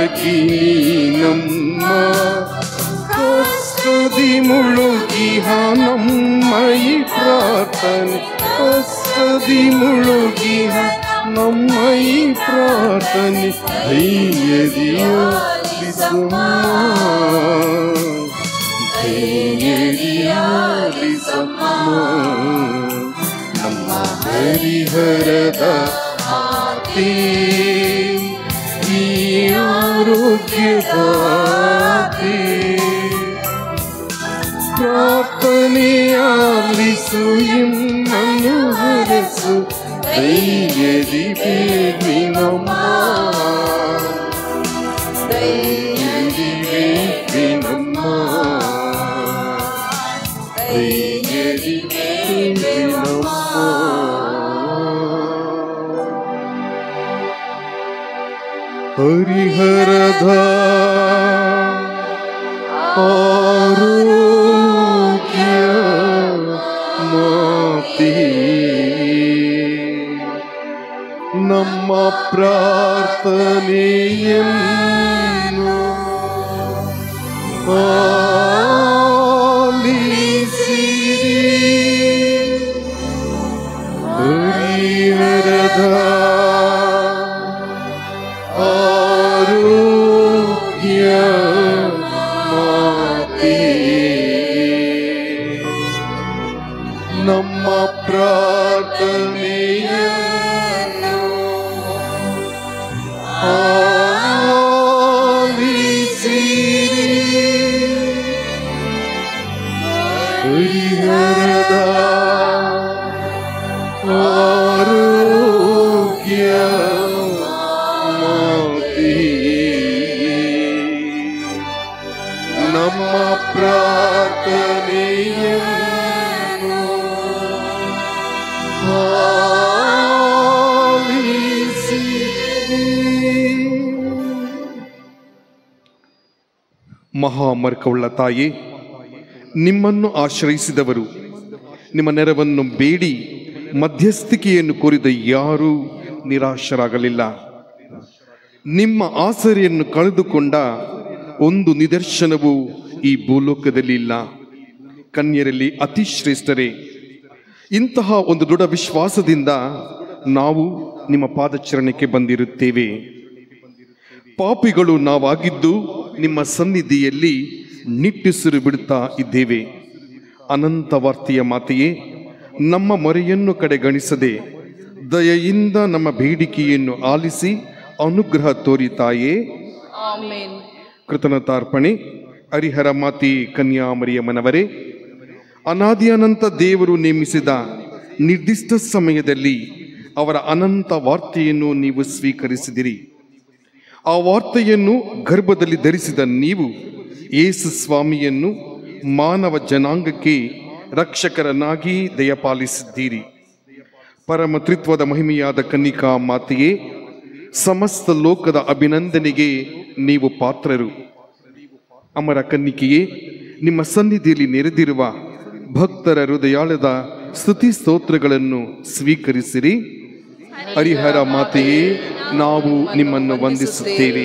ಬೆಳಗಿ ನಮ್ಮ ಕಷ್ಟದಿ ಮುಳುಗಿಹ ನಮ್ಮ ಈ ಪ್ರಾರ್ಥನೆ ಕಷ್ಟದಿ ಮುಳುಗಿಹ ನಮ್ಮ ಈ ಪ್ರಾರ್ಥನೆ ಧೈರ್ಯದಿಯಾಲಿಸಮ್ಮ ಧೈರ್ಯದಿಯಾಲಿಸಮ್ಮ ನಮ್ಮ ಹರಿಹರದ ಮಾತೆ ಈ ಆರೋಗ್ಯದಾತೆ ಪ್ರಾರ್ಥನೆಯಾಲಿಸು ಎಮ್ಮನ್ನು ಹರಸು ಧೈರ್ಯದಿ ಬೇಡಿ ನಮ್ಮ ಧೈರ್ಯದಿ ಬೇಡಿ ನಮ್ಮ ಧೈರ್ಯದಿ ಬೇಡಿ ನಮ್ಮ ಹರಿಹರದ ಆರೋಗ್ಯ ಮಾತಿ ನಮ್ಮ ಪ್ರಾರ್ಥನೆಯನ್ನು ಆಲಿಸಿರಿ ಹರಿಹರದ ಆರೋಗ್ಯ ಮಾತೆ ನಮ್ಮ ಪ್ರಾರ್ಥನೆಯನ್ನು ಆಲಿಸಿರಿ ಹರಿಹರದ ಆರೋಗ್ಯ ಮಾತೆ ನಮ್ಮ ಪ್ರಾರ್ಥನೆಯನ್ನು ಆಲಿಸಿರಿ. ಮಹಾಮರ್ಕವುಳ್ಳ ತಾಯಿ ನಿಮ್ಮನ್ನು ಆಶ್ರಯಿಸಿದವರು ನಿಮ್ಮ ನೆರವನ್ನು ಬೇಡಿ ಮಧ್ಯಸ್ಥಿಕೆಯನ್ನು ಕೋರಿದ ಯಾರೂ ನಿರಾಶರಾಗಲಿಲ್ಲ ನಿಮ್ಮ ಆಸರೆಯನ್ನು ಕಳೆದುಕೊಂಡ ಒಂದು ನಿದರ್ಶನವು ಈ ಭೂಲೋಕದಲ್ಲಿ ಇಲ್ಲ ಕನ್ಯರಲ್ಲಿ ಅತಿ ಶ್ರೇಷ್ಠರೇ ಇಂತಹ ಒಂದು ದೃಢ ವಿಶ್ವಾಸದಿಂದ ನಾವು ನಿಮ್ಮ ಪಾದಚರಣಕ್ಕೆ ಬಂದಿರುತ್ತೇವೆ ಪಾಪಿಗಳು ನಾವಾಗಿದ್ದು ನಿಮ್ಮ ಸನ್ನಿಧಿಯಲ್ಲಿ ನಿಟ್ಟುಸಿರು ಬಿಡುತ್ತಾ ಇದ್ದೇವೆ ಅನಂತ ವಾರ್ತೆಯ ಮಾತೆಯೇ ನಮ್ಮ ಮೊರೆಯನ್ನು ಕಡೆಗಣಿಸದೆ ದಯೆಯಿಂದ ನಮ್ಮ ಬೇಡಿಕೆಯನ್ನು ಆಲಿಸಿ ಅನುಗ್ರಹ ತೋರಿತಾಯೇ ಆಮೇನ್ ಕೃತಜ್ಞತಾರ್ಪಣೆ ಹರಿಹರ ಮಾತಿ ಕನ್ಯಾಮರಿಯಮ್ಮನವರೇ ಅನಾದಿ ಅನಂತ ದೇವರು ನೇಮಿಸಿದ ನಿರ್ದಿಷ್ಟ ಸಮಯದಲ್ಲಿ ಅವರ ಅನಂತ ವಾರ್ತೆಯನ್ನು ನೀವು ಸ್ವೀಕರಿಸಿದಿರಿ ಆ ವಾರ್ತೆಯನ್ನು ಗರ್ಭದಲ್ಲಿ ಧರಿಸಿದ ನೀವು ಯೇಸು ಸ್ವಾಮಿಯನ್ನು ಮಾನವ ಜನಾಂಗಕ್ಕೆ ರಕ್ಷಕರನ್ನಾಗಿ ದಯಪಾಲಿಸಿದ್ದೀರಿ ಪರಮತ್ರಿತ್ವದ ಮಹಿಮೆಯಾದ ಕನ್ನಿಕಾ ಮಾತೆಯೇ ಸಮಸ್ತ ಲೋಕದ ಅಭಿನಂದನೆಗೆ ನೀವು ಪಾತ್ರರು ಅಮರ ಕನ್ನಿಕೆಯೇ ನಿಮ್ಮ ಸನ್ನಿಧಿಯಲ್ಲಿ ನೆರೆದಿರುವ ಭಕ್ತರ ಹೃದಯಾಳದ ಸ್ತುತಿ ಸ್ತೋತ್ರಗಳನ್ನು ಸ್ವೀಕರಿಸಿರಿ ಹರಿಹರ ಮಾತೆಯೇ ನಾವು ನಿಮ್ಮನ್ನು ವಂದಿಸುತ್ತೇವೆ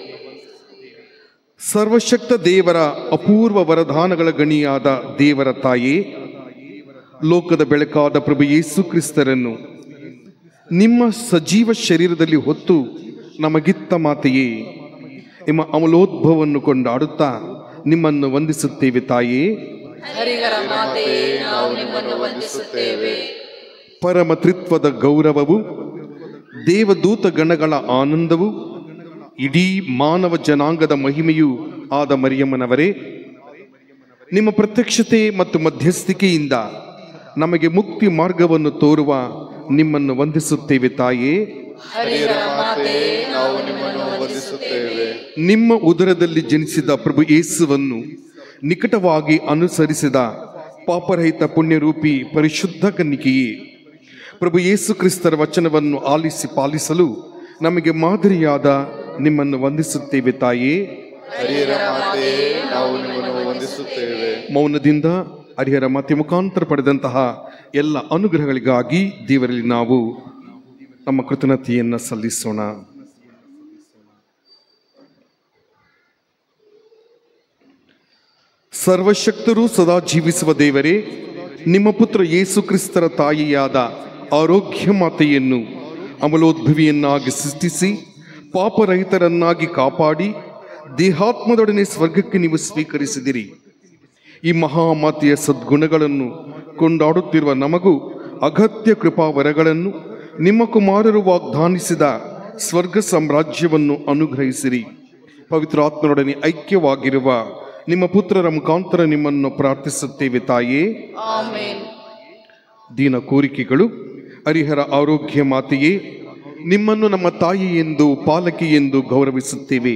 ಸರ್ವಶಕ್ತ ದೇವರ ಅಪೂರ್ವ ವರದಾನಗಳ ಗಣಿಯಾದ ದೇವರ ತಾಯೇ ಲೋಕದ ಬೆಳಕಾದ ಪ್ರಭು ಯೇಸು ಕ್ರಿಸ್ತರನ್ನು ನಿಮ್ಮ ಸಜೀವ ಶರೀರದಲ್ಲಿ ಹೊತ್ತು ನಮಗಿತ್ತ ಮಾತೆಯೇ ನಿಮ್ಮ ಅಮಲೋದ್ಭವವನ್ನು ಕೊಂಡಾಡುತ್ತಾ ನಿಮ್ಮನ್ನು ವಂದಿಸುತ್ತೇವೆ ತಾಯೇ ಹರಿಹರ ಮಾತೆಯೇ ನಾವು ನಿಮ್ಮನ್ನು ವಂದಿಸುತ್ತೇವೆ ಪರಮತ್ರಿತ್ವದ ಗೌರವವು ದೇವದೂತ ಗಣಗಳ ಆನಂದವು ಇಡೀ ಮಾನವ ಜನಾಂಗದ ಮಹಿಮೆಯೂ ಆದ ಮರಿಯಮ್ಮನವರೇ ನಿಮ್ಮ ಪ್ರತ್ಯಕ್ಷತೆ ಮತ್ತು ಮಧ್ಯಸ್ಥಿಕೆಯಿಂದ ನಮಗೆ ಮುಕ್ತಿ ಮಾರ್ಗವನ್ನು ತೋರುವ ನಿಮ್ಮನ್ನು ವಂದಿಸುತ್ತೇವೆ ತಾಯೇ ಹರಿಹರ ಮಾತೆಯೇ ನಾವು ನಿಮ್ಮನ್ನು ವಂದಿಸುತ್ತೇವೆ ನಿಮ್ಮ ಉದರದಲ್ಲಿ ಜನಿಸಿದ ಪ್ರಭು ಯೇಸುವನ್ನು ನಿಕಟವಾಗಿ ಅನುಸರಿಸಿದ ಪಾಪರಹಿತ ಪುಣ್ಯರೂಪಿ ಪರಿಶುದ್ಧ ಕನ್ನಿಕೆಯೇ ಪ್ರಭು ಯೇಸು ಕ್ರಿಸ್ತರ ವಚನವನ್ನು ಆಲಿಸಿ ಪಾಲಿಸಲು ನಮಗೆ ಮಾದರಿಯಾದ ನಿಮ್ಮನ್ನು ವಂದಿಸುತ್ತೇವೆ ತಾಯೇ ಹರಿಹರ ಮಾತೆಯೇ ನಾವು ನಿಮ್ಮನ್ನು ವಂದಿಸುತ್ತೇವೆ ಮೌನದಿಂದ ಹರಿಹರ ಮಾತೆ ಮುಖಾಂತರ ಪಡೆದಂತಹ ಎಲ್ಲ ಅನುಗ್ರಹಗಳಿಗಾಗಿ ದೇವರಲ್ಲಿ ನಾವು ನಮ್ಮ ಕೃತಜ್ಞತೆಯನ್ನು ಸಲ್ಲಿಸೋಣ ಸರ್ವಶಕ್ತರೂ ಸದಾ ಜೀವಿಸುವ ದೇವರೇ ನಿಮ್ಮ ಪುತ್ರ ಯೇಸು ಕ್ರಿಸ್ತರ ತಾಯಿಯಾದ ಆರೋಗ್ಯ ಮಾತೆಯನ್ನು ಅಮಲೋದ್ಭವಿಯನ್ನಾಗಿ ಸೃಷ್ಟಿಸಿ ಪಾಪರಹಿತರನ್ನಾಗಿ ಕಾಪಾಡಿ ದೇಹಾತ್ಮದೊಡನೆ ಸ್ವರ್ಗಕ್ಕೆ ನೀವು ಸ್ವೀಕರಿಸಿದಿರಿ ಈ ಮಹಾಮಾತೆಯ ಸದ್ಗುಣಗಳನ್ನು ಕೊಂಡಾಡುತ್ತಿರುವ ನಮಗೂ ಅಗತ್ಯ ಕೃಪಾವರಗಳನ್ನು ನಿಮ್ಮ ಕುಮಾರರು ವಾಗ್ದಾನಿಸಿದ ಸ್ವರ್ಗ ಸಾಮ್ರಾಜ್ಯವನ್ನು ಅನುಗ್ರಹಿಸಿರಿ ಪವಿತ್ರಾತ್ಮನೊಡನೆ ಐಕ್ಯವಾಗಿರುವ ನಿಮ್ಮ ಪುತ್ರರ ಮುಖಾಂತರ ನಿಮ್ಮನ್ನು ಪ್ರಾರ್ಥಿಸುತ್ತೇವೆ ತಾಯೇ ಆಮೇನ್ ದೀನ ಕೋರಿಕೆಗಳು ಹರಿಹರ ಆರೋಗ್ಯ ಮಾತೆಯೇ ನಿಮ್ಮನ್ನು ನಮ್ಮ ತಾಯಿ ಎಂದು ಪಾಲಕಿ ಎಂದು ಗೌರವಿಸುತ್ತೇವೆ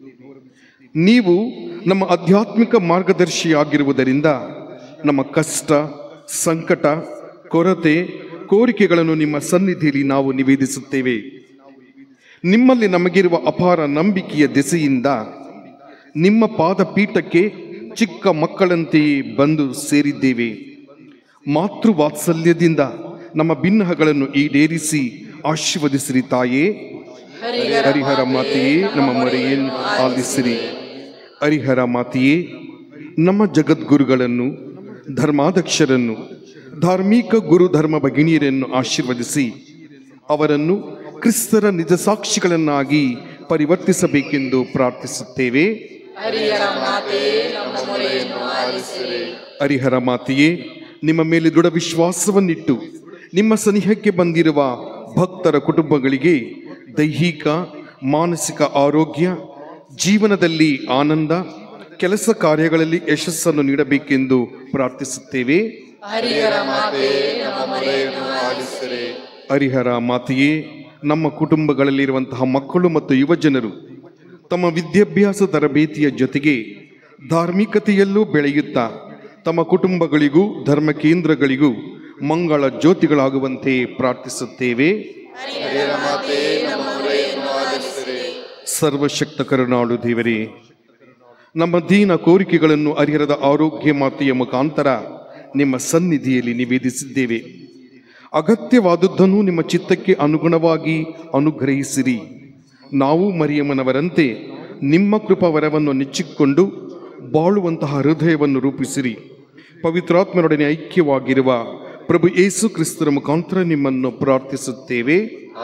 ನೀವು ನಮ್ಮ ಆಧ್ಯಾತ್ಮಿಕ ಮಾರ್ಗದರ್ಶಿಯಾಗಿರುವುದರಿಂದ ನಮ್ಮ ಕಷ್ಟ ಸಂಕಟ ಕೊರತೆ ಕೋರಿಕೆಗಳನ್ನು ನಿಮ್ಮ ಸನ್ನಿಧಿಯಲ್ಲಿ ನಾವು ನಿವೇದಿಸುತ್ತೇವೆ ನಿಮ್ಮಲ್ಲಿ ನಮಗಿರುವ ಅಪಾರ ನಂಬಿಕೆಯ ದೆಸೆಯಿಂದ ನಿಮ್ಮ ಪಾದಪೀಠಕ್ಕೆ ಚಿಕ್ಕ ಮಕ್ಕಳಂತೆಯೇ ಬಂದು ಸೇರಿದ್ದೇವೆ ಮಾತೃವಾತ್ಸಲ್ಯದಿಂದ ನಮ್ಮ ಭಿನ್ನಹಗಳನ್ನು ಈಡೇರಿಸಿ ಆಶೀರ್ವದಿಸಿರಿ ತಾಯೇ ಹರಿಹರ ಮಾತೆಯೇ ನಮ್ಮ ಮೊರೆಯನ್ನು ಆಲಿಸಿರಿ ಹರಿಹರ ಮಾತೆಯೇ ನಮ್ಮ ಜಗದ್ಗುರುಗಳನ್ನು ಧರ್ಮಾಧ್ಯಕ್ಷರನ್ನು ಧಾರ್ಮಿಕ ಗುರು ಧರ್ಮ ಭಗಿನಿಯರನ್ನು ಆಶೀರ್ವದಿಸಿ ಅವರನ್ನು ಕ್ರಿಸ್ತರ ನಿಜ ಸಾಕ್ಷಿಗಳನ್ನಾಗಿ ಪರಿವರ್ತಿಸಬೇಕೆಂದು ಪ್ರಾರ್ಥಿಸುತ್ತೇವೆ ಹರಿಹರ ಮಾತೆಯೇ ನಮ್ಮ ಮೊರೆಯನ್ನು ಆಲಿಸಿರಿ ಹರಿಹರ ಮಾತೆಯೇ ನಿಮ್ಮ ಮೇಲೆ ದೃಢ ವಿಶ್ವಾಸವನ್ನಿಟ್ಟು ನಿಮ್ಮ ಸನಿಹಕ್ಕೆ ಬಂದಿರುವ ಭಕ್ತರ ಕುಟುಂಬಗಳಿಗೆ ದೈಹಿಕ ಮಾನಸಿಕ ಆರೋಗ್ಯ ಜೀವನದಲ್ಲಿ ಆನಂದ ಕೆಲಸ ಕಾರ್ಯಗಳಲ್ಲಿ ಯಶಸ್ಸನ್ನು ನೀಡಬೇಕೆಂದು ಪ್ರಾರ್ಥಿಸುತ್ತೇವೆ ಹರಿಹರ ಮಾತೆಯೇ ನಮ್ಮ ಮೊರೆಯನ್ನು ಆಲಿಸಿರಿ ಹರಿಹರ ಮಾತೆಯೇ ನಮ್ಮ ಕುಟುಂಬಗಳಲ್ಲಿರುವಂತಹ ಮಕ್ಕಳು ಮತ್ತು ಯುವಜನರು ತಮ್ಮ ವಿದ್ಯಾಭ್ಯಾಸ ತರಬೇತಿಯ ಜೊತೆಗೆ ಧಾರ್ಮಿಕತೆಯಲ್ಲೂ ಬೆಳೆಯುತ್ತಾ ತಮ್ಮ ಕುಟುಂಬಗಳಿಗೂ ಧರ್ಮ ಕೇಂದ್ರಗಳಿಗೂ ಮಂಗಳ ಜ್ಯೋತಿಗಳಾಗುವಂತೆ ಪ್ರಾರ್ಥಿಸುತ್ತೇವೆ ಹರಿಹರ ಮಾತೆಯೇ ನಮ್ಮ ಮೊರೆಯನ್ನು ಆಲಿಸಿರಿ ಸರ್ವಶಕ್ತ ಕರುಣಾಳು ದೇವರೇ ನಮ್ಮ ದೀನ ಕೋರಿಕೆಗಳನ್ನು ಹರಿಹರದ ಆರೋಗ್ಯ ಮಾತೆಯ ಮುಖಾಂತರ ನಿಮ್ಮ ಸನ್ನಿಧಿಯಲ್ಲಿ ನಿವೇದಿಸಿದ್ದೇವೆ ಅಗತ್ಯವಾದದ್ದನ್ನು ನಿಮ್ಮ ಚಿತ್ತಕ್ಕೆ ಅನುಗುಣವಾಗಿ ಅನುಗ್ರಹಿಸಿರಿ ನಾವು ಮರಿಯಮ್ಮನವರಂತೆ ನಿಮ್ಮ ಕೃಪಾವರವನ್ನು ನೆಚ್ಚಿಕೊಂಡು ಬಾಳುವಂತಹ ಹೃದಯವನ್ನು ರೂಪಿಸಿರಿ ಪವಿತ್ರಾತ್ಮನೊಡನೆ ಐಕ್ಯವಾಗಿರುವ ಪ್ರಭು ಯೇಸು ಕ್ರಿಸ್ತರ ಮುಖಾಂತರ ನಿಮ್ಮನ್ನು ಪ್ರಾರ್ಥಿಸುತ್ತೇವೆ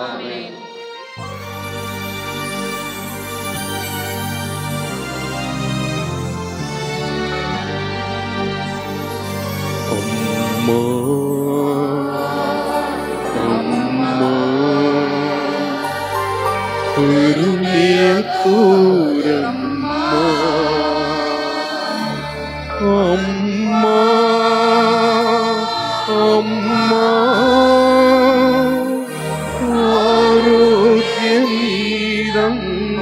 ಅಮ್ಮ ಅಮ್ಮ ಕರುಣೆಯ ತೋರಮ್ಮ ಅಮ್ಮ ಅಮ್ಮ ಆರೋಗ್ಯ ನೀರಮ್ಮ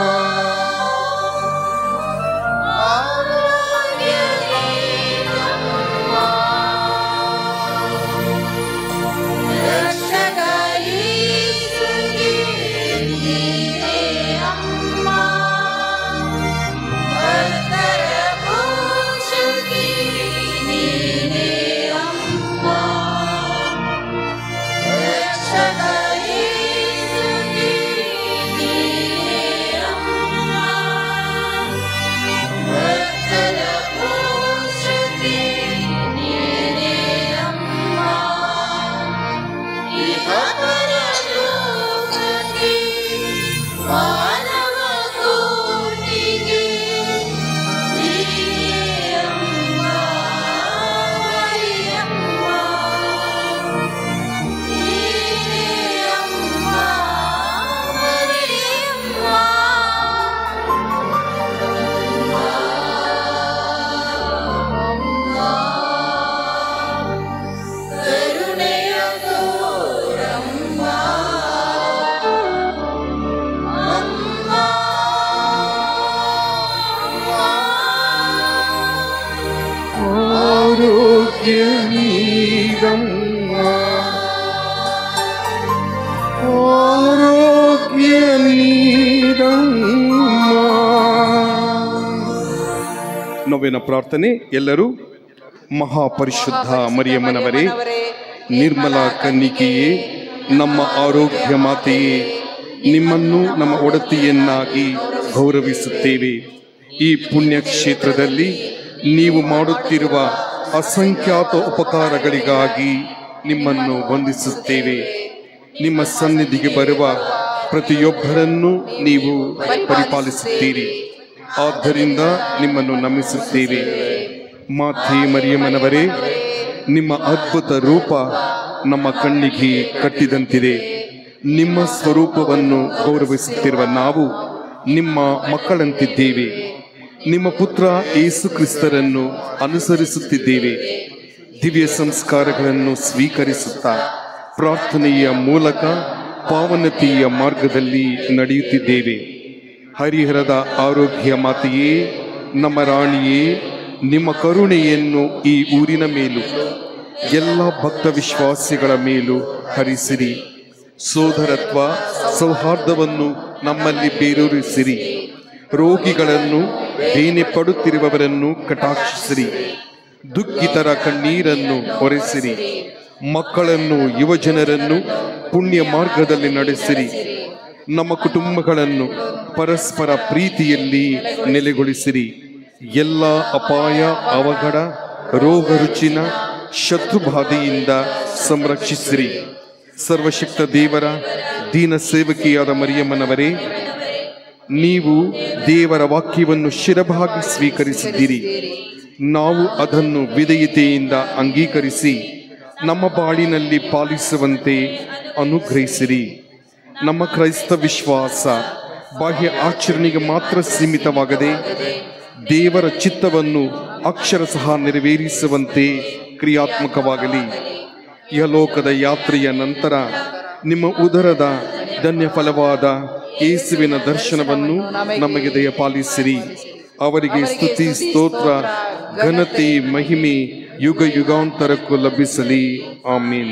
ಆರೋಗ್ಯ ನೀರಮ್ಮ ಆರೋಗ್ಯ ನೀರಮ್ಮ ನವೇನ ಪ್ರಾರ್ಥನೆ ಎಲ್ಲರೂ ಮಹಾಪರಿಶುದ್ಧ ಮರಿಯಮ್ಮನವರೇ ನಿರ್ಮಲ ಕನ್ನಿಕೆಯೇ ನಮ್ಮ ಆರೋಗ್ಯ ಮಾತೆಯೇ ನಿಮ್ಮನ್ನು ನಮ್ಮ ಒಡತಿಯನ್ನಾಗಿ ಗೌರವಿಸುತ್ತೇವೆ ಈ ಪುಣ್ಯ ಕ್ಷೇತ್ರದಲ್ಲಿ ನೀವು ಮಾಡುತ್ತಿರುವ ಅಸಂಖ್ಯಾತ ಉಪಕಾರಗಳಿಗಾಗಿ ನಿಮ್ಮನ್ನು ವಂದಿಸುತ್ತೇವೆ ನಿಮ್ಮ ಸನ್ನಿಧಿಗೆ ಬರುವ ಪ್ರತಿಯೊಬ್ಬರನ್ನು ನೀವು ಪರಿಪಾಲಿಸುತ್ತೀರಿ ಆದ್ದರಿಂದ ನಿಮ್ಮನ್ನು ನಮಿಸುತ್ತೇವೆ ಮಾತೆ ಮರಿಯಮ್ಮನವರೇ ನಿಮ್ಮ ಅದ್ಭುತ ರೂಪ ನಮ್ಮ ಕಣ್ಣಿಗೆ ಕಟ್ಟಿದಂತಿದೆ ನಿಮ್ಮ ಸ್ವರೂಪವನ್ನು ಗೌರವಿಸುತ್ತಿರುವ ನಾವು ನಿಮ್ಮ ಮಕ್ಕಳಂತಿದ್ದೇವೆ ನಿಮ್ಮ ಪುತ್ರ ಯೇಸು ಕ್ರಿಸ್ತರನ್ನು ಅನುಸರಿಸುತ್ತಿದ್ದೇವೆ ದಿವ್ಯ ಸಂಸ್ಕಾರಗಳನ್ನು ಸ್ವೀಕರಿಸುತ್ತಾ ಪ್ರಾರ್ಥನೆಯ ಮೂಲಕ ಪಾವನತೆಯ ಮಾರ್ಗದಲ್ಲಿ ನಡೆಯುತ್ತಿದ್ದೇವೆ ಹರಿಹರದ ಆರೋಗ್ಯ ಮಾತೆಯೇ ನಮ್ಮ ರಾಣಿಯೇ ನಿಮ್ಮ ಕರುಣೆಯನ್ನು ಈ ಊರಿನ ಮೇಲೂ ಎಲ್ಲ ಭಕ್ತ ವಿಶ್ವಾಸಿಗಳ ಮೇಲೂ ಹರಿಸಿರಿ ಸೋದರತ್ವ ಸೌಹಾರ್ದವನ್ನು ನಮ್ಮಲ್ಲಿ ಬೇರೂರಿಸಿರಿ ರೋಗಿಗಳನ್ನು ಬೇನೆ ಪಡುತ್ತಿರುವವರನ್ನು ಕಟಾಕ್ಷಿಸಿರಿ ದುಃಖಿತರ ಕಣ್ಣೀರನ್ನು ಒರೆಸಿರಿ ಮಕ್ಕಳನ್ನು ಯುವಜನರನ್ನು ಪುಣ್ಯ ಮಾರ್ಗದಲ್ಲಿ ನಡೆಸಿರಿ ನಮ್ಮ ಕುಟುಂಬಗಳನ್ನು ಪರಸ್ಪರ ಪ್ರೀತಿಯಲ್ಲಿ ನೆಲೆಗೊಳಿಸಿರಿ ಎಲ್ಲ ಅಪಾಯ ಅವಘಡ ರೋಗ ರುಚಿನ ಶತ್ರುಬಾಧೆಯಿಂದ ಸಂರಕ್ಷಿಸಿರಿ ಸರ್ವಶಕ್ತ ದೇವರ ದೀನ ಸೇವಕಿಯಾದ ಮರಿಯಮ್ಮನವರೇ ನೀವು ದೇವರ ವಾಕ್ಯವನ್ನು ಶಿರಭಾಗಿ ಸ್ವೀಕರಿಸಿದ್ದೀರಿ ನಾವು ಅದನ್ನು ವಿಧೇಯತೆಯಿಂದ ಅಂಗೀಕರಿಸಿ ನಮ್ಮ ಬಾಳಿನಲ್ಲಿ ಪಾಲಿಸುವಂತೆ ಅನುಗ್ರಹಿಸಿರಿ ನಮ್ಮ ಕ್ರೈಸ್ತ ವಿಶ್ವಾಸ ಬಾಹ್ಯ ಆಚರಣೆಗೆ ಮಾತ್ರ ಸೀಮಿತವಾಗದೆ ದೇವರ ಚಿತ್ತವನ್ನು ಅಕ್ಷರ ಸಹ ನೆರವೇರಿಸುವಂತೆ ಕ್ರಿಯಾತ್ಮಕವಾಗಲಿ ಯಲೋಕದ ಯಾತ್ರೆಯ ನಂತರ ನಿಮ್ಮ ಉದರದ ಧನ್ಯ ಫಲವಾದ ಯೇಸುವಿನ ದರ್ಶನವನ್ನು ನಮಗೆ ದಯಪಾಲಿಸಿರಿ ಅವರಿಗೆ ಸ್ತುತಿ ಸ್ತೋತ್ರ ಘನತೆ ಮಹಿಮೆ ಯುಗ ಯುಗಾಂತರಕ್ಕೂ ಲಭಿಸಲಿ ಆಮೀನ್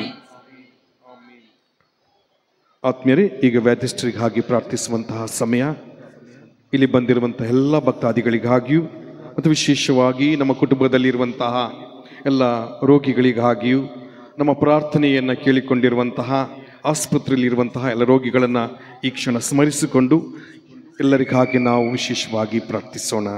ಆತ್ಮೀಯರೇ ಈಗ ವ್ಯಾಧಿಷ್ಠರಿಗಾಗಿ ಪ್ರಾರ್ಥಿಸುವಂತಹ ಸಮಯ ಇಲ್ಲಿ ಬಂದಿರುವಂತಹ ಎಲ್ಲ ಭಕ್ತಾದಿಗಳಿಗಾಗಿಯೂ ಮತ್ತು ವಿಶೇಷವಾಗಿ ನಮ್ಮ ಕುಟುಂಬದಲ್ಲಿರುವಂತಹ ಎಲ್ಲ ರೋಗಿಗಳಿಗಾಗಿಯೂ ನಮ್ಮ ಪ್ರಾರ್ಥನೆಯನ್ನು ಕೇಳಿಕೊಂಡಿರುವಂತಹ ಆಸ್ಪತ್ರೆಯಲ್ಲಿರುವಂತಹ ಎಲ್ಲ ರೋಗಿಗಳನ್ನು ಈ ಕ್ಷಣ ಸ್ಮರಿಸಿಕೊಂಡು ಎಲ್ಲರಿಗಾಗಿ ನಾವು ವಿಶೇಷವಾಗಿ ಪ್ರಾರ್ಥಿಸೋಣ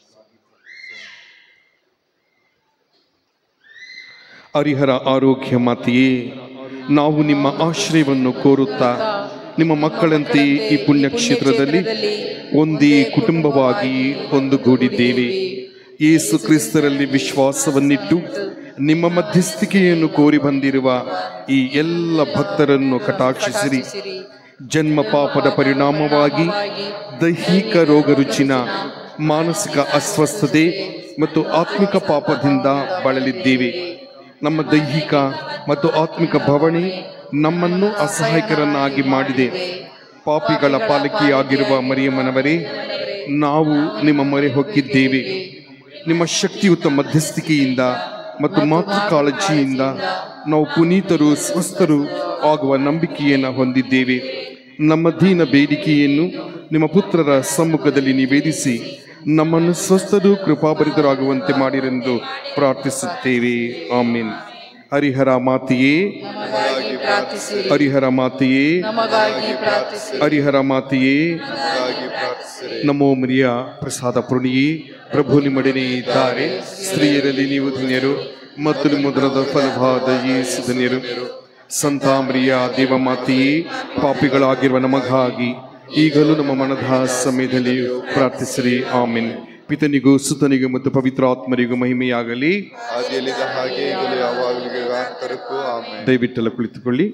ಹರಿಹರ ಆರೋಗ್ಯ ಮಾತೆಯೇ ನಾವು ನಿಮ್ಮ ಆಶ್ರಯವನ್ನು ಕೋರುತ್ತಾ ನಿಮ್ಮ ಮಕ್ಕಳಂತೆ ಈ ಪುಣ್ಯಕ್ಷೇತ್ರದಲ್ಲಿ ಒಂದೇ ಕುಟುಂಬವಾಗಿ ಒಂದುಗೂಡಿದ್ದೇವೆ ಯೇಸು ಕ್ರಿಸ್ತರಲ್ಲಿ ವಿಶ್ವಾಸವನ್ನಿಟ್ಟು ನಿಮ್ಮ ಮಧ್ಯಸ್ಥಿಕೆಯನ್ನು ಕೋರಿ ಬಂದಿರುವ ಈ ಎಲ್ಲ ಭಕ್ತರನ್ನು ಕಟಾಕ್ಷಿಸಿರಿ ಜನ್ಮ ಪಾಪದ ಪರಿಣಾಮವಾಗಿ ದೈಹಿಕ ರೋಗ ರುಚಿನ ಮಾನಸಿಕ ಅಸ್ವಸ್ಥತೆ ಮತ್ತು ಆತ್ಮಿಕ ಪಾಪದಿಂದ ಬಳಲಿದ್ದೇವೆ ನಮ್ಮ ದೈಹಿಕ ಮತ್ತು ಆತ್ಮಿಕ ಭವಣೆ ನಮ್ಮನ್ನು ಅಸಹಾಯಕರನ್ನಾಗಿ ಮಾಡಿದೆ ಪಾಪಿಗಳ ಪಾಲಿಕೆಯಾಗಿರುವ ಮರಿಯಮ್ಮನವರೇ ನಾವು ನಿಮ್ಮ ಮೊರೆ ಹೊಕ್ಕಿದ್ದೇವೆ ನಿಮ್ಮ ಶಕ್ತಿಯುತ ಮಧ್ಯಸ್ಥಿಕೆಯಿಂದ ಮತ್ತು ಮಾತೃ ಕಾಳಜಿಯಿಂದ ನಾವು ಪುನೀತರು ಸ್ವಸ್ಥರು ಆಗುವ ನಂಬಿಕೆಯನ್ನು ಹೊಂದಿದ್ದೇವೆ ನಮ್ಮ ದೀನ ಬೇಡಿಕೆಯನ್ನು ನಿಮ್ಮ ಪುತ್ರರ ಸಮ್ಮುಖದಲ್ಲಿ ನಿವೇದಿಸಿ ನಮ್ಮನ್ನು ಸ್ವಸ್ಥರು ಕೃಪಾಭರಿತರಾಗುವಂತೆ ಮಾಡಿರೆಂದು ಪ್ರಾರ್ಥಿಸುತ್ತೇವೆ ಆಮೀನ್ ಹರಿಹರ ಮಾತೆಯೇ ನಮಗಾಗಿ ಪ್ರಾರ್ಥಿಸಿರಿ ಹರಿಹರ ಮಾತೆಯೇ ನಮಗಾಗಿ ಪ್ರಾರ್ಥಿಸಿರಿ ಹರಿಹರ ಮಾತೆಯೇ ನಮಗಾಗಿ ಪ್ರಾರ್ಥಿಸಿರಿ ನಮೋ ಮರಿಯ ಪ್ರಸಾದ ಪುಣಿಯೇ ಪ್ರಭು ನಿಮ್ಮೊಡನೆ ಇದ್ದಾರೆ ಸ್ತ್ರೀಯರಲ್ಲಿ ನೀವು ಧನ್ಯರು ಮತ್ತು ನಿಮ್ಮ ಉದರದ ಫಲವಾದ ಯೇಸು ಧನ್ಯರು ಸಂತಾಮರಿಯ ದೇವಮಾತೆಯೇ ಪಾಪಿಗಳಾಗಿರುವ ನಮಗಾಗಿ ಈಗಲೂ ನಮ್ಮ ಮನದ ಸಮಯದಲ್ಲಿಯೂ ಪ್ರಾರ್ಥಿಸಿರಿ ಆಮೆನ್ ಪಿತನಿಗೂ ಸುತನಿಗೂ ಮತ್ತು ಪವಿತ್ರಾತ್ಮರಿಗೂ ಮಹಿಮೆಯಾಗಲಿ ಆದಿಯಲ್ಲಿದ್ದ ಹಾಗೆ ಈಗಲೂ ಯಾವಾಗಲೂ ಯುಗಾಂತರಕ್ಕೂ ಆಮೇಲೆ ದಯವಿಟ್ಟೆಲ್ಲ ಕುಳಿತುಕೊಳ್ಳಿ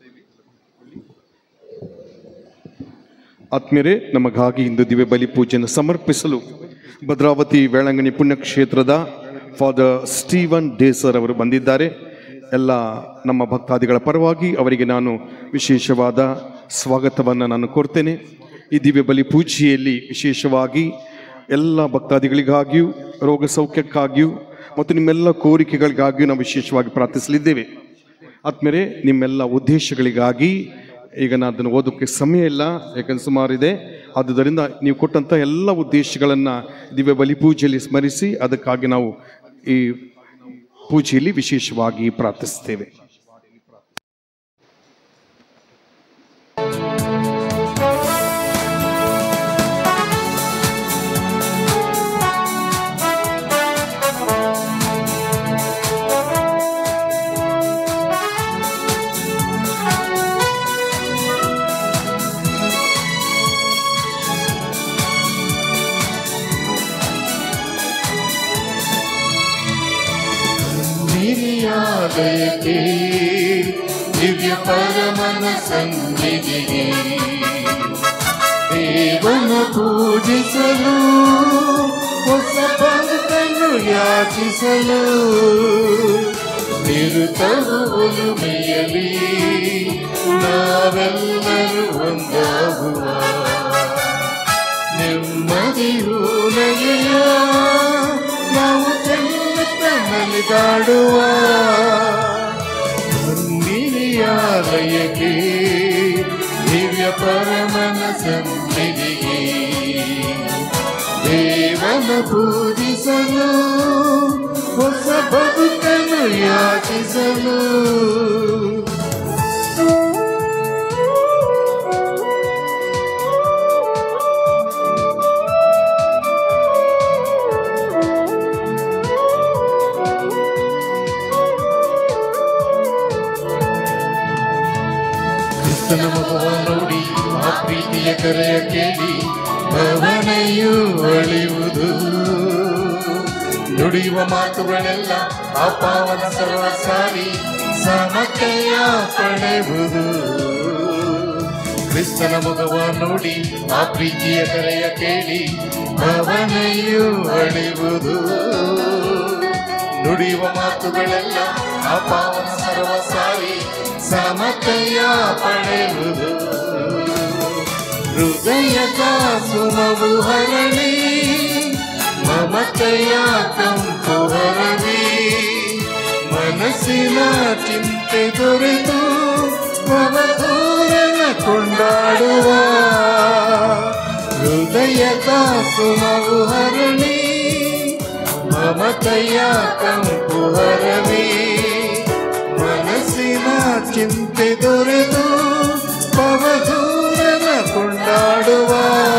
ಆತ್ಮೀಯರೇ ನಮಗಾಗಿ ಇಂದು ದಿವ್ಯ ಬಲಿ ಪೂಜೆಯನ್ನು ಸಮರ್ಪಿಸಲು ಭದ್ರಾವತಿ ವೇಳಂಗಣಿ ಪುಣ್ಯಕ್ಷೇತ್ರದ ಫಾದರ್ ಸ್ಟೀವನ್ ಡೇಸರ್ ಅವರು ಬಂದಿದ್ದಾರೆ ಎಲ್ಲ ನಮ್ಮ ಭಕ್ತಾದಿಗಳ ಪರವಾಗಿ ಅವರಿಗೆ ನಾನು ವಿಶೇಷವಾದ ಸ್ವಾಗತವನ್ನು ನಾನು ಕೊಡ್ತೇನೆ ಈ ದಿವ್ಯ ಬಲಿ ಪೂಜೆಯಲ್ಲಿ ವಿಶೇಷವಾಗಿ ಎಲ್ಲ ಭಕ್ತಾದಿಗಳಿಗಾಗಿಯೂ ರೋಗ ಸೌಖ್ಯಕ್ಕಾಗಿಯೂ ಮತ್ತು ನಿಮ್ಮೆಲ್ಲ ಕೋರಿಕೆಗಳಿಗಾಗಿಯೂ ನಾವು ವಿಶೇಷವಾಗಿ ಪ್ರಾರ್ಥಿಸಲಿದ್ದೇವೆ ಆದ್ಮೇಲೆ ನಿಮ್ಮೆಲ್ಲ ಉದ್ದೇಶಗಳಿಗಾಗಿ ಈಗ ನಾನು ಅದನ್ನು ಓದೋಕ್ಕೆ ಸಮಯ ಇಲ್ಲ ಯಾಕಂದ್ರೆ ಸುಮಾರಿದೆ ಆದುದರಿಂದ ನೀವು ಕೊಟ್ಟಂಥ ಎಲ್ಲ ಉದ್ದೇಶಗಳನ್ನು ದಿವ್ಯ ಬಲಿ ಪೂಜೆಯಲ್ಲಿ ಸ್ಮರಿಸಿ ಅದಕ್ಕಾಗಿ ನಾವು ಈ ಪೂಜೆಯಲ್ಲಿ ವಿಶೇಷವಾಗಿ ಪ್ರಾರ್ಥಿಸ್ತೇವೆ ಆಲಯಕ್ಕೆ ದಿವ್ಯ ಪರಮನ ಸನ್ನಿಧಿಗೆ ದೇವನ ಪೂಜಿಸಲು ಹೊಸ ಬದುಕನ್ನು ಯಾಚಿಸಲು ನಿರುತವು ಒಲುಮೆಯಲಿ ನಾವೆಲ್ಲರೂ ಒಂದಾಗುವ ನೆಮ್ಮದಿಯೂಲಯ ನಾವು ಚೆಲ್ಲುತ್ತ ನಲಿದಾಡುವ ಮಂದಿರಿಯಾಲಯಕ್ಕೆ ದಿವ್ಯ ಪರಮನ ಸನ್ನಿಧಿಗೆ ದೇವನ ಪೂಜಿಸಲು ಹೊಸ ಬದುಕನ್ನು ಯಾಚಿಸಲು ಕ್ರಿಸ್ತನ ಮುಖವ ನೋಡಿ ಆ ಪ್ರೀತಿಯ ಕರೆಯ ಕೇಳಿ ಭವನೆಯು ಅಳಿಯುವುದು ನುಡಿಯುವ ಮಾತುಗಳೆಲ್ಲ ಆ ಪಾವನ ಸರ್ವ ಸಾರಿ ಸಮತೆಯ ಪಡೆಯುವುದು ಕ್ರಿಸ್ತನ ಮುಖವ ನೋಡಿ ಆ ಪ್ರೀತಿಯ ಕರೆಯ ಕೇಳಿ ಭವನೆಯು ಅಳಿಯುವುದು ನುಡಿಯುವ ಮಾತುಗಳೆಲ್ಲ ಆ ಪಾವನ ಸರ್ವ ಸಾರಿ ಸಮತೆಯ ಪಡೆಯುವುದು ಹೃದಯದ ಸುಮವು ಹರಣಿ ಮಮತೆಯ ಕಂಪು ಹರಣಿ ಮನಸ್ಸಿನ ಚಿಂತೆ ದೊರೆತು ಮಮದೂರನ ಕೊಂಡಾಡುವ ಹೃದಯದ ಸುಮವು ಹರಣಿ ಮಮತೆಯ ಕಂಪು ಹರಣಿ ಮನಸ್ಸಿನ ಚಿಂತೆ ದೊರೆದು ಪವದೂರನ ಕೊಂಡಾಡುವ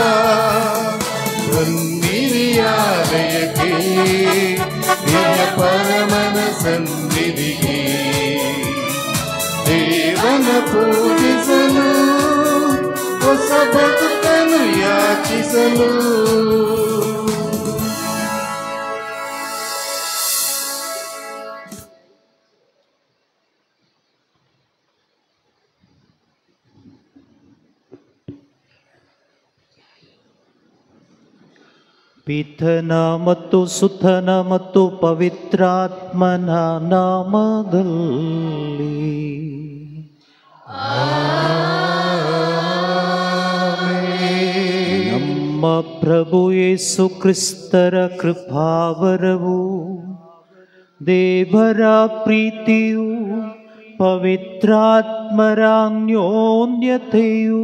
ಬನ್ನಿರಿಯಾಲಯಕ್ಕೆ ದಿವ್ಯ ಪರಮನ ಸನ್ನಿಧಿಗೆ ದೇವನ ಪೂಜಿಸಲು ಹೊಸ ಬದುಕನ್ನು ಯಾಚಿಸಲು ಪಿತನ ಮತ್ತು ಸುತನ ಮತ್ತು ಪವಿತ್ರಾತ್ಮನ ನಾಮದಲ್ಲಿ ನಮ್ಮ ಪ್ರಭು ಯೇಸು ಕ್ರಿಸ್ತರ ಕೃಪಾವರವು ದೇವರ ಪ್ರೀತಿಯು ಪವಿತ್ರಾತ್ಮರ ಅನ್ಯೋನ್ಯತೆಯು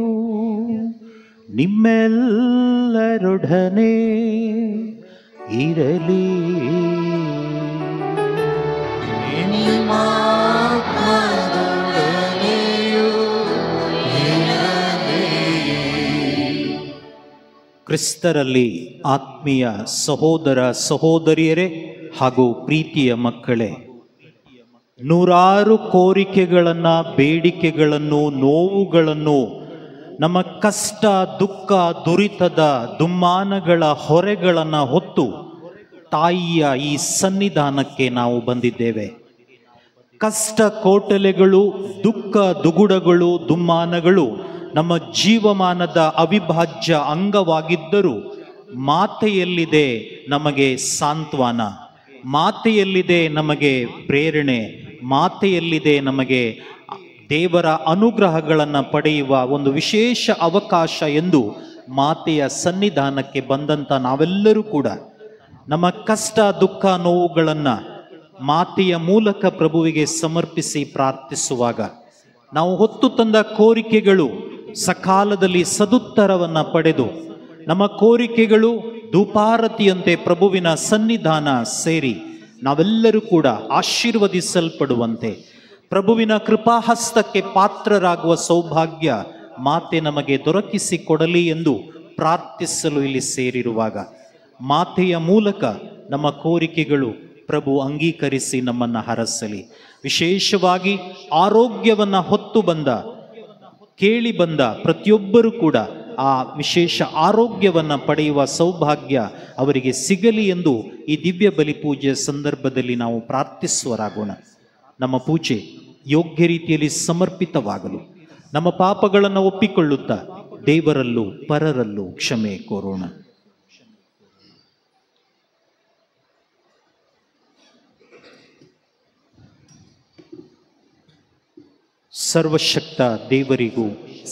ನಿಮ್ಮೆಲ್ಲರೊಡನೆ ಇರಲಿ ಕ್ರಿಸ್ತರಲ್ಲಿ ಆತ್ಮೀಯ ಸಹೋದರ ಸಹೋದರಿಯರೇ ಹಾಗೂ ಪ್ರೀತಿಯ ಮಕ್ಕಳೇ ನೂರಾರು ಕೋರಿಕೆಗಳನ್ನು ಬೇಡಿಕೆಗಳನ್ನು ನೋವುಗಳನ್ನು ನಮ್ಮ ಕಷ್ಟ ದುಃಖ ದುರಿತದ ದುಮ್ಮಾನಗಳ ಹೊರೆಗಳನ್ನು ಹೊತ್ತು ತಾಯಿಯ ಈ ಸನ್ನಿಧಾನಕ್ಕೆ ನಾವು ಬಂದಿದ್ದೇವೆ ಕಷ್ಟ ಕೋಟಲೆಗಳು ದುಃಖ ದುಗುಡಗಳು ದುಮ್ಮಾನಗಳು ನಮ್ಮ ಜೀವಮಾನದ ಅವಿಭಾಜ್ಯ ಅಂಗವಾಗಿದ್ದರೂ ಮಾತೆಯಲ್ಲಿದೆ ನಮಗೆ ಸಾಂತ್ವನ ಮಾತೆಯಲ್ಲಿದೆ ನಮಗೆ ಪ್ರೇರಣೆ ಮಾತೆಯಲ್ಲಿದೆ ನಮಗೆ ದೇವರ ಅನುಗ್ರಹಗಳನ್ನು ಪಡೆಯುವ ಒಂದು ವಿಶೇಷ ಅವಕಾಶ ಎಂದು ಮಾತೆಯ ಸನ್ನಿಧಾನಕ್ಕೆ ಬಂದಂಥ ನಾವೆಲ್ಲರೂ ಕೂಡ ನಮ್ಮ ಕಷ್ಟ ದುಃಖ ನೋವುಗಳನ್ನು ಮಾತೆಯ ಮೂಲಕ ಪ್ರಭುವಿಗೆ ಸಮರ್ಪಿಸಿ ಪ್ರಾರ್ಥಿಸುವಾಗ ನಾವು ಹೊತ್ತು ತಂದ ಕೋರಿಕೆಗಳು ಸಕಾಲದಲ್ಲಿ ಸದುತ್ತರವನ್ನು ಪಡೆದು ನಮ್ಮ ಕೋರಿಕೆಗಳು ಧೂಪಾರತಿಯಂತೆ ಪ್ರಭುವಿನ ಸನ್ನಿಧಾನ ಸೇರಿ ನಾವೆಲ್ಲರೂ ಕೂಡ ಆಶೀರ್ವದಿಸಲ್ಪಡುವಂತೆ ಪ್ರಭುವಿನ ಕೃಪಾಹಸ್ತಕ್ಕೆ ಪಾತ್ರರಾಗುವ ಸೌಭಾಗ್ಯ ಮಾತೆ ನಮಗೆ ದೊರಕಿಸಿ ಕೊಡಲಿ ಎಂದು ಪ್ರಾರ್ಥಿಸಲು ಇಲ್ಲಿ ಸೇರಿರುವಾಗ ಮಾತೆಯ ಮೂಲಕ ನಮ್ಮ ಕೋರಿಕೆಗಳು ಪ್ರಭು ಅಂಗೀಕರಿಸಿ ನಮ್ಮನ್ನು ಹರಸಲಿ ವಿಶೇಷವಾಗಿ ಆರೋಗ್ಯವನ್ನು ಹೊತ್ತು ಬಂದ ಕೇಳಿ ಬಂದ ಪ್ರತಿಯೊಬ್ಬರೂ ಕೂಡ ಆ ವಿಶೇಷ ಆರೋಗ್ಯವನ್ನು ಪಡೆಯುವ ಸೌಭಾಗ್ಯ ಅವರಿಗೆ ಸಿಗಲಿ ಎಂದು ಈ ದಿವ್ಯ ಬಲಿ ಪೂಜೆಯ ಸಂದರ್ಭದಲ್ಲಿ ನಾವು ಪ್ರಾರ್ಥಿಸುವರಾಗೋಣ ನಮ್ಮ ಪೂಜೆ ಯೋಗ್ಯ ರೀತಿಯಲ್ಲಿ ಸಮರ್ಪಿತವಾಗಲು ನಮ್ಮ ಪಾಪಗಳನ್ನು ಒಪ್ಪಿಕೊಳ್ಳುತ್ತಾ ದೇವರಲ್ಲೂ ಪರರಲ್ಲೂ ಕ್ಷಮೆ ಕೋರೋಣ ಸರ್ವಶಕ್ತ ದೇವರಿಗೂ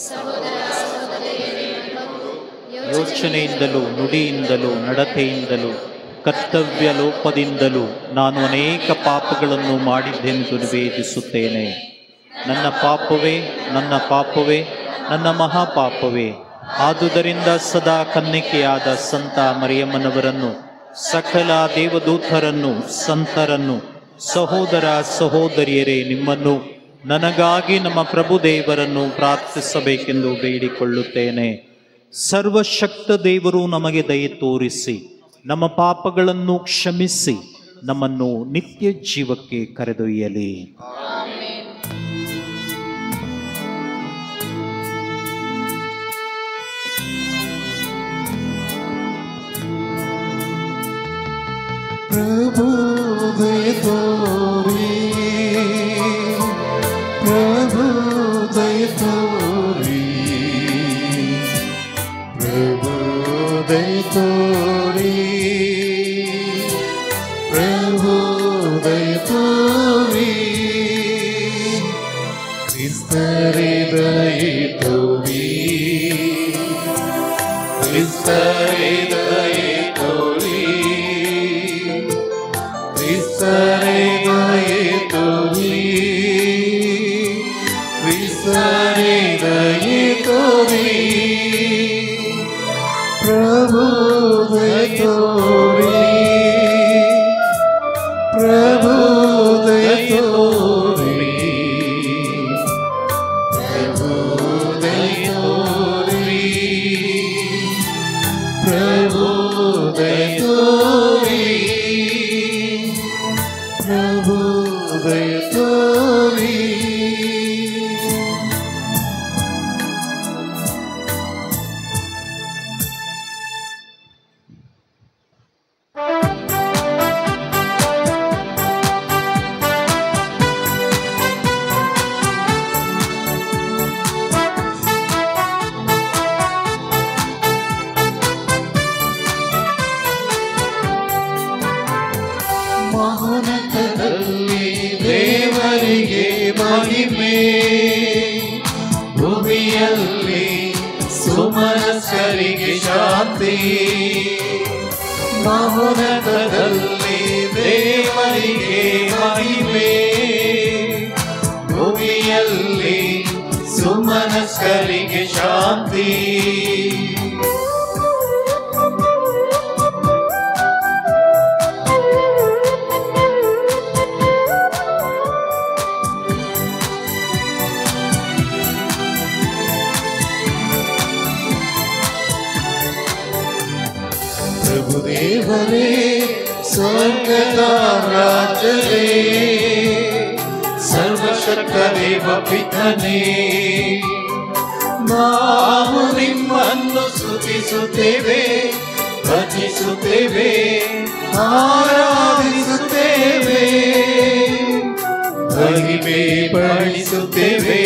ಯೋಚನೆಯಿಂದಲೂ ನುಡಿಯಿಂದಲೂ ನಡತೆಯಿಂದಲೂ ಕರ್ತವ್ಯ ಲೋಪದಿಂದಲೂ ನಾನು ಅನೇಕ ಪಾಪಗಳನ್ನು ಮಾಡಿದ್ದೆಂದು ನಿವೇದಿಸುತ್ತೇನೆ ನನ್ನ ಪಾಪವೇ ನನ್ನ ಪಾಪವೇ ನನ್ನ ಮಹಾಪಾಪವೇ ಆದುದರಿಂದ ಸದಾ ಕನ್ನಿಕೆಯಾದ ಸಂತ ಮರಿಯಮ್ಮನವರನ್ನು ಸಕಲ ದೇವದೂತರನ್ನು ಸಂತರನ್ನು ಸಹೋದರ ಸಹೋದರಿಯರೇ ನಿಮ್ಮನ್ನು ನನಗಾಗಿ ನಮ್ಮ ಪ್ರಭು ದೇವರನ್ನು ಪ್ರಾರ್ಥಿಸಬೇಕೆಂದು ಬೇಡಿಕೊಳ್ಳುತ್ತೇನೆ ಸರ್ವಶಕ್ತ ದೇವರು ನಮಗೆ ದಯೆ ತೋರಿಸಿ ನಮ್ಮ ಪಾಪಗಳನ್ನು ಕ್ಷಮಿಸಿ ನಮ್ಮನ್ನು ನಿತ್ಯ ಜೀವಕ್ಕೆ ಕರೆದೊಯ್ಯಲಿ प्रभु दय तोरी प्रभु दय तोरी प्रभु दय तोरी प्रभु दय तोरी क्रिस्तरे दय तोरी क्रिस्तरे दय तोरी ಕ್ರಿಸ್ತರೇ ದಯೆ ತೋರಿ ಕ್ರಿಸ್ತರೇ ದಯೆ ತೋರಿ ಪ್ರಭು ದಯ ತೋರಿ ಪ್ರಭು ದಯ ತೋರಿ ಪ್ರಭು ದಯ ತೋರಿ ಪ್ರಭು ದಯ ತೋರಿ ಪ್ರಭು ದಯ ತೋರಿ ಮಹೋನ್ನತದಲ್ಲಿ ದೇವರಿಗೆ ಮಹಿಮೆ ಭೂಮಿಯಲ್ಲಿ ಸುಮನಸ್ಕರಿಗೆ ಶಾಂತಿ ಮಹೋನ್ನತದಲ್ಲಿ ದೇವರಿಗೆ ಮಹಿಮೆ ಭೂಮಿಯಲ್ಲಿ ಸುಮನಸ್ಕರಿಗೆ ಶಾಂತಿ ಪ್ರಭುದೇವರೇ ಸ್ವರ್ಗದ ರಾಜರೇ ಸರ್ವಶಕ್ತ ದೇವ ಪಿತನೇ ನಾವು ನಿಮ್ಮನ್ನು ಸ್ತುತಿಸುತ್ತೇವೆ ಭಜಿಸುತ್ತೇವೆ ಆರಾಧಿಸುತ್ತೇವೆ ಮಹಿಮೆ ಪಡಿಸುತ್ತೇವೆ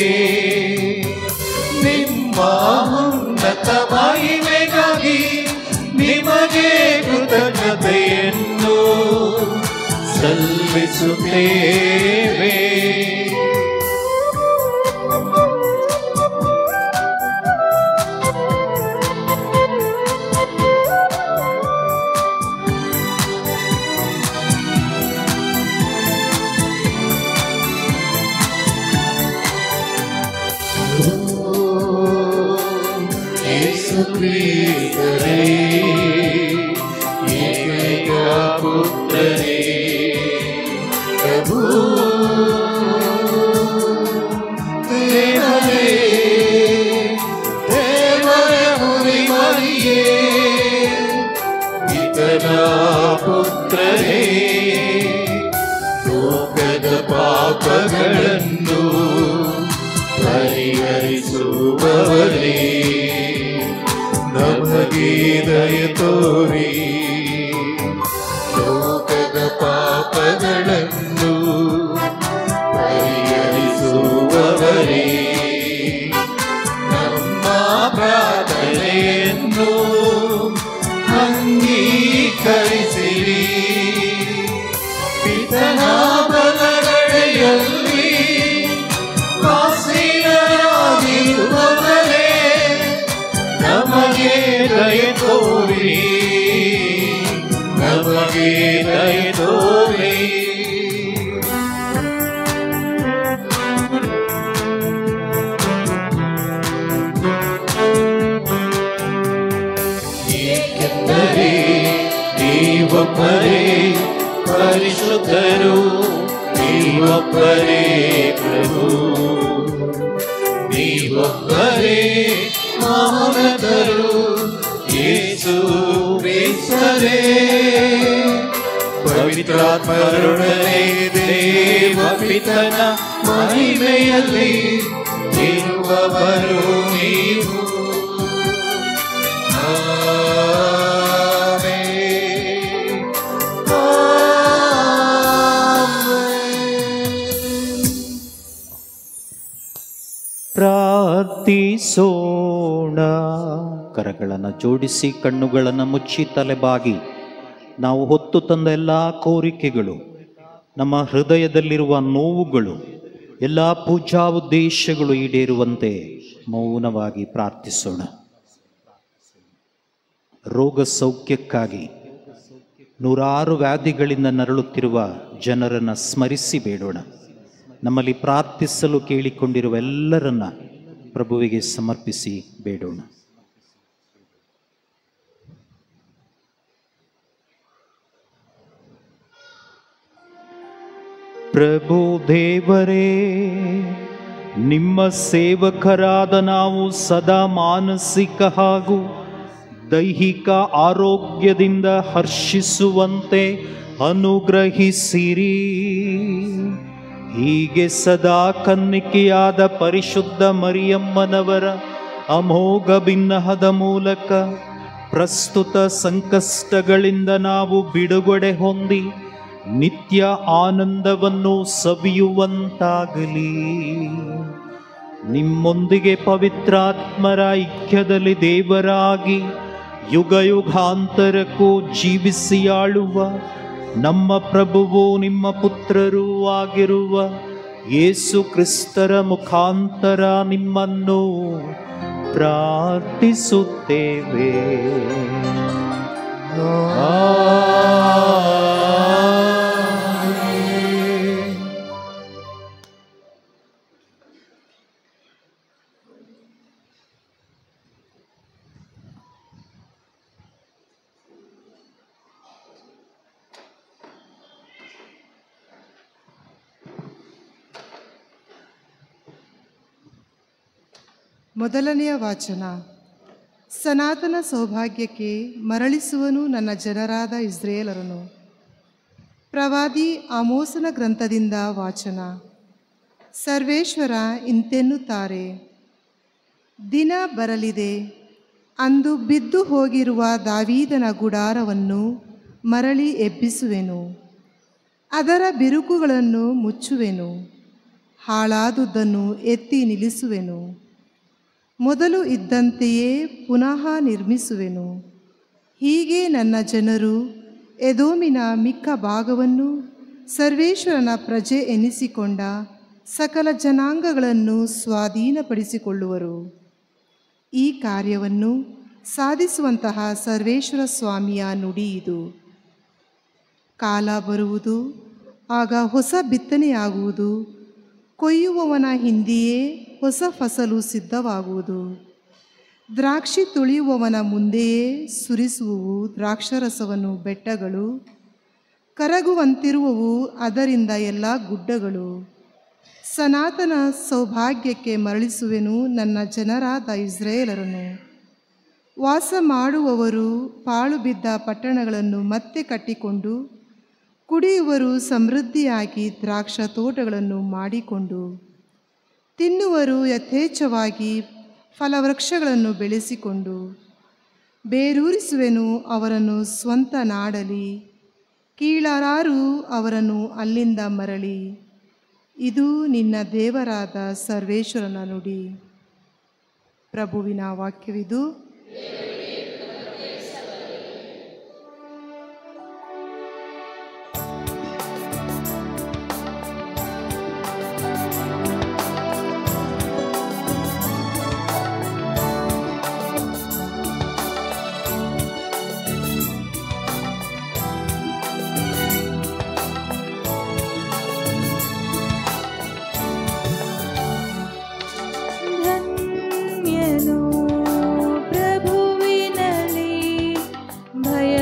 ನಿಮ್ಮ ಉನ್ನತ ಮಹಿಮೆಗಾಗಿ ನಿಮಗೆ ಕೃತಜ್ಞತೆಯನ್ನು ಸಲ್ಲಿಸುತ್ತೇವೆ ಯೇಸು ಕ್ರಿಸ್ತರೇ ಏಕೈಕ ಪುತ್ರರೇ ಪ್ರಭು ದೇವರೇ ದೇವರ ಹುರಿಮರಿಯೇ ಇತನ ಪುತ್ರರೇ ಲೋಕದ ಪಾಪಗಳನ್ನು ಪರಿಹರಿಸುವವರೇ ನಮಗೆ ದಯ ತೋರಿ ಲೋಕದ ಪಾಪಗಳನ್ನು ಅಂಗೀಕರಿಸಿರಿ ಪಿತನ ಬಲಗಡೆಯಲ್ಲಿ ವಾಸಿಯಾಗಿರುವವರೇ ನಮಗೆ ದಯ ತೋರಿ ನಮಗೆ ದಯ ತೋರಿ ಏಕೆಂದರೆ ನೀವೊಬ್ಬರೇ ಪರಿಶುದ್ಧರು ನೀವೊಬ್ಬರೇ ಪ್ರಭು ನೀವೊಬ್ಬರೇ ಮಹೋನ್ನತರು ಯೇಸು ಕ್ರಿಸ್ತರೇ ಪವಿತ್ರಾತ್ಮರೊಡನೆ ದೇವ ಪಿತನ ಮಹಿಮೆಯಲ್ಲಿ ಇರುವವರು ನೀವು ಆಮೆನ್. ಪ್ರಾರ್ಥಿಸೋಣ ಕರಗಳನ್ನು ಜೋಡಿಸಿ ಕಣ್ಣುಗಳನ್ನು ಮುಚ್ಚಿ ತಲೆಬಾಗಿ ನಾವು ಹೊತ್ತು ತಂದ ಎಲ್ಲ ಕೋರಿಕೆಗಳು ನಮ್ಮ ಹೃದಯದಲ್ಲಿರುವ ನೋವುಗಳು ಎಲ್ಲ ಪೂಜಾ ಉದ್ದೇಶಗಳು ಈಡೇರುವಂತೆ ಮೌನವಾಗಿ ಪ್ರಾರ್ಥಿಸೋಣ ರೋಗ ಸೌಖ್ಯಕ್ಕಾಗಿ ನೂರಾರು ವ್ಯಾಧಿಗಳಿಂದ ನರಳುತ್ತಿರುವ ಜನರನ್ನು ಸ್ಮರಿಸಿ ಬೇಡೋಣ ನಮ್ಮಲ್ಲಿ ಪ್ರಾರ್ಥಿಸಲು ಕೇಳಿಕೊಂಡಿರುವ ಎಲ್ಲರನ್ನ ಪ್ರಭುವಿಗೆ ಸಮರ್ಪಿಸಿ ಬೇಡೋಣ ಪ್ರಭು ದೇವರೇ ನಿಮ್ಮ ಸೇವಕರಾದ ನಾವು ಸದಾ ಮಾನಸಿಕ ಹಾಗೂ ದೈಹಿಕ ಆರೋಗ್ಯದಿಂದ ಹರ್ಷಿಸುವಂತೆ ಅನುಗ್ರಹಿಸಿರಿ ಹೀಗೆ ಸದಾ ಕನ್ನಿಕೆಯಾದ ಪರಿಶುದ್ಧ ಮರಿಯಮ್ಮನವರ ಅಮೋಘ ಭಿನ್ನಹದ ಮೂಲಕ ಪ್ರಸ್ತುತ ಸಂಕಷ್ಟಗಳಿಂದ ನಾವು ಬಿಡುಗಡೆ ಹೊಂದಿ ನಿತ್ಯ ಆನಂದವನ್ನು ಸವಿಯುವಂತಾಗಲಿ ನಿಮ್ಮೊಂದಿಗೆ ಪವಿತ್ರಾತ್ಮರ ಐಕ್ಯದಲ್ಲಿ ದೇವರಾಗಿ ಯುಗ ಯುಗಾಂತರಕ್ಕೂ ಜೀವಿಸಿ ಆಳುವ ನಮ್ಮ ಪ್ರಭುವು ನಿಮ್ಮ ಪುತ್ರರೂ ಆಗಿರುವ ಯೇಸು ಕ್ರಿಸ್ತರ ಮುಖಾಂತರ ನಿಮ್ಮನ್ನು ಪ್ರಾರ್ಥಿಸುತ್ತೇವೆ ಆಮೆನ್. ಮೊದಲನೆಯ ವಾಚನ ಸನಾತನ ಸೌಭಾಗ್ಯಕ್ಕೆ ಮರಳಿಸುವನು ನನ್ನ ಜನರಾದ ಇಸ್ರೇಲರನು ಪ್ರವಾದಿ ಆಮೋಸನ ಗ್ರಂಥದಿಂದ ವಾಚನ ಸರ್ವೇಶ್ವರ ಇಂತೆನ್ನುತ್ತಾರೆ ದಿನ ಬರಲಿದೆ ಅಂದು ಬಿದ್ದು ಹೋಗಿರುವ ದಾವೀದನ ಗುಡಾರವನ್ನು ಮರಳಿ ಎಬ್ಬಿಸುವೆನು ಅದರ ಬಿರುಕುಗಳನ್ನು ಮುಚ್ಚುವೆನು ಹಾಳಾದುದನ್ನು ಎತ್ತಿ ನಿಲ್ಲಿಸುವೆನು ಮೊದಲು ಇದ್ದಂತೆಯೇ ಪುನಃ ನಿರ್ಮಿಸುವೆನು ಹೀಗೆ ನನ್ನ ಜನರು ಎದೋಮಿನ ಮಿಕ್ಕ ಭಾಗವನ್ನು ಸರ್ವೇಶ್ವರನ ಪ್ರಜೆ ಎನಿಸಿಕೊಂಡ ಸಕಲ ಜನಾಂಗಗಳನ್ನು ಸ್ವಾಧೀನಪಡಿಸಿಕೊಳ್ಳುವರು ಈ ಕಾರ್ಯವನ್ನು ಸಾಧಿಸುವಂತಹ ಸರ್ವೇಶ್ವರ ಸ್ವಾಮಿಯ ನುಡಿ ಇದು ಕಾಲ ಬರುವುದು ಆಗ ಹೊಸ ಬಿತ್ತನೆಯಾಗುವುದು ಕೊಯ್ಯುವವನ ಹಿಂದೆಯೇ ಹೊಸ ಫಸಲು ಸಿದ್ಧವಾಗುವುದು ದ್ರಾಕ್ಷಿ ತುಳಿಯುವವನ ಮುಂದೆಯೇ ಸುರಿಸುವುವು ದ್ರಾಕ್ಷರಸವನ್ನು ಬೆಟ್ಟಗಳು ಕರಗುವಂತಿರುವವು ಅದರಿಂದ ಎಲ್ಲ ಗುಡ್ಡಗಳು ಸನಾತನ ಸೌಭಾಗ್ಯಕ್ಕೆ ಮರಳಿಸುವೆನು ನನ್ನ ಜನರಾದ ಇಸ್ರೇಲರನ್ನು ವಾಸ ಮಾಡುವವರು ಪಾಳು ಬಿದ್ದ ಪಟ್ಟಣಗಳನ್ನು ಮತ್ತೆ ಕಟ್ಟಿಕೊಂಡು ಕುಡಿಯುವರು ಸಮೃದ್ಧಿಯಾಗಿ ದ್ರಾಕ್ಷ ತೋಟಗಳನ್ನು ಮಾಡಿಕೊಂಡು ತಿನ್ನುವರು ಯಥೇಚ್ಛವಾಗಿ ಫಲವೃಕ್ಷಗಳನ್ನು ಬೆಳೆಸಿಕೊಂಡು ಬೇರೂರಿಸುವೆನು ಅವರನ್ನು ಸ್ವಂತ ನಾಡಲಿ ಕೀಳರಾರು ಅವರನ್ನು ಅಲ್ಲಿಂದ ಮರಳಿ ಇದು ನಿನ್ನ ದೇವರಾದ ಸರ್ವೇಶ್ವರನ ನುಡಿ ಪ್ರಭುವಿನ ವಾಕ್ಯವಿದು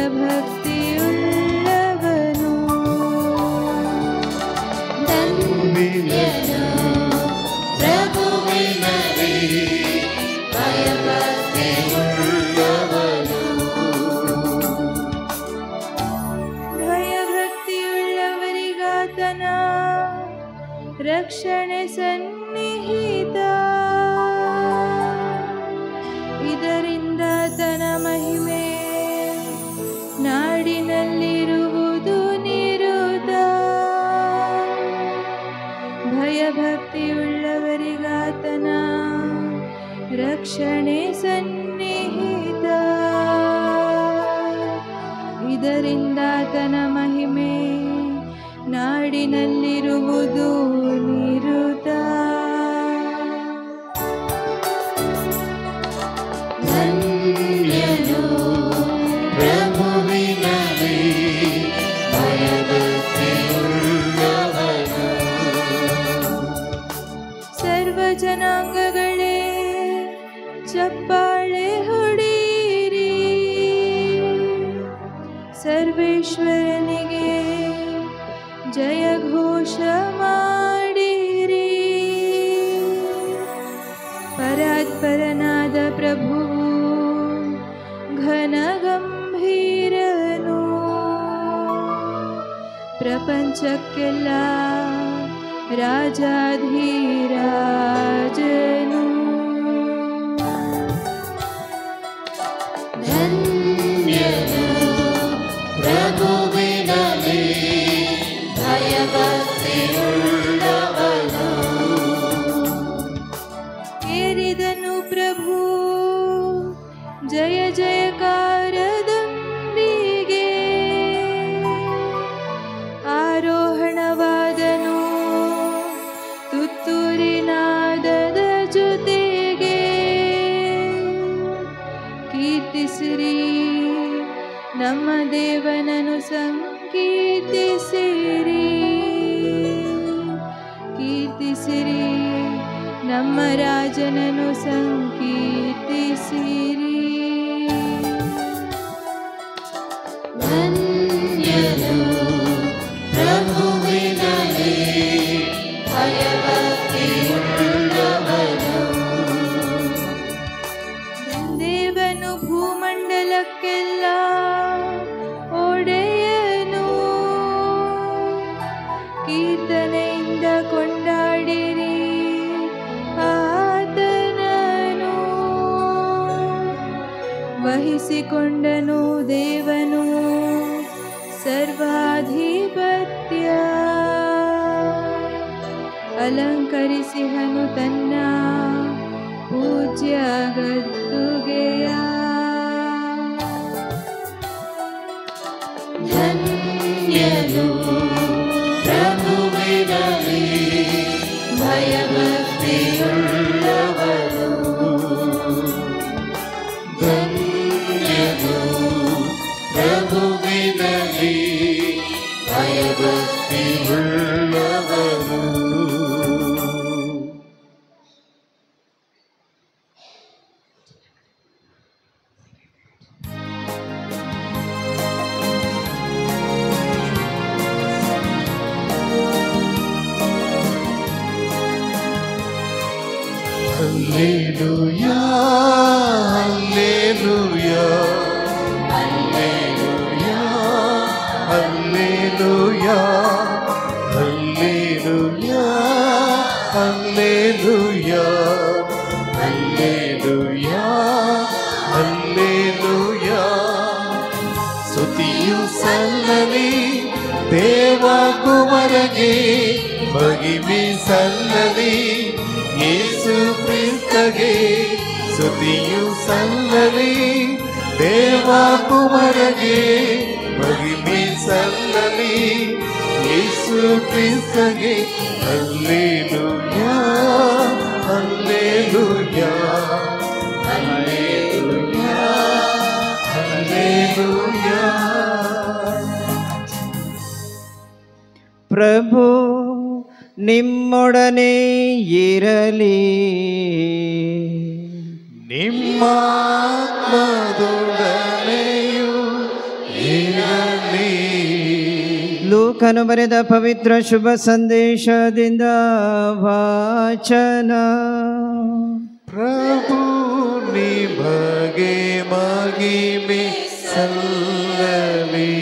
ಭಯಭಕ್ತಿಯುಳ್ಳವನು ಧನ್ಯನು ಪ್ರಭುವಿನಲ್ಲಿ ಭಯಭಕ್ತಿಯುಳ್ಳವನು ಭಯಭಕ್ತಿಯುಳ್ಳವರಿಗಾತನ ರಕ್ಷಣೆ ಸನ್ನಿಹಿತ ಇದರಿಂದ ತನ ಮಹಿಮೆ ನಾಡಿನಲ್ಲಿರುವುದು ನಿರುದ ಭಯಭಕ್ತಿಯುಳ್ಳವರಿಗಾತನ ರಕ್ಷಣೆ ಸನ್ನಿಹಿತ ಇದರಿಂದ ತನ ಮಹಿಮೆ ನಾಡಿನಲ್ಲಿರುವುದು ನಿರುತ ಧನ್ಯನು ಪ್ರಭುವಿನಲ್ಲಿ ಭಯಭಕ್ತಿಯುಳ್ಳವನು ಸರ್ವ ಜನಾಂಗಗಳೇ ಚಪ್ಪಾಳೆ ಹೊಡೀರಿ ಸರ್ವೇಶ್ವರನಿಗೆ ಜಯ ಘೋಷ ಮಾಡಿರಿ ಪರಾತ್ಪರನಾದ ಪ್ರಭುವು ಘನ ಗಂಭೀರನು ಪ್ರಪಂಚಕ್ಕೆಲ್ಲ ರಾಜಾಧೀರಾಜನು ಧನ್ಯನು ಪ್ರಭುವಿನಲ್ಲಿ ಭಯಭಕ್ತಿಯುಳ್ಳವನು ಏರಿದನು ಪ್ರಭು ಜಯ ಜಯಕಾರದೊಂದಿಗೆ ಆರೋಹಣವಾದನು ತುತ್ತೂರಿನಾದದ ಜೊತೆಗೆ ಕೀರ್ತಿಸಿರಿ ನಮ್ಮ ದೇವನನ್ನು ಸಂಕೀರ್ತಿಸಿರಿ ಕೀರ್ತಿಸಿರಿ ನಮ್ಮ ರಾಜನನ್ನು ಸಂಕೀರ್ತಿಸಿರಿ ಧನ್ಯನು ಪ್ರಭುವಿನಲ್ಲಿ ಭಯಭಕ್ತಿಯುಳ್ಳವನು ದೇವನು ಭೂಮಂಡಲಕ್ಕೆಲ್ಲ ಒಡೆಯನು ಕೀರ್ತನೆಯಿಂದ ಕೊಂಡಾಡಿರಿ ಆತನನು ವಹಿಸಿಕೊಂಡನು ದೇವನು ಸರ್ವಾಧಿಪತ್ಯ ಅಲಂಕರಿಸಿಹನು ತನ್ನ ಪೂಜ್ಯ ಗದ್ದುಗೆಯ ಧನ್ಯನು ಪ್ರಭುವಿನಲ್ಲಿ ಭಯಭಕ್ತಿಯುಳ್ಳವನು ಧನ್ಯನು ಪ್ರಭುವಿನಲ್ಲಿ ಭಯಭಕ್ತಿಯುಳ್ಳವನು Alleluia, Alleluia, Alleluia, Alleluia, Alleluia, Alleluia, Alleluia, Alleluia. ಸ್ತುತಿಯು ಸಲ್ಲಲಿ ದೇವ ಕುಮರಗೆ ಮಹಿಮೆ ಸಲ್ಲಲಿ ಯೇಸು ಕ್ರಿಸ್ತಗೆ ಸ್ತುತಿಯು ಸಲ್ಲಲಿ ದೇವ ಕುಮರಗೆ ಮಹಿಮೆ ಸಲ್ಲಲಿ ಯೇಸು ಕ್ರಿಸ್ತಗೆ ಅಲ್ಲೇಲುಯಾ ಅಲ್ಲೇಲುಯಾ ಅಲ್ಲೇಲುಯಾ ಅಲ್ಲೇಲುಯಾ ಪ್ರಭು ನಿಮ್ಮೊಡನೆ ಇರಲಿ ನಿಮ್ಮ ಆತ್ಮದೊಡನೆಯೂ ಲೂಕನು ಬರೆದ ಪವಿತ್ರ ಶುಭ ಸಂದೇಶದಿಂದ ವಾಚನ ಪ್ರಭು ನಿಮಗೆ ಮಗಿಮೆ ಸಲ್ಲಲಿ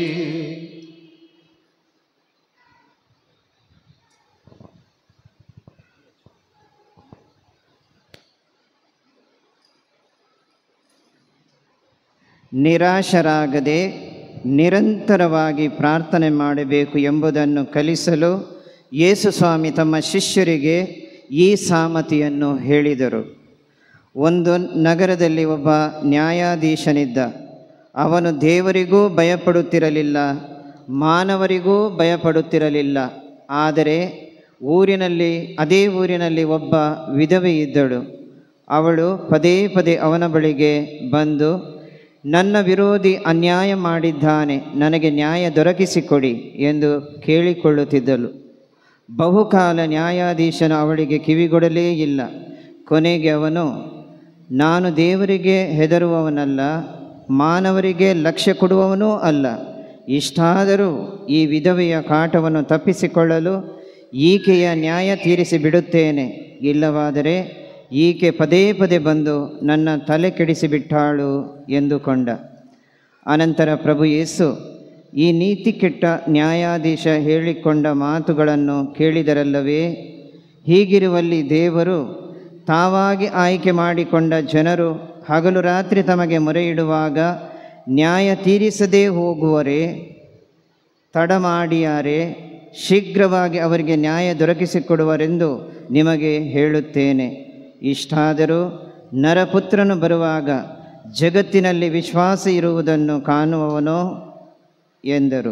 ನಿರಾಶರಾಗದೆ ನಿರಂತರವಾಗಿ ಪ್ರಾರ್ಥನೆ ಮಾಡಬೇಕು ಎಂಬುದನ್ನು ಕಲಿಸಲು ಯೇಸು ಸ್ವಾಮಿ ತಮ್ಮ ಶಿಷ್ಯರಿಗೆ ಈ ಸಾಮತಿಯನ್ನು ಹೇಳಿದರು ಒಂದು ನಗರದಲ್ಲಿ ಒಬ್ಬ ನ್ಯಾಯಾಧೀಶನಿದ್ದ ಅವನು ದೇವರಿಗೂ ಭಯಪಡುತ್ತಿರಲಿಲ್ಲ ಮಾನವರಿಗೂ ಭಯಪಡುತ್ತಿರಲಿಲ್ಲ ಆದರೆ ಊರಿನಲ್ಲಿ ಅದೇ ಊರಿನಲ್ಲಿ ಒಬ್ಬ ವಿಧವೆ ಇದ್ದಳು ಅವಳು ಪದೇ ಪದೇ ಅವನ ಬಳಿಗೆ ಬಂದು ನನ್ನ ವಿರೋಧಿ ಅನ್ಯಾಯ ಮಾಡಿದ್ದಾನೆ ನನಗೆ ನ್ಯಾಯ ದೊರಕಿಸಿಕೊಡಿ ಎಂದು ಕೇಳಿಕೊಳ್ಳುತ್ತಿದ್ದಳು ಬಹುಕಾಲ ನ್ಯಾಯಾಧೀಶನು ಅವಳಿಗೆ ಕಿವಿಗೊಡಲೇ ಇಲ್ಲ ಕೊನೆಗೆ ಅವನು ನಾನು ದೇವರಿಗೆ ಹೆದರುವವನಲ್ಲ ಮಾನವರಿಗೆ ಲಕ್ಷ್ಯ ಕೊಡುವವನೂ ಅಲ್ಲ ಇಷ್ಟಾದರೂ ಈ ವಿಧವೆಯ ಕಾಟವನ್ನು ತಪ್ಪಿಸಿಕೊಳ್ಳಲು ಈಕೆಯ ನ್ಯಾಯ ತೀರಿಸಿ ಬಿಡುತ್ತೇನೆ ಇಲ್ಲವಾದರೆ ಈಕೆ ಪದೇ ಪದೇ ಬಂದು ನನ್ನ ತಲೆ ಕೆಡಿಸಿಬಿಟ್ಟಾಳು ಎಂದುಕೊಂಡ ಅನಂತರ ಪ್ರಭು ಯೇಸು ಈ ನೀತಿ ಕೆಟ್ಟ ನ್ಯಾಯಾಧೀಶ ಹೇಳಿಕೊಂಡ ಮಾತುಗಳನ್ನು ಕೇಳಿದರಲ್ಲವೇ ಹೀಗಿರುವಲ್ಲಿ ದೇವರು ತಾವಾಗಿ ಆಯ್ಕೆ ಮಾಡಿಕೊಂಡ ಜನರು ಹಗಲು ರಾತ್ರಿ ತಮಗೆ ಮೊರೆಯಿಡುವಾಗ ನ್ಯಾಯ ತೀರಿಸದೇ ಹೋಗುವರೇ ತಡ ಮಾಡಿಯಾರೆ ಶೀಘ್ರವಾಗಿ ಅವರಿಗೆ ನ್ಯಾಯ ದೊರಕಿಸಿಕೊಡುವರೆಂದು ನಿಮಗೆ ಹೇಳುತ್ತೇನೆ ಇಷ್ಟಾದರೂ ನರಪುತ್ರನು ಬರುವಾಗ ಜಗತ್ತಿನಲ್ಲಿ ವಿಶ್ವಾಸ ಇರುವುದನ್ನು ಕಾಣುವವನೋ ಎಂದರು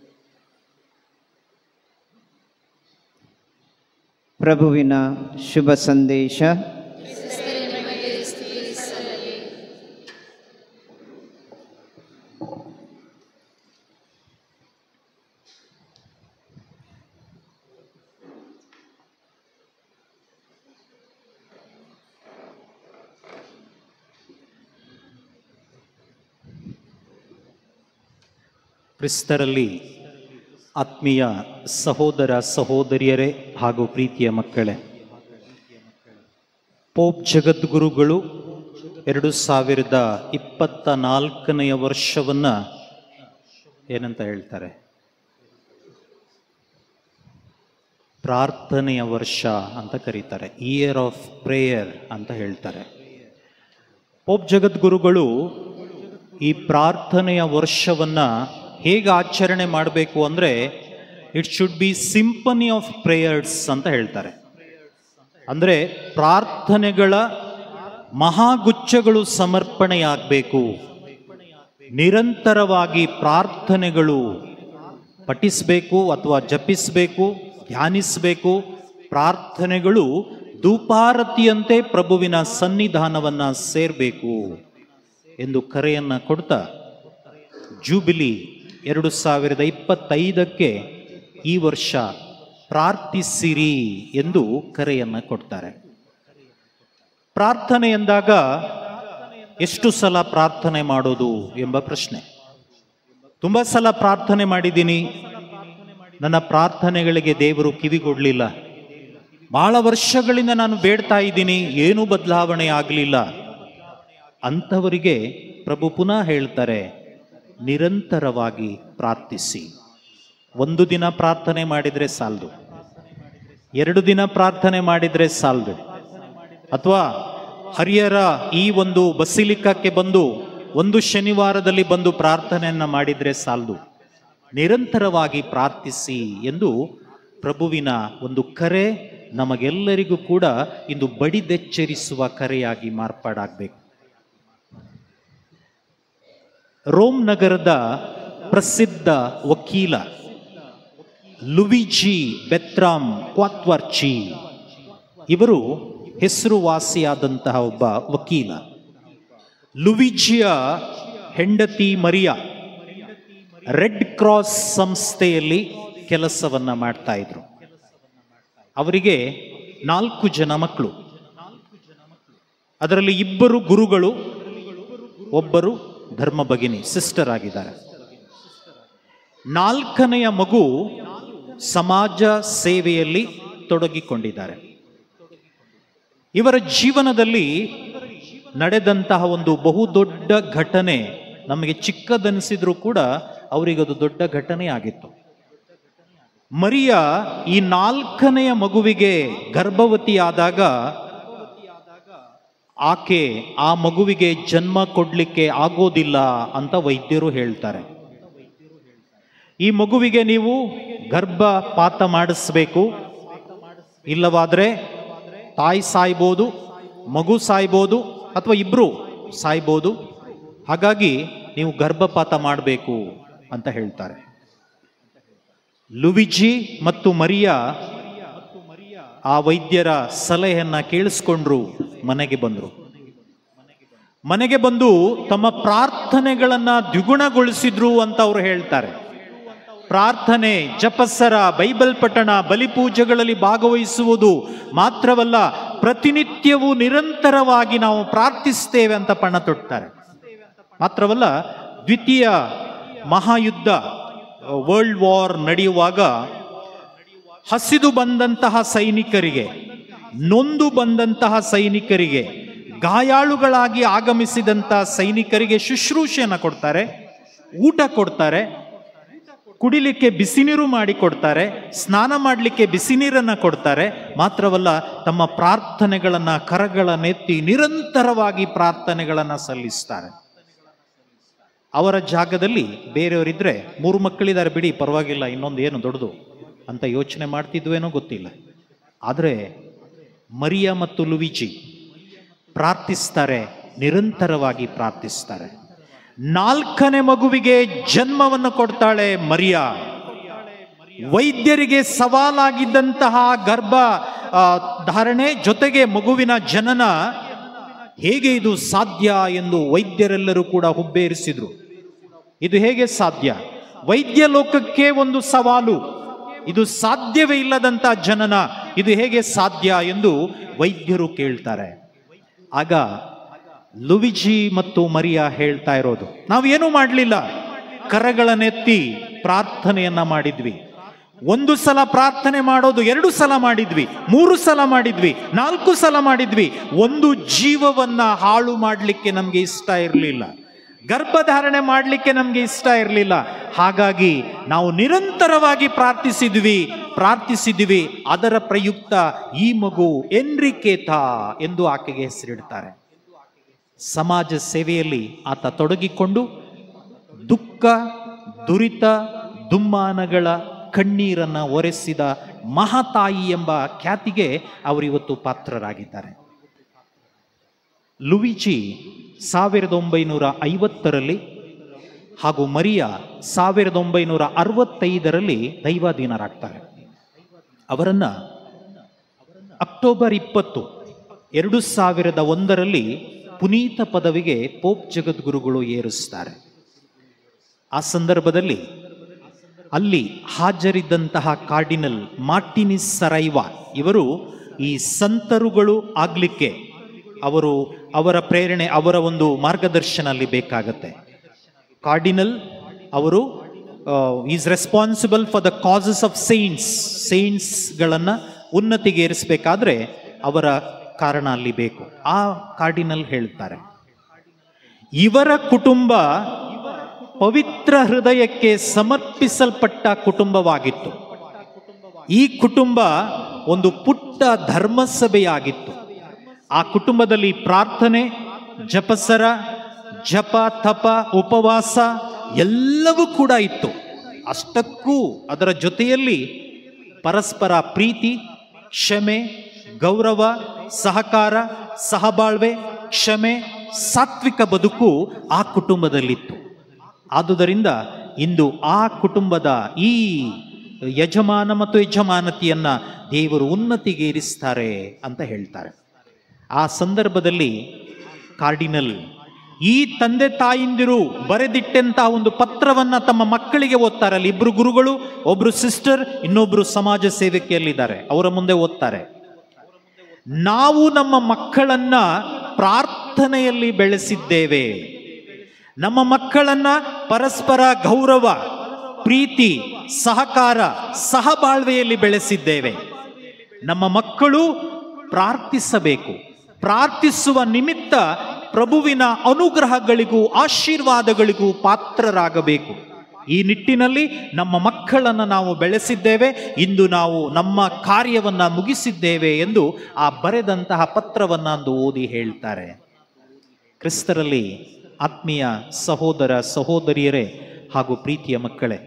ಪ್ರಭುವಿನ ಶುಭ ಸಂದೇಶ ಕ್ರಿಸ್ತರಲ್ಲಿ ಆತ್ಮೀಯ ಸಹೋದರ ಸಹೋದರಿಯರೇ ಹಾಗೂ ಪ್ರೀತಿಯ ಮಕ್ಕಳೇ ಪೋಪ್ ಜಗದ್ಗುರುಗಳು ಎರಡು ಸಾವಿರದ ಇಪ್ಪತ್ತ ನಾಲ್ಕನೆಯ ವರ್ಷವನ್ನು ಏನಂತ ಹೇಳ್ತಾರೆ ಪ್ರಾರ್ಥನೆಯ ವರ್ಷ ಅಂತ ಕರೀತಾರೆ ಇಯರ್ ಆಫ್ ಪ್ರೇಯರ್ ಅಂತ ಹೇಳ್ತಾರೆ ಪೋಪ್ ಜಗದ್ಗುರುಗಳು ಈ ಪ್ರಾರ್ಥನೆಯ ವರ್ಷವನ್ನ ಹೇಗೆ ಆಚರಣೆ ಮಾಡಬೇಕು ಅಂದರೆ it should be symphony of prayers ಅಂತ ಹೇಳ್ತಾರೆ ಅಂದರೆ ಪ್ರಾರ್ಥನೆಗಳ ಮಹಾಗುಚ್ಛಗಳು ಸಮರ್ಪಣೆಯಾಗಬೇಕು ನಿರಂತರವಾಗಿ ಪ್ರಾರ್ಥನೆಗಳು ಪಠಿಸಬೇಕು ಅಥವಾ ಜಪಿಸಬೇಕು ಧ್ಯಾನಿಸಬೇಕು ಪ್ರಾರ್ಥನೆಗಳು ಧೂಪಾರತಿಯಂತೆ ಪ್ರಭುವಿನ ಸನ್ನಿಧಾನವನ್ನ ಸೇರಬೇಕು ಎಂದು ಕರೆಯನ್ನ ಕೊಡ್ತಾ ಜೂಬಿಲಿ ಎರಡು ಸಾವಿರದ ಇಪ್ಪತ್ತೈದಕ್ಕೆ ಈ ವರ್ಷ ಪ್ರಾರ್ಥಿಸಿರಿ ಎಂದು ಕರೆಯನ್ನ ಕೊಡ್ತಾರೆ ಪ್ರಾರ್ಥನೆ ಎಂದಾಗ ಎಷ್ಟು ಸಲ ಪ್ರಾರ್ಥನೆ ಮಾಡೋದು ಎಂಬ ಪ್ರಶ್ನೆ ತುಂಬ ಸಲ ಪ್ರಾರ್ಥನೆ ಮಾಡಿದ್ದೀನಿ ನನ್ನ ಪ್ರಾರ್ಥನೆಗಳಿಗೆ ದೇವರು ಕಿವಿಗೊಡ್ಲಿಲ್ಲ ಬಹಳ ವರ್ಷಗಳಿಂದ ನಾನು ಬೇಡ್ತಾ ಇದ್ದೀನಿ ಏನೂ ಬದಲಾವಣೆ ಆಗಲಿಲ್ಲ ಅಂಥವರಿಗೆ ಪ್ರಭು ಪುನಃ ಹೇಳ್ತಾರೆ ನಿರಂತರವಾಗಿ ಪ್ರಾರ್ಥಿಸಿ ಒಂದು ದಿನ ಪ್ರಾರ್ಥನೆ ಮಾಡಿದರೆ ಸಾಲದು ಎರಡು ದಿನ ಪ್ರಾರ್ಥನೆ ಮಾಡಿದರೆ ಸಾಲದು ಅಥವಾ ಹರಿಯರ ಈ ಒಂದು ಬಸಿಲಿಕಕ್ಕೆ ಬಂದು ಒಂದು ಶನಿವಾರದಲ್ಲಿ ಬಂದು ಪ್ರಾರ್ಥನೆಯನ್ನ ಮಾಡಿದರೆ ಸಾಲದು ನಿರಂತರವಾಗಿ ಪ್ರಾರ್ಥಿಸಿ ಎಂದು ಪ್ರಭುವಿನ ಒಂದು ಕರೆ ನಮಗೆಲ್ಲರಿಗೂ ಕೂಡ ಇಂದು ಬಡಿದೆಚ್ಚರಿಸುವ ಕರೆಯಾಗಿ ಮಾರ್ಪಾಡಾಗಬೇಕು ರೋಮ್ ನಗರದ ಪ್ರಸಿದ್ಧ ವಕೀಲ ಲುವಿಜಿ ಬೆತ್ರಾಮ್ ಕ್ವಾತ್ವರ್ಚಿ ಇವರು ಹೆಸರುವಾಸಿಯಾದಂತಹ ಒಬ್ಬ ವಕೀಲ ಲುವಿಜಿಯ ಹೆಂಡತಿ ಮರಿಯಾ ರೆಡ್ ಕ್ರಾಸ್ ಸಂಸ್ಥೆಯಲ್ಲಿ ಕೆಲಸವನ್ನ ಮಾಡ್ತಾ ಇದ್ರು ಅವರಿಗೆ ನಾಲ್ಕು ಜನ ಮಕ್ಕಳು ಅದರಲ್ಲಿ ಇಬ್ಬರು ಗುರುಗಳು ಒಬ್ಬರು ಧರ್ಮ ಭಗಿನಿ ಸಿಸ್ಟರ್ ಆಗಿದ್ದಾರೆ ನಾಲ್ಕನೆಯ ಮಗು ಸಮಾಜ ಸೇವೆಯಲ್ಲಿ ತೊಡಗಿಕೊಂಡಿದ್ದಾರೆ ಇವರ ಜೀವನದಲ್ಲಿ ನಡೆದಂತಹ ಒಂದು ಬಹುದೊಡ್ಡ ಘಟನೆ ನಮಗೆ ಚಿಕ್ಕದನಿಸಿದ್ರೂ ಕೂಡ ಅವರಿಗದು ದೊಡ್ಡ ಘಟನೆ ಆಗಿತ್ತು ಮರಿಯ ಈ ನಾಲ್ಕನೆಯ ಮಗುವಿಗೆ ಗರ್ಭವತಿಯಾದಾಗ ಆಕೆ ಆ ಮಗುವಿಗೆ ಜನ್ಮ ಕೊಡ್ಲಿಕ್ಕೆ ಆಗೋದಿಲ್ಲ ಅಂತ ವೈದ್ಯರು ಹೇಳ್ತಾರೆ ಈ ಮಗುವಿಗೆ ನೀವು ಗರ್ಭಪಾತ ಮಾಡಿಸ್ಬೇಕು ಇಲ್ಲವಾದ್ರೆ ತಾಯಿ ಸಾಯ್ಬೋದು ಮಗು ಸಾಯ್ಬೋದು ಅಥವಾ ಇಬ್ರು ಸಾಯ್ಬೋದು ಹಾಗಾಗಿ ನೀವು ಗರ್ಭಪಾತ ಮಾಡಬೇಕು ಅಂತ ಹೇಳ್ತಾರೆ ಲುವಿಜಿ ಮತ್ತು ಮರಿಯಾ ಆ ವೈದ್ಯರ ಸಲಹೆಯನ್ನ ಕೇಳಿಸ್ಕೊಂಡ್ರು ಮನೆಗೆ ಬಂದರು ಮನೆಗೆ ಬಂದು ತಮ್ಮ ಪ್ರಾರ್ಥನೆಗಳನ್ನ ದ್ವಿಗುಣಗೊಳಿಸಿದ್ರು ಅಂತ ಅವರು ಹೇಳ್ತಾರೆ ಪ್ರಾರ್ಥನೆ ಜಪಸ್ಸರ ಬೈಬಲ್ ಪಠಣ ಬಲಿಪೂಜೆಗಳಲ್ಲಿ ಭಾಗವಹಿಸುವುದು ಮಾತ್ರವಲ್ಲ ಪ್ರತಿನಿತ್ಯವೂ ನಿರಂತರವಾಗಿ ನಾವು ಪ್ರಾರ್ಥಿಸ್ತೇವೆ ಅಂತ ಪಣ ತೊಡ್ತಾರೆ ಮಾತ್ರವಲ್ಲ ದ್ವಿತೀಯ ಮಹಾಯುದ್ಧ ವರ್ಲ್ಡ್ ವಾರ್ ನಡೆಯುವಾಗ ಹಸಿದು ಬಂದಂತಹ ಸೈನಿಕರಿಗೆ ನೊಂದು ಬಂದಂತಹ ಸೈನಿಕರಿಗೆ ಗಾಯಾಳುಗಳಾಗಿ ಆಗಮಿಸಿದಂತಹ ಸೈನಿಕರಿಗೆ ಶುಶ್ರೂಷೆಯನ್ನು ಕೊಡ್ತಾರೆ ಊಟ ಕೊಡ್ತಾರೆ ಕುಡಿಲಿಕ್ಕೆ ಬಿಸಿ ನೀರು ಮಾಡಿ ಕೊಡ್ತಾರೆ ಸ್ನಾನ ಮಾಡಲಿಕ್ಕೆ ಬಿಸಿ ನೀರನ್ನ ಕೊಡ್ತಾರೆ ಮಾತ್ರವಲ್ಲ ತಮ್ಮ ಪ್ರಾರ್ಥನೆಗಳನ್ನ ಕರಗಳನ್ನೆತ್ತಿ ನಿರಂತರವಾಗಿ ಪ್ರಾರ್ಥನೆಗಳನ್ನ ಸಲ್ಲಿಸ್ತಾರೆ ಅವರ ಜಾಗದಲ್ಲಿ ಬೇರೆಯವರಿದ್ರೆ ಮೂರು ಮಕ್ಕಳಿದ್ದಾರೆ ಬಿಡಿ ಪರವಾಗಿಲ್ಲ ಇನ್ನೊಂದು ಏನು ದೊಡ್ಡದು ಅಂತ ಯೋಚನೆ ಮಾಡ್ತಿದ್ವೇನೋ ಗೊತ್ತಿಲ್ಲ ಆದರೆ ಮರಿಯಾ ಮತ್ತು ಲುವಿಜಿ ಪ್ರಾರ್ಥಿಸ್ತಾರೆ ನಿರಂತರವಾಗಿ ಪ್ರಾರ್ಥಿಸ್ತಾರೆ ನಾಲ್ಕನೇ ಮಗುವಿಗೆ ಜನ್ಮವನ್ನು ಕೊಡ್ತಾಳೆ ಮರಿಯಾ ವೈದ್ಯರಿಗೆ ಸವಾಲಾಗಿದ್ದಂತಹ ಗರ್ಭ ಆ, ಧಾರಣೆ ಜೊತೆಗೆ ಮಗುವಿನ ಜನನ ಹೇಗೆ ಇದು ಸಾಧ್ಯ ಎಂದು ವೈದ್ಯರೆಲ್ಲರೂ ಕೂಡ ಹುಬ್ಬೇರಿಸಿದ್ರು ಇದು ಹೇಗೆ ಸಾಧ್ಯ ವೈದ್ಯ ಲೋಕಕ್ಕೆ ಒಂದು ಸವಾಲು ಇದು ಸಾಧ್ಯವೇ ಇಲ್ಲದಂತ ಜನನ ಇದು ಹೇಗೆ ಸಾಧ್ಯ ಎಂದು ವೈದ್ಯರು ಕೇಳ್ತಾರೆ ಆಗ ಲುವಿಜಿ ಮತ್ತು ಮರಿಯಾ ಹೇಳ್ತಾ ಇರೋದು ನಾವೇನು ಮಾಡಲಿಲ್ಲ ಕರಗಳನ್ನೆತ್ತಿ ಪ್ರಾರ್ಥನೆಯನ್ನ ಮಾಡಿದ್ವಿ ಒಂದು ಸಲ ಪ್ರಾರ್ಥನೆ ಮಾಡೋದು ಎರಡು ಸಲ ಮಾಡಿದ್ವಿ ಮೂರು ಸಲ ಮಾಡಿದ್ವಿ ನಾಲ್ಕು ಸಲ ಮಾಡಿದ್ವಿ ಒಂದು ಜೀವವನ್ನ ಹಾಳು ಮಾಡಲಿಕ್ಕೆ ನಮಗೆ ಇಷ್ಟ ಇರಲಿಲ್ಲ ಗರ್ಭಧಾರಣೆ ಮಾಡಲಿಕ್ಕೆ ನಮಗೆ ಇಷ್ಟ ಇರಲಿಲ್ಲ ಹಾಗಾಗಿ ನಾವು ನಿರಂತರವಾಗಿ ಪ್ರಾರ್ಥಿಸಿದ್ವಿ ಪ್ರಾರ್ಥಿಸಿದ್ವಿ ಅದರ ಪ್ರಯುಕ್ತ ಈ ಮಗು ಎನ್ರಿಕೇತ ಎಂದು ಆಕೆಗೆ ಹೆಸರಿಡ್ತಾರೆ ಸಮಾಜ ಸೇವೆಯಲ್ಲಿ ಆತ ತೊಡಗಿಕೊಂಡು ದುಃಖ ದುರಿತ ದುಮ್ಮಾನಗಳ ಕಣ್ಣೀರನ್ನ ಒರೆಸಿದ ಮಹಾತಾಯಿ ಎಂಬ ಖ್ಯಾತಿಗೆ ಅವರಿವತ್ತು ಪಾತ್ರರಾಗಿದ್ದಾರೆ ಲುವಿಜಿ ಸಾವಿರದ ಒಂಬೈನೂರ ಐವತ್ತರಲ್ಲಿ ಹಾಗೂ ಮರಿಯಾ ಸಾವಿರದ ಒಂಬೈನೂರ ಅರವತ್ತೈದರಲ್ಲಿ ದೈವಾಧೀನರಾಗ್ತಾರೆ ಅವರನ್ನ ಅಕ್ಟೋಬರ್ ಇಪ್ಪತ್ತು ಎರಡು ಸಾವಿರದ ಒಂದರಲ್ಲಿ ಪುನೀತ ಪದವಿಗೆ ಪೋಪ್ ಜಗದ್ಗುರುಗಳು ಏರಿಸ್ತಾರೆ ಆ ಸಂದರ್ಭದಲ್ಲಿ ಅಲ್ಲಿ ಹಾಜರಿದ್ದಂತಹ ಕಾರ್ಡಿನಲ್ ಮಾರ್ಟಿನಿಸ್ ಸರೈವಾ ಇವರು ಈ ಸಂತರುಗಳು ಆಗ್ಲಿಕ್ಕೆ ಅವರು ಅವರ ಪ್ರೇರಣೆ ಅವರ ಒಂದು ಮಾರ್ಗದರ್ಶನ ಅಲ್ಲಿ ಬೇಕಾಗತ್ತೆ ಕಾರ್ಡಿನಲ್ ಅವರು is responsible for the causes of saints ಸೈನ್ಸ್ಗಳನ್ನು ಉನ್ನತಿಗೇರಿಸಬೇಕಾದ್ರೆ ಅವರ ಕಾರಣ ಅಲ್ಲಿ ಬೇಕು ಆ ಕಾರ್ಡಿನಲ್ ಹೇಳ್ತಾರೆ ಇವರ ಕುಟುಂಬ ಪವಿತ್ರ ಹೃದಯಕ್ಕೆ ಸಮರ್ಪಿಸಲ್ಪಟ್ಟ ಕುಟುಂಬವಾಗಿತ್ತು ಈ ಕುಟುಂಬ ಒಂದು ಪುಟ್ಟ ಧರ್ಮಸಭೆಯಾಗಿತ್ತು ಆ ಕುಟುಂಬದಲ್ಲಿ ಪ್ರಾರ್ಥನೆ ಜಪಸರ ಜಪ ತಪ ಉಪವಾಸ ಎಲ್ಲವೂ ಕೂಡ ಇತ್ತು ಅಷ್ಟಕ್ಕೂ ಅದರ ಜೊತೆಯಲ್ಲಿ ಪರಸ್ಪರ ಪ್ರೀತಿ ಕ್ಷಮೆ ಗೌರವ ಸಹಕಾರ ಸಹಬಾಳ್ವೆ ಕ್ಷಮೆ ಸಾತ್ವಿಕ ಬದುಕು ಆ ಕುಟುಂಬದಲ್ಲಿತ್ತು ಆದುದರಿಂದ ಇಂದು ಆ ಕುಟುಂಬದ ಈ ಯಜಮಾನ ಮತ್ತು ಯಜಮಾನತಿಯನ್ನ ದೇವರು ಉನ್ನತಿಗೇರಿಸ್ತಾರೆ ಅಂತ ಹೇಳ್ತಾರೆ ಆ ಸಂದರ್ಭದಲ್ಲಿ ಕಾರ್ಡಿನಲ್ ಈ ತಂದೆ ತಾಯಿಂದಿರು ಬರೆದಿಟ್ಟಂತಹ ಒಂದು ಪತ್ರವನ್ನ ತಮ್ಮ ಮಕ್ಕಳಿಗೆ ಓದ್ತಾರೆ ಅಲ್ಲಿ ಇಬ್ರು ಗುರುಗಳು ಒಬ್ರು ಸಿಸ್ಟರ್ ಇನ್ನೊಬ್ರು ಸಮಾಜ ಸೇವಕಿಯಲ್ಲಿದ್ದಾರೆ ಅವರ ಮುಂದೆ ಓದ್ತಾರೆ ನಾವು ನಮ್ಮ ಮಕ್ಕಳನ್ನ ಪ್ರಾರ್ಥನೆಯಲ್ಲಿ ಬೆಳೆಸಿದ್ದೇವೆ ನಮ್ಮ ಮಕ್ಕಳನ್ನ ಪರಸ್ಪರ ಗೌರವ ಪ್ರೀತಿ ಸಹಕಾರ ಸಹಬಾಳ್ವೆಯಲ್ಲಿ ಬೆಳೆಸಿದ್ದೇವೆ ನಮ್ಮ ಮಕ್ಕಳು ಪ್ರಾರ್ಥಿಸಬೇಕು ಪ್ರಾರ್ಥಿಸುವ ನಿಮಿತ್ತ ಪ್ರಭುವಿನ ಅನುಗ್ರಹಗಳಿಗೂ ಆಶೀರ್ವಾದಗಳಿಗೂ ಪಾತ್ರರಾಗಬೇಕು ಈ ನಿಟ್ಟಿನಲ್ಲಿ ನಮ್ಮ ಮಕ್ಕಳನ್ನು ನಾವು ಬೆಳೆಸಿದ್ದೇವೆ ಇಂದು ನಾವು ನಮ್ಮ ಕಾರ್ಯವನ್ನ ಮುಗಿಸಿದ್ದೇವೆ ಎಂದು ಆ ಬರೆದಂತಹ ಪತ್ರವನ್ನ ಅಂದು ಓದಿ ಹೇಳ್ತಾರೆ ಕ್ರಿಸ್ತರಲ್ಲಿ ಆತ್ಮೀಯ ಸಹೋದರ ಸಹೋದರಿಯರೇ ಹಾಗೂ ಪ್ರೀತಿಯ ಮಕ್ಕಳೇ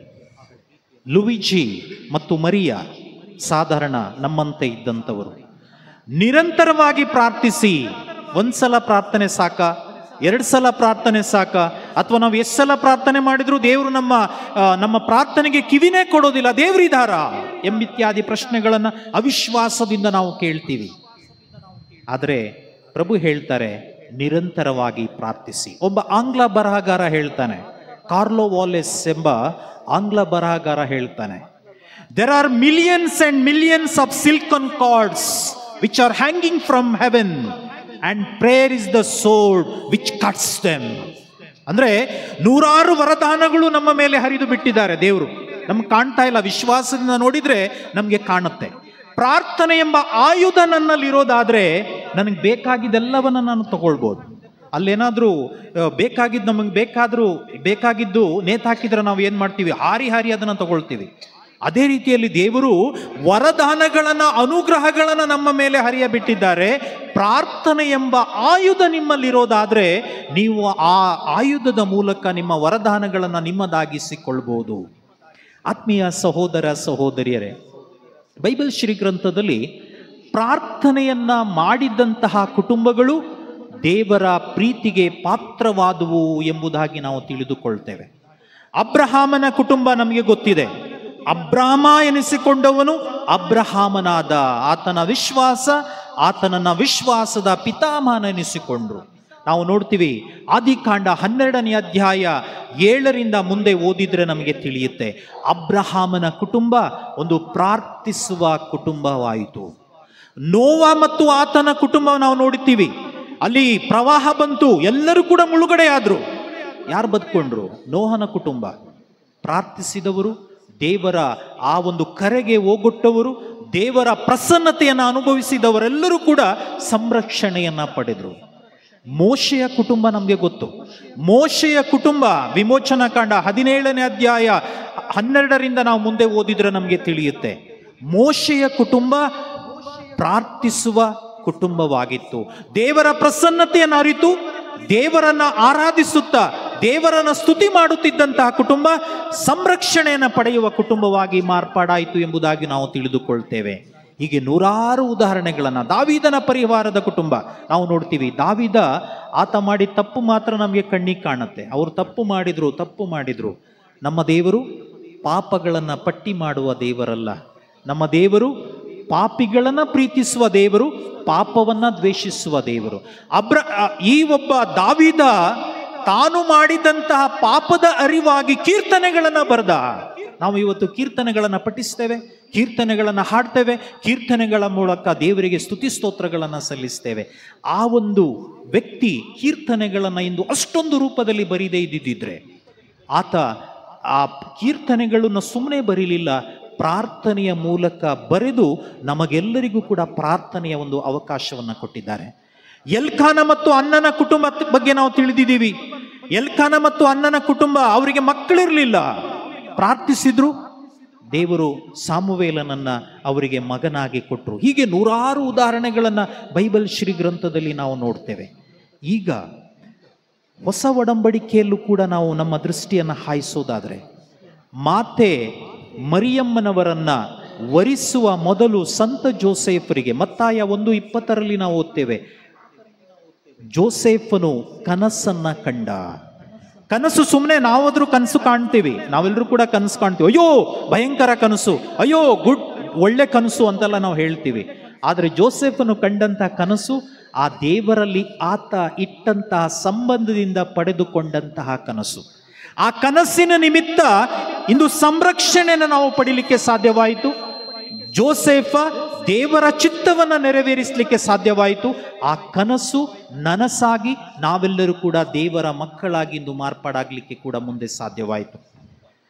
ಲುವಿಜಿ ಮತ್ತು ಮರಿಯ ಸಾಧಾರಣ ನಮ್ಮಂತೆ ಇದ್ದಂಥವರು ನಿರಂತರವಾಗಿ ಪ್ರಾರ್ಥಿಸಿ ಒಂದ್ಸಲ ಪ್ರಾರ್ಥನೆ ಸಾಕ ಎರಡು ಸಲ ಪ್ರಾರ್ಥನೆ ಸಾಕ ಅಥವಾ ನಾವು ಎಷ್ಟು ಸಲ ಪ್ರಾರ್ಥನೆ ಮಾಡಿದ್ರು ದೇವರು ನಮ್ಮ ಆ, ನಮ್ಮ ಪ್ರಾರ್ಥನೆಗೆ ಕಿವಿನೇ ಕೊಡೋದಿಲ್ಲ ದೇವರಿದಾರ ಎಂಬಿತ್ಯಾದಿ ಪ್ರಶ್ನೆಗಳನ್ನು ಅವಿಶ್ವಾಸದಿಂದ ನಾವು ಕೇಳ್ತೀವಿ ಆದರೆ ಪ್ರಭು ಹೇಳ್ತಾರೆ ನಿರಂತರವಾಗಿ ಪ್ರಾರ್ಥಿಸಿ ಒಬ್ಬ ಆಂಗ್ಲ ಬರಹಗಾರ ಹೇಳ್ತಾನೆ ಕಾರ್ಲೋ ವಾಲೆಸ್ ಎಂಬ ಆಂಗ್ಲ ಬರಹಗಾರ ಹೇಳ್ತಾನೆ there are millions and millions of silken cords which are hanging from heaven and prayer is the sword which cuts them ಅಂದ್ರೆ ನೂರಾರು ವರದಾನಗಳು ನಮ್ಮ ಮೇಲೆ ಹರಿದು ಬಿಟ್ಟಿದ್ದಾರೆ ದೇವರು ನಮ್ಗೆ ಕಾಣ್ತಾ ಇಲ್ಲ ವಿಶ್ವಾಸದಿಂದ ನೋಡಿದ್ರೆ ನಮಗೆ ಕಾಣುತ್ತೆ ಪ್ರಾರ್ಥನೆ ಎಂಬ ಆಯುಧ ನನ್ನಲ್ಲಿರೋದಾದ್ರೆ ನನಗೆ ಬೇಕಾಗಿದ್ದೆಲ್ಲವನ್ನ ನಾನು ತಗೊಳ್ಬೋದು ಅಲ್ಲೇನಾದ್ರೂ ಆ, ಬೇಕಾಗಿದ್ದು ನಮಗೆ ಬೇಕಾದ್ರೂ ಬೇಕಾಗಿದ್ದು ನೇತಾಕಿದ್ರೆ ನಾವು ಏನ್ ಮಾಡ್ತೀವಿ ಹಾರಿ ಹಾರಿ ಅದನ್ನ ತಗೊಳ್ತೀವಿ ಅದೇ ರೀತಿಯಲ್ಲಿ ದೇವರು ವರದಾನಗಳನ್ನ ಅನುಗ್ರಹಗಳನ್ನ ನಮ್ಮ ಮೇಲೆ ಹರಿಯ ಬಿಟ್ಟಿದ್ದಾರೆ ಪ್ರಾರ್ಥನೆ ಎಂಬ ಆಯುಧ ನಿಮ್ಮಲ್ಲಿರೋದಾದ್ರೆ ನೀವು ಆ ಆಯುಧದ ಮೂಲಕ ನಿಮ್ಮ ವರದಾನಗಳನ್ನ ನಿಮ್ಮದಾಗಿಸಿಕೊಳ್ಬಹುದು ಆತ್ಮೀಯ ಸಹೋದರ ಸಹೋದರಿಯರೇ ಬೈಬಲ್ ಶ್ರೀ ಗ್ರಂಥದಲ್ಲಿ ಪ್ರಾರ್ಥನೆಯನ್ನ ಮಾಡಿದಂತಹ ಕುಟುಂಬಗಳು ದೇವರ ಪ್ರೀತಿಗೆ ಪಾತ್ರವಾದುವು ಎಂಬುದಾಗಿ ನಾವು ತಿಳಿದುಕೊಳ್ತೇವೆ ಅಬ್ರಹಾಮನ ಕುಟುಂಬ ನಮಗೆ ಗೊತ್ತಿದೆ ಅಬ್ರಾಮ ಎನಿಸಿಕೊಂಡವನು ಅಬ್ರಹಾಮನಾದ ಆತನ ವಿಶ್ವಾಸ ಆತನನ್ನ ವಿಶ್ವಾಸದ ಪಿತಾಮಹನೆನಿಸಿಕೊಂಡ್ರು ನಾವು ನೋಡ್ತೀವಿ ಆದಿಕಾಂಡ ಹನ್ನೆರಡನೇ ಅಧ್ಯಾಯ ಏಳರಿಂದ ಮುಂದೆ ಓದಿದ್ರೆ ನಮಗೆ ತಿಳಿಯುತ್ತೆ ಅಬ್ರಹಾಮನ ಕುಟುಂಬ ಒಂದು ಪ್ರಾರ್ಥಿಸುವ ಕುಟುಂಬವಾಯಿತು ನೋವ ಮತ್ತು ಆತನ ಕುಟುಂಬ ನಾವು ನೋಡುತ್ತೀವಿ ಅಲ್ಲಿ ಪ್ರವಾಹ ಬಂತು ಎಲ್ಲರೂ ಕೂಡ ಮುಳುಗಡೆ ಆದ್ರು ಯಾರು ಬದುಕೊಂಡ್ರು ನೋಹನ ಕುಟುಂಬ ಪ್ರಾರ್ಥಿಸಿದವರು ದೇವರ ಆ ಒಂದು ಕರೆಗೆ ಹೋಗೊಟ್ಟವರು ದೇವರ ಪ್ರಸನ್ನತೆಯನ್ನು ಅನುಭವಿಸಿದವರೆಲ್ಲರೂ ಕೂಡ ಸಂರಕ್ಷಣೆಯನ್ನ ಪಡೆದರು ಮೋಶೆಯ ಕುಟುಂಬ ನಮಗೆ ಗೊತ್ತು ಮೋಶೆಯ ಕುಟುಂಬ ವಿಮೋಚನಾ ಕಾಂಡ ಹದಿನೇಳನೇ ಅಧ್ಯಾಯ ಹನ್ನೆರಡರಿಂದ ನಾವು ಮುಂದೆ ಓದಿದ್ರೆ ನಮಗೆ ತಿಳಿಯುತ್ತೆ ಮೋಶೆಯ ಕುಟುಂಬ ಪ್ರಾರ್ಥಿಸುವ ಕುಟುಂಬವಾಗಿತ್ತು ದೇವರ ಪ್ರಸನ್ನತೆಯನ್ನು ಅರಿತು ದೇವರನ್ನ ಆರಾಧಿಸುತ್ತಾ ದೇವರನ್ನ ಸ್ತುತಿ ಮಾಡುತ್ತಿದ್ದಂತಹ ಕುಟುಂಬ ಸಂರಕ್ಷಣೆಯನ್ನು ಪಡೆಯುವ ಕುಟುಂಬವಾಗಿ ಮಾರ್ಪಾಡಾಯಿತು ಎಂಬುದಾಗಿ ನಾವು ತಿಳಿದುಕೊಳ್ತೇವೆ ಹೀಗೆ ನೂರಾರು ಉದಾಹರಣೆಗಳನ್ನ ದಾವಿದನ ಪರಿವಾರದ ಕುಟುಂಬ ನಾವು ನೋಡ್ತೀವಿ ದಾವಿದ ಆತ ಮಾಡಿ ತಪ್ಪು ಮಾತ್ರ ನಮಗೆ ಕಣ್ಣಿಗೆ ಕಾಣುತ್ತೆ ಅವರು ತಪ್ಪು ಮಾಡಿದ್ರು ತಪ್ಪು ಮಾಡಿದ್ರು ನಮ್ಮ ದೇವರು ಪಾಪಗಳನ್ನ ಪಟ್ಟಿ ಮಾಡುವ ದೇವರಲ್ಲ ನಮ್ಮ ದೇವರು ಪಾಪಿಗಳನ್ನ ಪ್ರೀತಿಸುವ ದೇವರು ಪಾಪವನ್ನ ದ್ವೇಷಿಸುವ ದೇವರು ಅಬ್ರ ಆ, ಈ ಒಬ್ಬ ದಾವಿದ ತಾನು ಮಾಡಿದಂತಹ ಪಾಪದ ಅರಿವಾಗಿ ಕೀರ್ತನೆಗಳನ್ನ ಬರೆದ ನಾವು ಇವತ್ತು ಕೀರ್ತನೆಗಳನ್ನ ಪಠಿಸ್ತೇವೆ ಕೀರ್ತನೆಗಳನ್ನ ಹಾಡ್ತೇವೆ ಕೀರ್ತನೆಗಳ ಮೂಲಕ ದೇವರಿಗೆ ಸ್ತುತಿ ಸ್ತೋತ್ರಗಳನ್ನ ಸಲ್ಲಿಸ್ತೇವೆ ಆ ಒಂದು ವ್ಯಕ್ತಿ ಕೀರ್ತನೆಗಳನ್ನ ಇಂದು ಅಷ್ಟೊಂದು ರೂಪದಲ್ಲಿ ಬರೀದೇ ಇದ್ದಿದ್ದಿದ್ರೆ ಆತ ಆ ಕೀರ್ತನೆಗಳನ್ನು ಸುಮ್ಮನೆ ಬರೀಲಿಲ್ಲ ಪ್ರಾರ್ಥನೆಯ ಮೂಲಕ ಬರೆದು ನಮಗೆಲ್ಲರಿಗೂ ಕೂಡ ಪ್ರಾರ್ಥನೆಯ ಒಂದು ಅವಕಾಶವನ್ನು ಕೊಟ್ಟಿದ್ದಾರೆ ಎಲ್ಖಾನ ಮತ್ತು ಅಣ್ಣನ ಕುಟುಂಬ ಬಗ್ಗೆ ನಾವು ತಿಳಿದಿದ್ದೀವಿ ಎಲ್ಖಾನ ಮತ್ತು ಅಣ್ಣನ ಕುಟುಂಬ ಅವರಿಗೆ ಮಕ್ಕಳಿರಲಿಲ್ಲ ಪ್ರಾರ್ಥಿಸಿದ್ರು ದೇವರು ಸಾಮುವೇಲನನ್ನ ಅವರಿಗೆ ಮಗನಾಗಿ ಕೊಟ್ಟರು ಹೀಗೆ ನೂರಾರು ಉದಾಹರಣೆಗಳನ್ನ ಬೈಬಲ್ ಶ್ರೀ ಗ್ರಂಥದಲ್ಲಿ ನಾವು ನೋಡ್ತೇವೆ ಈಗ ಹೊಸ ಒಡಂಬಡಿಕೆಯಲ್ಲೂ ಕೂಡ ನಾವು ನಮ್ಮ ದೃಷ್ಟಿಯನ್ನು ಹಾಯಿಸೋದಾದರೆ ಮಾತೆ ಮರಿಯಮ್ಮನವರನ್ನ ವರಿಸುವ ಮೊದಲು ಸಂತ ಜೋಸೆಫರಿಗೆ ಮತ್ತಾಯ ಒಂದು ಇಪ್ಪತ್ತರಲ್ಲಿ ನಾವು ಓದ್ತೇವೆ ಜೋಸೆಫನು ಕನಸನ್ನ ಕಂಡ ಕನಸು ಸುಮ್ಮನೆ ನಾವಾದ್ರೂ ಕನಸು ಕಾಣ್ತೀವಿ ನಾವೆಲ್ಲರೂ ಕೂಡ ಕನಸು ಕಾಣ್ತೀವಿ ಅಯ್ಯೋ ಭಯಂಕರ ಕನಸು ಅಯ್ಯೋ ಗುಡ್ ಒಳ್ಳೆ ಕನಸು ಅಂತೆಲ್ಲ ನಾವು ಹೇಳ್ತೀವಿ ಆದರೆ ಜೋಸೆಫನು ಕಂಡಂತಹ ಕನಸು ಆ ದೇವರಲ್ಲಿ ಆತ ಇಟ್ಟಂತಹ ಸಂಬಂಧದಿಂದ ಪಡೆದುಕೊಂಡಂತಹ ಕನಸು ಆ ಕನಸಿನ ನಿಮಿತ್ತ ಇಂದು ಸಂರಕ್ಷಣೆಯನ್ನು ನಾವು ಪಡಿಲಿಕ್ಕೆ ಸಾಧ್ಯವಾಯಿತು ಜೋಸೆಫ ದೇವರ ಚಿತ್ತವನ್ನು ನೆರವೇರಿಸಲಿಕ್ಕೆ ಸಾಧ್ಯವಾಯಿತು ಆ ಕನಸು ನನಸಾಗಿ ನಾವೆಲ್ಲರೂ ಕೂಡ ದೇವರ ಮಕ್ಕಳಾಗಿ ಇಂದು ಮಾರ್ಪಾಡಾಗಲಿಕ್ಕೆ ಕೂಡ ಮುಂದೆ ಸಾಧ್ಯವಾಯಿತು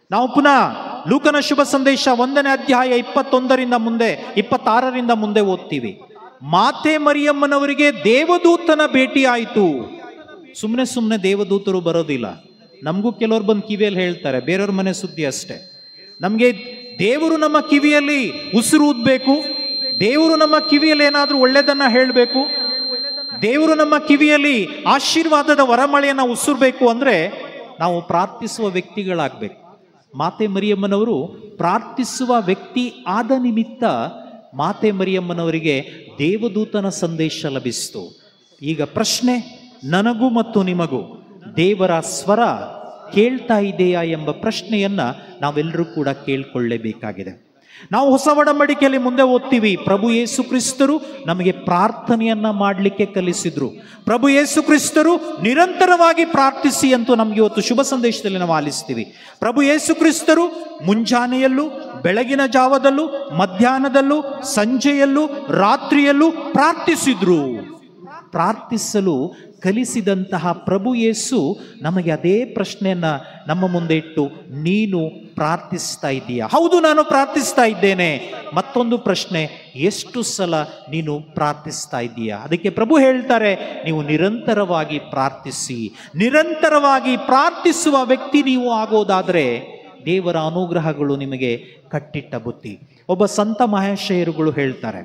ನಾವು ಪುನಃ ಲೂಕನ ಶುಭ ಸಂದೇಶ ಒಂದನೇ ಅಧ್ಯಾಯ ಇಪ್ಪತ್ತೊಂದರಿಂದ ಮುಂದೆ ಇಪ್ಪತ್ತಾರರಿಂದ ಮುಂದೆ ಓದ್ತೀವಿ ಮಾತೆ ಮರಿಯಮ್ಮನವರಿಗೆ ದೇವದೂತನ ಭೇಟಿ ಆಯಿತು ಸುಮ್ಮನೆ ಸುಮ್ಮನೆ ದೇವದೂತರು ಬರೋದಿಲ್ಲ ನಮಗೂ ಕೆಲವ್ರು ಬಂದು ಕಿವಿಯಲ್ಲಿ ಹೇಳ್ತಾರೆ ಬೇರೆಯವ್ರ ಮನೆ ಸುದ್ದಿ ಅಷ್ಟೇ ನಮಗೆ ದೇವರು ನಮ್ಮ ಕಿವಿಯಲ್ಲಿ ಉಸಿರು ಊದ್ಬೇಕು ದೇವರು ನಮ್ಮ ಕಿವಿಯಲ್ಲಿ ಏನಾದರೂ ಒಳ್ಳೆಯದನ್ನ ಹೇಳಬೇಕು ದೇವರು ನಮ್ಮ ಕಿವಿಯಲ್ಲಿ ಆಶೀರ್ವಾದದ ವರಮಳೆಯನ್ನು ಉಸಿರ್ಬೇಕು ಅಂದ್ರೆ ನಾವು ಪ್ರಾರ್ಥಿಸುವ ವ್ಯಕ್ತಿಗಳಾಗಬೇಕು ಮಾತೆ ಮರಿಯಮ್ಮನವರು ಪ್ರಾರ್ಥಿಸುವ ವ್ಯಕ್ತಿ ಆದ ನಿಮಿತ್ತ ಮಾತೆ ಮರಿಯಮ್ಮನವರಿಗೆ ದೇವದೂತನ ಸಂದೇಶ ಲಭಿಸಿತು ಈಗ ಪ್ರಶ್ನೆ ನನಗೂ ಮತ್ತು ನಿಮಗೂ ದೇವರ ಸ್ವರ ಕೇಳ್ತಾ ಇದೆಯಾ ಎಂಬ ಪ್ರಶ್ನೆಯನ್ನ ನಾವೆಲ್ಲರೂ ಕೂಡ ಕೇಳ್ಕೊಳ್ಳೇಬೇಕಾಗಿದೆ ನಾವು ಹೊಸ ಒಡಂಬಡಿಕೆಯಲ್ಲಿ ಮುಂದೆ ಓದ್ತೀವಿ ಪ್ರಭು ಯೇಸು ಕ್ರಿಸ್ತರು ನಮಗೆ ಪ್ರಾರ್ಥನೆಯನ್ನ ಮಾಡಲಿಕ್ಕೆ ಕಲಿಸಿದ್ರು ಪ್ರಭು ಯೇಸು ಕ್ರಿಸ್ತರು ನಿರಂತರವಾಗಿ ಪ್ರಾರ್ಥಿಸಿ ಅಂತೂ ನಮಗೆ ಇವತ್ತು ಶುಭ ಸಂದೇಶದಲ್ಲಿ ನಾವು ಆಲಿಸ್ತೀವಿ ಪ್ರಭು ಯೇಸು ಕ್ರಿಸ್ತರು ಮುಂಜಾನೆಯಲ್ಲೂ ಬೆಳಗಿನ ಜಾವದಲ್ಲೂ ಮಧ್ಯಾಹ್ನದಲ್ಲೂ ಸಂಜೆಯಲ್ಲೂ ರಾತ್ರಿಯಲ್ಲೂ ಪ್ರಾರ್ಥಿಸಿದ್ರು ಪ್ರಾರ್ಥಿಸಲು ಕಲಿಸಿದಂತಹ ಪ್ರಭು ಯೇಸು ನಮಗೆ ಅದೇ ಪ್ರಶ್ನೆಯನ್ನ ನಮ್ಮ ಮುಂದೆ ಇಟ್ಟು ನೀನು ಪ್ರಾರ್ಥಿಸ್ತಾ ಇದ್ದೀಯಾ ಹೌದು ನಾನು ಪ್ರಾರ್ಥಿಸ್ತಾ ಇದ್ದೇನೆ ಮತ್ತೊಂದು ಪ್ರಶ್ನೆ ಎಷ್ಟು ಸಲ ನೀನು ಪ್ರಾರ್ಥಿಸ್ತಾ ಇದ್ದೀಯಾ ಅದಕ್ಕೆ ಪ್ರಭು ಹೇಳ್ತಾರೆ ನೀವು ನಿರಂತರವಾಗಿ ಪ್ರಾರ್ಥಿಸಿ ನಿರಂತರವಾಗಿ ಪ್ರಾರ್ಥಿಸುವ ವ್ಯಕ್ತಿ ನೀವು ಆಗೋದಾದ್ರೆ ದೇವರ ಅನುಗ್ರಹಗಳು ನಿಮಗೆ ಕಟ್ಟಿಟ್ಟ ಬುತ್ತಿ ಒಬ್ಬ ಸಂತ ಮಹೇಶಯರುಗಳು ಹೇಳ್ತಾರೆ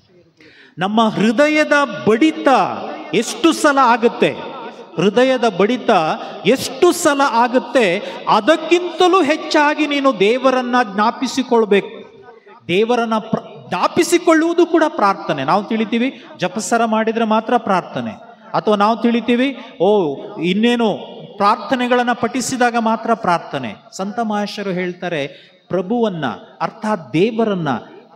ನಮ್ಮ ಹೃದಯದ ಬಡಿತ ಎಷ್ಟು ಸಲ ಆಗುತ್ತೆ ಹೃದಯದ ಬಡಿತ ಎಷ್ಟು ಸಲ ಆಗುತ್ತೆ ಅದಕ್ಕಿಂತಲೂ ಹೆಚ್ಚಾಗಿ ನೀನು ದೇವರನ್ನ ಜ್ಞಾಪಿಸಿಕೊಳ್ಬೇಕು ದೇವರನ್ನ ಪ್ರ ಜ್ಞಾಪಿಸಿಕೊಳ್ಳುವುದು ಕೂಡ ಪ್ರಾರ್ಥನೆ ನಾವು ತಿಳಿತೀವಿ ಜಪಸರ ಮಾಡಿದ್ರೆ ಮಾತ್ರ ಪ್ರಾರ್ಥನೆ ಅಥವಾ ನಾವು ತಿಳಿತೀವಿ ಓ ಇನ್ನೇನು ಪ್ರಾರ್ಥನೆಗಳನ್ನು ಪಠಿಸಿದಾಗ ಮಾತ್ರ ಪ್ರಾರ್ಥನೆ ಸಂತ ಮಹೇಶರು ಹೇಳ್ತಾರೆ ಪ್ರಭುವನ್ನ ಅರ್ಥಾತ್ ದೇವರನ್ನ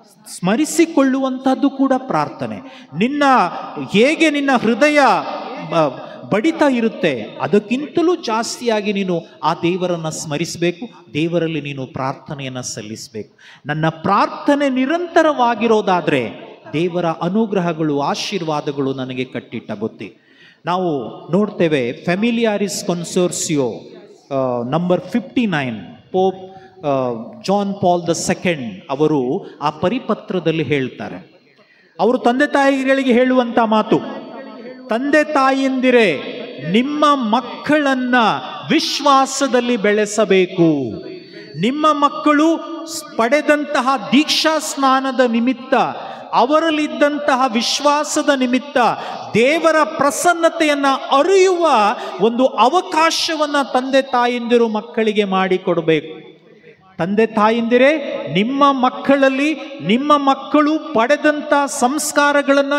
ಸ್ಮರಿಸಿಕೊಳ್ಳುವಂಥದ್ದು ಕೂಡ ಪ್ರಾರ್ಥನೆ ನಿನ್ನ ಹೇಗೆ ನಿನ್ನ ಹೃದಯ ಬ- ಬಡಿತ ಇರುತ್ತೆ ಅದಕ್ಕಿಂತಲೂ ಜಾಸ್ತಿಯಾಗಿ ನೀನು ಆ ದೇವರನ್ನು ಸ್ಮರಿಸಬೇಕು ದೇವರಲ್ಲಿ ನೀನು ಪ್ರಾರ್ಥನೆಯನ್ನು ಸಲ್ಲಿಸಬೇಕು ನನ್ನ ಪ್ರಾರ್ಥನೆ ನಿರಂತರವಾಗಿರೋದಾದರೆ ದೇವರ ಅನುಗ್ರಹಗಳು ಆಶೀರ್ವಾದಗಳು ನನಗೆ ಕಟ್ಟಿಟ್ಟ ಬುತ್ತಿ ನಾವು ನೋಡ್ತೇವೆ ಫೆಮಿಲಿಯಾರಿಸ್ ಕನ್ಸೋರ್ಸಿಯೋ number fifty nine Pope John Paul the second ಅವರು ಆ ಪರಿಪತ್ರದಲ್ಲಿ ಹೇಳ್ತಾರೆ ಅವರು ತಂದೆ ತಾಯಿಗಳಿಗೆ ಹೇಳುವಂತ ಮಾತು ತಂದೆ ತಾಯಿಯಂದಿರೆ ನಿಮ್ಮ ಮಕ್ಕಳನ್ನ ವಿಶ್ವಾಸದಲ್ಲಿ ಬೆಳೆಸಬೇಕು ನಿಮ್ಮ ಮಕ್ಕಳು ಸ್- ಪಡೆದಂತಹ ದೀಕ್ಷಾ ಸ್ನಾನದ ನಿಮಿತ್ತ ಅವರಲ್ಲಿದ್ದಂತಹ ವಿಶ್ವಾಸದ ನಿಮಿತ್ತ ದೇವರ ಪ್ರಸನ್ನತೆಯನ್ನ ಅರಿಯುವ ಒಂದು ಅವಕಾಶವನ್ನ ತಂದೆ ತಾಯಂದಿರು ಮಕ್ಕಳಿಗೆ ಮಾಡಿಕೊಡಬೇಕು ತಂದೆ ತಾಯಂದಿರೇ ನಿಮ್ಮ ಮಕ್ಕಳಲ್ಲಿ ನಿಮ್ಮ ಮಕ್ಕಳು ಪಡೆದಂತ ಸಂಸ್ಕಾರಗಳನ್ನು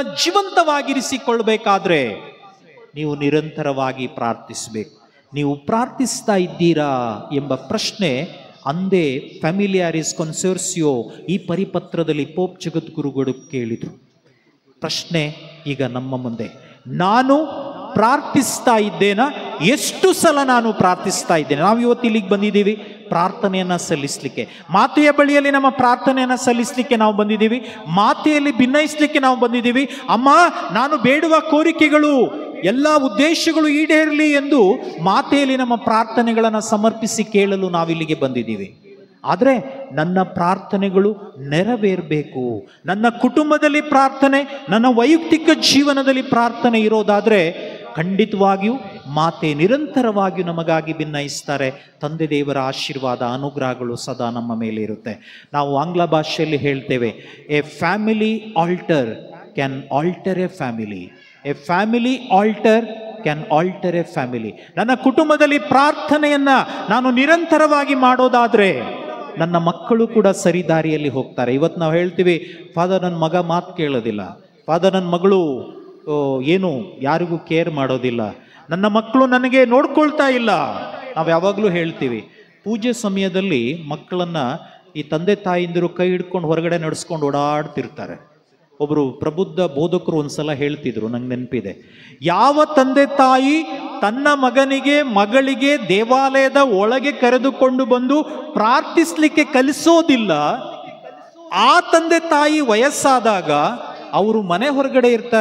ಜೀವಂತವಾಗಿರಿಸಿಕೊಳ್ಬೇಕಾದ್ರೆ ನೀವು ನಿರಂತರವಾಗಿ ಪ್ರಾರ್ಥಿಸಬೇಕು ನೀವು ಪ್ರಾರ್ಥಿಸ್ತಾ ಇದ್ದೀರಾ ಎಂಬ ಪ್ರಶ್ನೆ ಅಂದೇ ಫ್ಯಾಮಿಲಿಯಾರಿಸ್ ಕನ್ಸೋರ್ಸಿಯೋ ಈ ಪರಿಪತ್ರದಲ್ಲಿ ಪೋಪ್ ಜಗದ್ಗುರುಗಳು ಕೇಳಿದರು ಪ್ರಶ್ನೆ ಈಗ ನಮ್ಮ ಮುಂದೆ ನಾನು ಪ್ರಾರ್ಥಿಸ್ತಾ ಇದ್ದೇನಾ ಎಷ್ಟು ಸಲ ನಾನು ಪ್ರಾರ್ಥಿಸ್ತಾ ಇದ್ದೇನೆ ನಾವು ಇವತ್ತು ಇಲ್ಲಿಗೆ ಬಂದಿದ್ದೀವಿ ಪ್ರಾರ್ಥನೆಯನ್ನ ಸಲ್ಲಿಸಲಿಕ್ಕೆ ಮಾತೆಯ ಬಳಿಯಲ್ಲಿ ನಮ್ಮ ಪ್ರಾರ್ಥನೆಯನ್ನ ಸಲ್ಲಿಸಲಿಕ್ಕೆ ನಾವು ಬಂದಿದ್ದೀವಿ ಮಾತೆಯಲ್ಲಿ ಭಿನ್ನಯಿಸಲಿಕ್ಕೆ ನಾವು ಬಂದಿದ್ದೀವಿ ಅಮ್ಮ ನಾನು ಬೇಡುವ ಕೋರಿಕೆಗಳು ಎಲ್ಲ ಉದ್ದೇಶಗಳು ಈಡೇರಲಿ ಎಂದು ಮಾತೆಯಲ್ಲಿ ನಮ್ಮ ಪ್ರಾರ್ಥನೆಗಳನ್ನು ಸಮರ್ಪಿಸಿ ಕೇಳಲು ನಾವಿಲ್ಲಿಗೆ ಬಂದಿದ್ದೀವಿ ಆದರೆ ನನ್ನ ಪ್ರಾರ್ಥನೆಗಳು ನೆರವೇರಬೇಕು ನನ್ನ ಕುಟುಂಬದಲ್ಲಿ ಪ್ರಾರ್ಥನೆ ನನ್ನ ವೈಯಕ್ತಿಕ ಜೀವನದಲ್ಲಿ ಪ್ರಾರ್ಥನೆ ಇರೋದಾದರೆ ಖಂಡಿತವಾಗಿಯೂ ಮಾತೆ ನಿರಂತರವಾಗಿಯೂ ನಮಗಾಗಿ ಭಿನ್ನಯಿಸ್ತಾರೆ ತಂದೆ ದೇವರ ಆಶೀರ್ವಾದ ಅನುಗ್ರಹಗಳು ಸದಾ ನಮ್ಮ ಮೇಲೆ ಇರುತ್ತೆ ನಾವು ಆಂಗ್ಲ ಭಾಷೆಯಲ್ಲಿ ಹೇಳ್ತೇವೆ a family altar can alter a family a family altar can alter a family ನನ್ನ ಕುಟುಂಬದಲ್ಲಿ ಪ್ರಾರ್ಥನೆಯನ್ನ ನಾನು ನಿರಂತರವಾಗಿ ಮಾಡೋದಾದ್ರೆ ನನ್ನ ಮಕ್ಕಳು ಕೂಡ ಸರಿ ದಾರಿಯಲ್ಲಿ ಹೋಗ್ತಾರೆ ಇವತ್ತು ನಾವು ಹೇಳ್ತೀವಿ ಫಾದರ್ ನನ್ನ ಮಗ ಮಾತು ಕೇಳೋದಿಲ್ಲ ಫಾದರ್ ನನ್ನ ಮಗಳು ಓ, ಏನು ಯಾರಿಗೂ ಕೇರ್ ಮಾಡೋದಿಲ್ಲ ನನ್ನ ಮಕ್ಕಳು ನನಗೆ ನೋಡ್ಕೊಳ್ತಾ ಇಲ್ಲ ನಾವು ಯಾವಾಗಲೂ ಹೇಳ್ತೀವಿ ಪೂಜೆ ಸಮಯದಲ್ಲಿ ಮಕ್ಕಳನ್ನ ಈ ತಂದೆ ತಾಯಿಂದಿರು ಕೈ ಹಿಡ್ಕೊಂಡು ಹೊರಗಡೆ ನಡೆಸ್ಕೊಂಡು ಓಡಾಡ್ತಿರ್ತಾರೆ ಒಬ್ಬರು ಪ್ರಬುದ್ಧ ಬೋಧಕರು ಒಂದ್ಸಲ ಹೇಳ್ತಿದ್ರು ನಂಗೆ ನೆನಪಿದೆ ಯಾವ ತಂದೆ ತಾಯಿ ತನ್ನ ಮಗನಿಗೆ ಮಗಳಿಗೆ ದೇವಾಲಯದ ಒಳಗೆ ಕರೆದುಕೊಂಡು ಬಂದು ಪ್ರಾರ್ಥಿಸ್ಲಿಕ್ಕೆ ಕಲಿಸೋದಿಲ್ಲ ಆ ತಂದೆ ತಾಯಿ ವಯಸ್ಸಾದಾಗ ಅವರು ಮನೆ ಹೊರಗಡೆ ಇರ್ತಾರೆ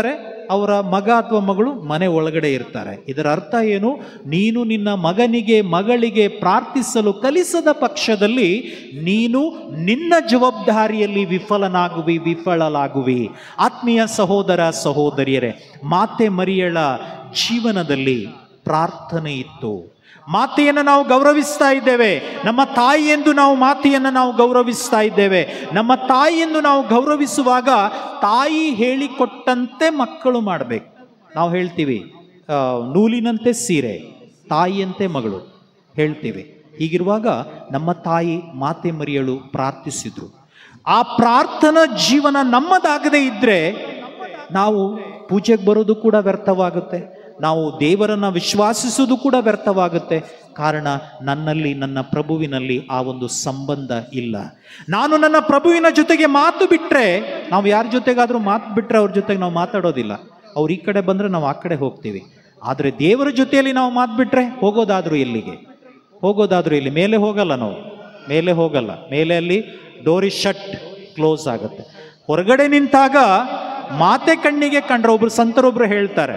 ಅವರ ಮಗ ಅಥವಾ ಮಗಳು ಮನೆ ಒಳಗಡೆ ಇರ್ತಾರೆ ಇದರ ಅರ್ಥ ಏನು ನೀನು ನಿನ್ನ ಮಗನಿಗೆ ಮಗಳಿಗೆ ಪ್ರಾರ್ಥಿಸಲು ಕಲಿಸದ ಪಕ್ಷದಲ್ಲಿ ನೀನು ನಿನ್ನ ಜವಾಬ್ದಾರಿಯಲ್ಲಿ ವಿಫಲನಾಗುವಿ ವಿಫಲಲಾಗುವಿ ಆತ್ಮೀಯ ಸಹೋದರ ಸಹೋದರಿಯರೇ ಮಾತೆ ಮರಿಯಳ ಜೀವನದಲ್ಲಿ ಪ್ರಾರ್ಥನೆ ಇತ್ತು ಮಾತೆಯನ್ನು ನಾವು ಗೌರವಿಸ್ತಾ ಇದ್ದೇವೆ ನಮ್ಮ ತಾಯಿ ಎಂದು ನಾವು ಮಾತೆಯನ್ನು ನಾವು ಗೌರವಿಸ್ತಾ ಇದ್ದೇವೆ ನಮ್ಮ ತಾಯಿಯನ್ನು ನಾವು ಗೌರವಿಸುವಾಗ ತಾಯಿ ಹೇಳಿಕೊಟ್ಟಂತೆ ಮಕ್ಕಳು ಮಾಡಬೇಕು ನಾವು ಹೇಳ್ತೀವಿ ಆ, ನೂಲಿನಂತೆ ಸೀರೆ ತಾಯಿಯಂತೆ ಮಗಳು ಹೇಳ್ತೀವಿ ಹೀಗಿರುವಾಗ ನಮ್ಮ ತಾಯಿ ಮಾತೆ ಮರಿಯಳು ಪ್ರಾರ್ಥಿಸಿದ್ರು ಆ ಪ್ರಾರ್ಥನಾ ಜೀವನ ನಮ್ಮದಾಗದೇ ಇದ್ರೆ ನಾವು ಪೂಜೆಗೆ ಬರೋದು ಕೂಡ ವ್ಯರ್ಥವಾಗುತ್ತೆ ನಾವು ದೇವರನ್ನ ವಿಶ್ವಾಸಿಸುವುದು ಕೂಡ ವ್ಯರ್ಥವಾಗುತ್ತೆ ಕಾರಣ ನನ್ನಲ್ಲಿ ನನ್ನ ಪ್ರಭುವಿನಲ್ಲಿ ಆ ಒಂದು ಸಂಬಂಧ ಇಲ್ಲ ನಾನು ನನ್ನ ಪ್ರಭುವಿನ ಜೊತೆಗೆ ಮಾತು ಬಿಟ್ರೆ ನಾವು ಯಾರ ಜೊತೆಗಾದ್ರೂ ಮಾತು ಬಿಟ್ರೆ ಅವ್ರ ಜೊತೆಗೆ ನಾವು ಮಾತಾಡೋದಿಲ್ಲ ಅವ್ರು ಈ ಕಡೆ ಬಂದ್ರೆ ನಾವು ಆ ಕಡೆ ಹೋಗ್ತೀವಿ ಆದರೆ ದೇವರ ಜೊತೆಯಲ್ಲಿ ನಾವು ಮಾತು ಬಿಟ್ರೆ ಹೋಗೋದಾದ್ರೂ ಎಲ್ಲಿಗೆ ಹೋಗೋದಾದ್ರೂ ಇಲ್ಲಿ ಮೇಲೆ ಹೋಗಲ್ಲ ನಾವು ಮೇಲೆ ಹೋಗಲ್ಲ ಮೇಲೆ ಅಲ್ಲಿ ಡೋರಿ ಶಟ್ ಕ್ಲೋಸ್ ಆಗುತ್ತೆ ಹೊರಗಡೆ ನಿಂತಾಗ ಮಾತೆ ಕಣ್ಣಿಗೆ ಕಂಡ್ರೆ ಒಬ್ರು ಸಂತರೊಬ್ರು ಹೇಳ್ತಾರೆ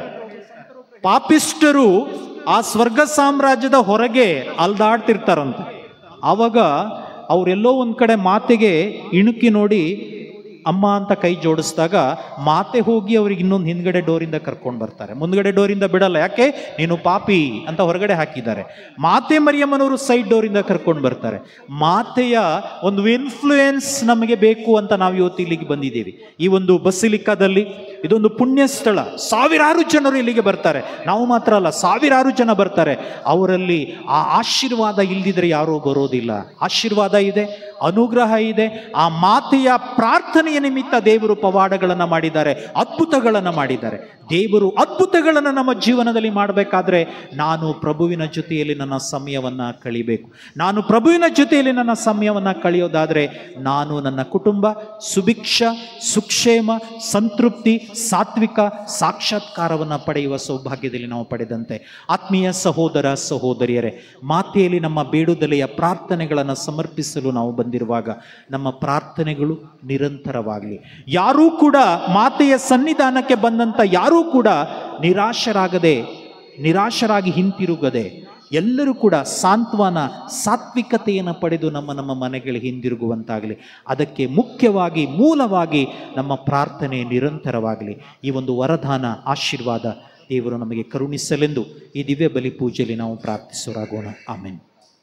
ಪಾಪಿಸ್ಟರು ಆ ಸ್ವರ್ಗ ಸಾಮ್ರಾಜ್ಯದ ಹೊರಗೆ ಅಲ್ದಾಡ್ತಿರ್ತಾರಂತೆ ಆವಾಗ ಅವರೆಲ್ಲೋ ಒಂದ್ ಕಡೆ ಮಾತೆಗೆ ಇಣುಕಿ ನೋಡಿ ಅಮ್ಮ ಅಂತ ಕೈ ಜೋಡಿಸಿದಾಗ ಮಾತೆ ಹೋಗಿ ಅವ್ರಿಗೆ ಇನ್ನೊಂದು ಹಿಂದ್ಗಡೆ ಡೋರಿಂದ ಕರ್ಕೊಂಡು ಬರ್ತಾರೆ ಮುಂದ್ಗಡೆ ಡೋರಿಂದ ಬಿಡಲ್ಲ ಯಾಕೆ ನೀನು ಪಾಪಿ ಅಂತ ಹೊರಗಡೆ ಹಾಕಿದ್ದಾರೆ ಮಾತೆ ಮರಿಯಮ್ಮನವರು ಸೈಡ್ ಡೋರಿಂದ ಕರ್ಕೊಂಡು ಬರ್ತಾರೆ ಮಾತೆಯ ಒಂದು ಇನ್ಫ್ಲೂಯೆನ್ಸ್ ನಮಗೆ ಬೇಕು ಅಂತ ನಾವು ಇವತ್ತು ಇಲ್ಲಿಗೆ ಬಂದಿದ್ದೀವಿ ಈ ಒಂದು ಬಸಿಲಿಕಾದಲ್ಲಿ ಇದೊಂದು ಪುಣ್ಯ ಸ್ಥಳ ಸಾವಿರಾರು ಜನರು ಇಲ್ಲಿಗೆ ಬರ್ತಾರೆ ನಾವು ಮಾತ್ರ ಅಲ್ಲ ಸಾವಿರಾರು ಜನ ಬರ್ತಾರೆ ಅವರಲ್ಲಿ ಆ ಆಶೀರ್ವಾದ ಇಲ್ದಿದ್ರೆ ಯಾರೂ ಬರೋದಿಲ್ಲ ಆಶೀರ್ವಾದ ಇದೆ ಅನುಗ್ರಹ ಇದೆ ಆ ಮಾತೆಯ ಪ್ರಾರ್ಥನೆಯ ನಿಮಿತ್ತ ದೇವರು ಪವಾಡಗಳನ್ನು ಮಾಡಿದ್ದಾರೆ ಅದ್ಭುತಗಳನ್ನು ಮಾಡಿದ್ದಾರೆ ದೇವರು ಅದ್ಭುತಗಳನ್ನು ನಮ್ಮ ಜೀವನದಲ್ಲಿ ಮಾಡಬೇಕಾದ್ರೆ ನಾನು ಪ್ರಭುವಿನ ಜೊತೆಯಲ್ಲಿ ನನ್ನ ಸಮಯವನ್ನ ಕಳಿಬೇಕು ನಾನು ಪ್ರಭುವಿನ ಜೊತೆಯಲ್ಲಿ ನನ್ನ ಸಮಯವನ್ನ ಕಳೆಯೋದಾದ್ರೆ ನಾನು ನನ್ನ ಕುಟುಂಬ ಸುಭಿಕ್ಷ ಸುಕ್ಷೇಮ ಸಂತೃಪ್ತಿ ಸಾತ್ವಿಕ ಸಾಕ್ಷಾತ್ಕಾರವನ್ನು ಪಡೆಯುವ ಸೌಭಾಗ್ಯದಲ್ಲಿ ನಾವು ಪಡೆದಂತೆ ಆತ್ಮೀಯ ಸಹೋದರ ಸಹೋದರಿಯರೇ ಮಾತೆಯಲ್ಲಿ ನಮ್ಮ ಬೇಡುದಲೆಯ ಪ್ರಾರ್ಥನೆಗಳನ್ನು ಸಮರ್ಪಿಸಲು ನಾವು ಬಂದಿರುವಾಗ ನಮ್ಮ ಪ್ರಾರ್ಥನೆಗಳು ನಿರಂತರವಾಗಲಿ ಯಾರೂ ಕೂಡ ಮಾತೆಯ ಸನ್ನಿಧಾನಕ್ಕೆ ಬಂದಂಥ ಯಾರೂ ಕೂಡ ನಿರಾಶರಾಗದೆ ನಿರಾಶರಾಗಿ ಹಿಂತಿರುಗದೆ ಎಲ್ಲರೂ ಕೂಡ ಸಾಂತ್ವನ ಸಾತ್ವಿಕತೆಯನ್ನು ಪಡೆದು ನಮ್ಮ ನಮ್ಮ ಮನೆಗಳಿಗೆ ಹಿಂದಿರುಗುವಂತಾಗಲಿ ಅದಕ್ಕೆ ಮುಖ್ಯವಾಗಿ ಮೂಲವಾಗಿ ನಮ್ಮ ಪ್ರಾರ್ಥನೆ ನಿರಂತರವಾಗಲಿ ಈ ಒಂದು ವರದಾನ ಆಶೀರ್ವಾದ ದೇವರು ನಮಗೆ ಕರುಣಿಸಲೆಂದು ಈ ದಿವ್ಯ ಬಲಿ ಪೂಜೆಯಲ್ಲಿ ನಾವು ಪ್ರಾರ್ಥಿಸೋರಾಗೋಣ ಆಮೇನ್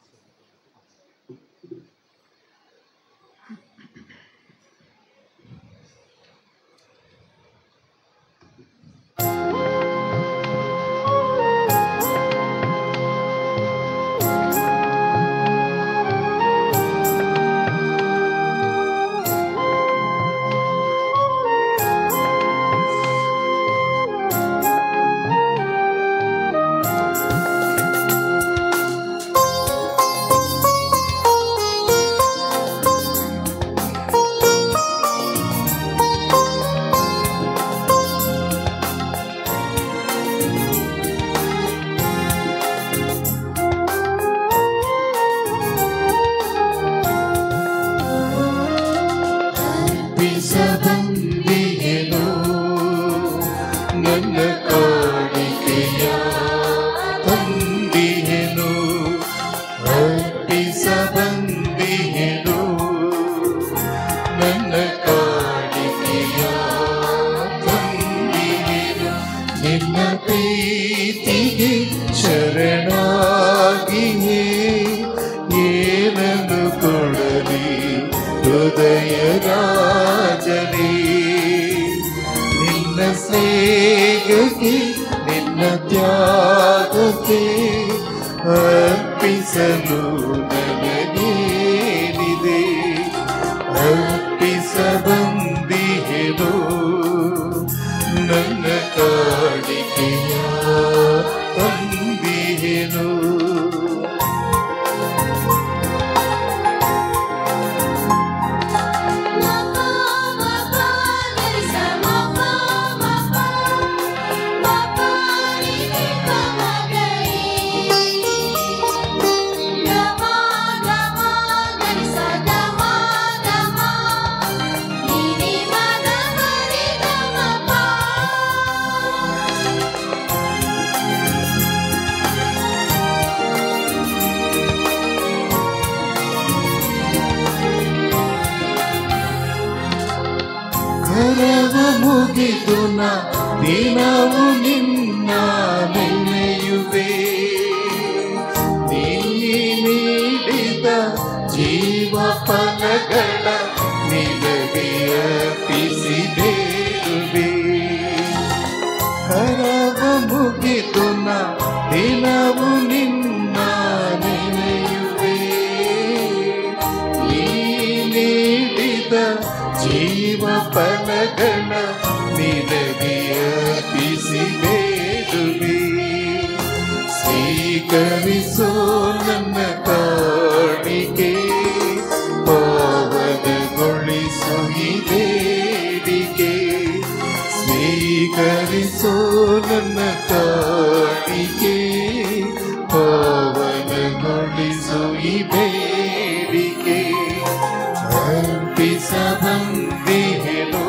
ಬಿಸಬಂದಿಯನು ನನ್ನ ಕಾಣಿಕೆಯ ತಂದಿಯನು ಅರ್ಪಿಸಬಂದಿಯನು ನನ್ನ ಕಾಣಿಕೆಯ ತಂದಿಯನು ನಿನ್ನ ಪ್ರೀತಿಗೆ ಶರಣಾಗಿಯೇ ಏನನ್ನು ಕೊಡಲಿ ಹೃದಯ ರಾಜನೇ ನಿನ್ನ ಸ್ನೇಹಕ್ಕೆ ನಿನ್ನ ತ್ಯಾಗಕ್ಕೆ ಅರ್ಪಿಸಲು ನನಗೇನಿದೆ ಅರ್ಪಿಸಬಂದಿಹೆನು ನನ್ನ ಕಾಣಿಕೆಯ ತಂದಿಹೆನು Bye. ಕರವು ಮುಗಿದು ನ ದಿನವು ನಿನ್ನ ನೆನೆಯುವೆ ನೀ ನೀಡಿದ ಜೀವ ಫಲಗಳ ನಿನಗೆ ಅರ್ಪಿಸಿದೇರುವೆ ಕರವ ಮುಗಿದು ನ ದಿನವು ನಿನ್ನ ನೆನೆಯುವೆ ನೀ ನೀಡಿದ ಜೀವ ಫಲಗಳ ನಿನಗೆ ಅರ್ಪಿಸಿಬೇಡುವೆ ಸ್ವೀಕರಿಸೋ ನನ್ನ ಕಾಣಿಕೆ ಪಾವನಗೊಳಿಸು ಈ ಬೇಡಿಕೆ ಸ್ವೀಕರಿಸೋ ನನ್ನ ಕಾಣಿಕೆ ಪಾವನಗೊಳಿಸು ಈ ಬೇಡಿಕೆ ಅರ್ಪಿಸ ಬಂದಿಹೆನು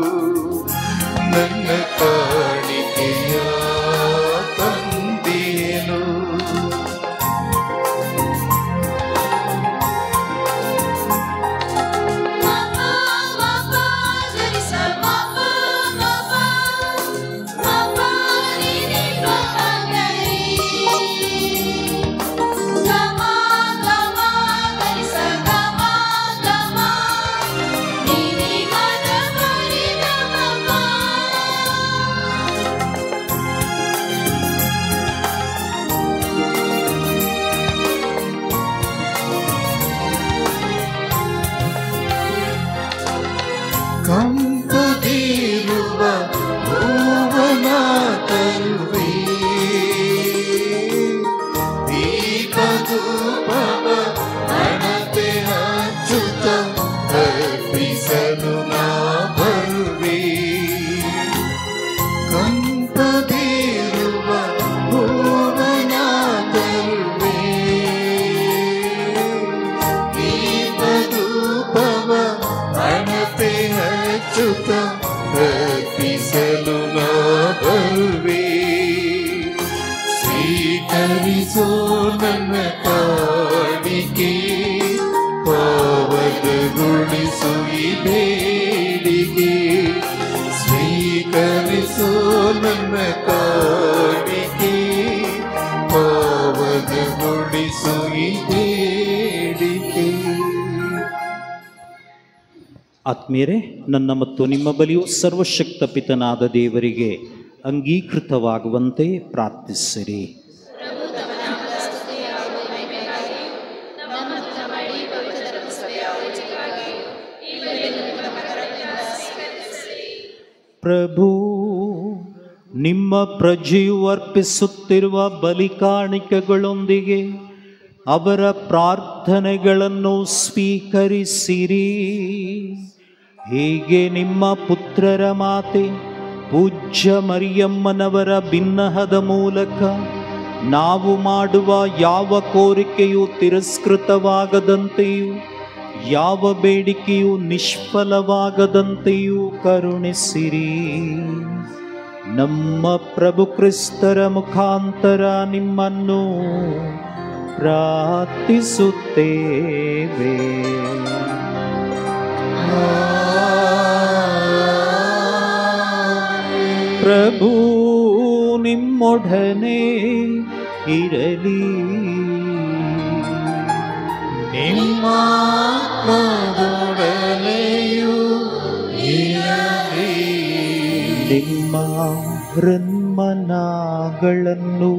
ನನ್ನ ಕಾಣಿಕೆಯ ತಂದೆಯನು ಕಂಪದಿರುವ ಭುವನ ತರುವೆ ದೀಪಧೂಪವ ಹಣತೆ ಹಚ್ಚುತ್ತ ಅರ್ಪಿಸಲು ನಾ ಬರುವೆ ಕಂಪದಿರುವ ಭುವನ ತರುವೆ ದೀಪಧೂಪವ ಹಣತೆ ಹಚ್ಚುತ್ತ ಅರ್ಪಿಸಲು ನಾ ಬರುವೆ ಸ್ವೀಕರಿಸೋ ನನ್ನ ಕಾಣಿಕೆ ಪಾವನಗೊಳಿಸು ಈ ಬೇಡಿಕೆ ಸ್ವೀಕರಿಸೋ ನನ್ನ ಕಾಣಿಕೆ ಪಾವನಗೊಳಿಸು ಈ ಬೇಡಿಕೆ ಆತ್ಮೀಯರೇ ನನ್ನ ಮತ್ತು ನಿಮ್ಮ ಬಳಿಯೂ ಸರ್ವಶಕ್ತ ಪಿತನಾದ ದೇವರಿಗೆ ಅಂಗೀಕೃತವಾಗುವಂತೆ ಪ್ರಾರ್ಥಿಸಿರಿ ಪ್ರಭು ನಿಮ್ಮ ಪ್ರಜೆಯು ಅರ್ಪಿಸುತ್ತಿರುವ ಬಲಿ ಕಾಣಿಕೆಗಳೊಂದಿಗೆ ಅವರ ಪ್ರಾರ್ಥನೆಗಳನ್ನು ಸ್ವೀಕರಿಸಿರಿ ಹೀಗೆ ನಿಮ್ಮ ಪುತ್ರರ ಮಾತೆ ಪೂಜ್ಯ ಮರಿಯಮ್ಮನವರ ಭಿನ್ನಹದ ಮೂಲಕ ನಾವು ಮಾಡುವ ಯಾವ ಕೋರಿಕೆಯು ತಿರಸ್ಕೃತವಾಗದಂತೆಯೂ ಯಾವ ಬೇಡಿಕೆಯು ನಿಷ್ಫಲವಾಗದಂತೆಯೂ ಕರುಣಿಸಿರಿ ನಮ್ಮ ಪ್ರಭು ಕ್ರಿಸ್ತರ ಮುಖಾಂತರ ನಿಮ್ಮನ್ನು ಪ್ರಾರ್ಥಿಸುತ್ತೇವೆ ಪ್ರಭು ನಿಮ್ಮೊಡನೆ ಇರಲಿ ನಿಮ್ಮ ಆತ್ಮದೊಡನೆಯೂ ಇರಲಿ. ನಿಮ್ಮ ಹೃನ್ಮನಗಳನ್ನು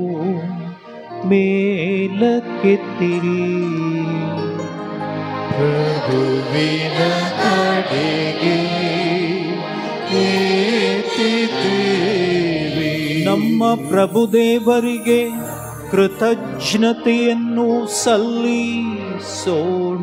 ಮೇಲಕ್ಕೆತ್ತಿರಿ ಪ್ರಭುವಿನ ಕಡೆಗೆ ಎತ್ತಿದ್ದೇವೆ. ನಮ್ಮ ಪ್ರಭುದೇವರಿಗೆ ಕೃತಜ್ಞತೆಯನ್ನು ಸಲ್ಲಿಸೋಣ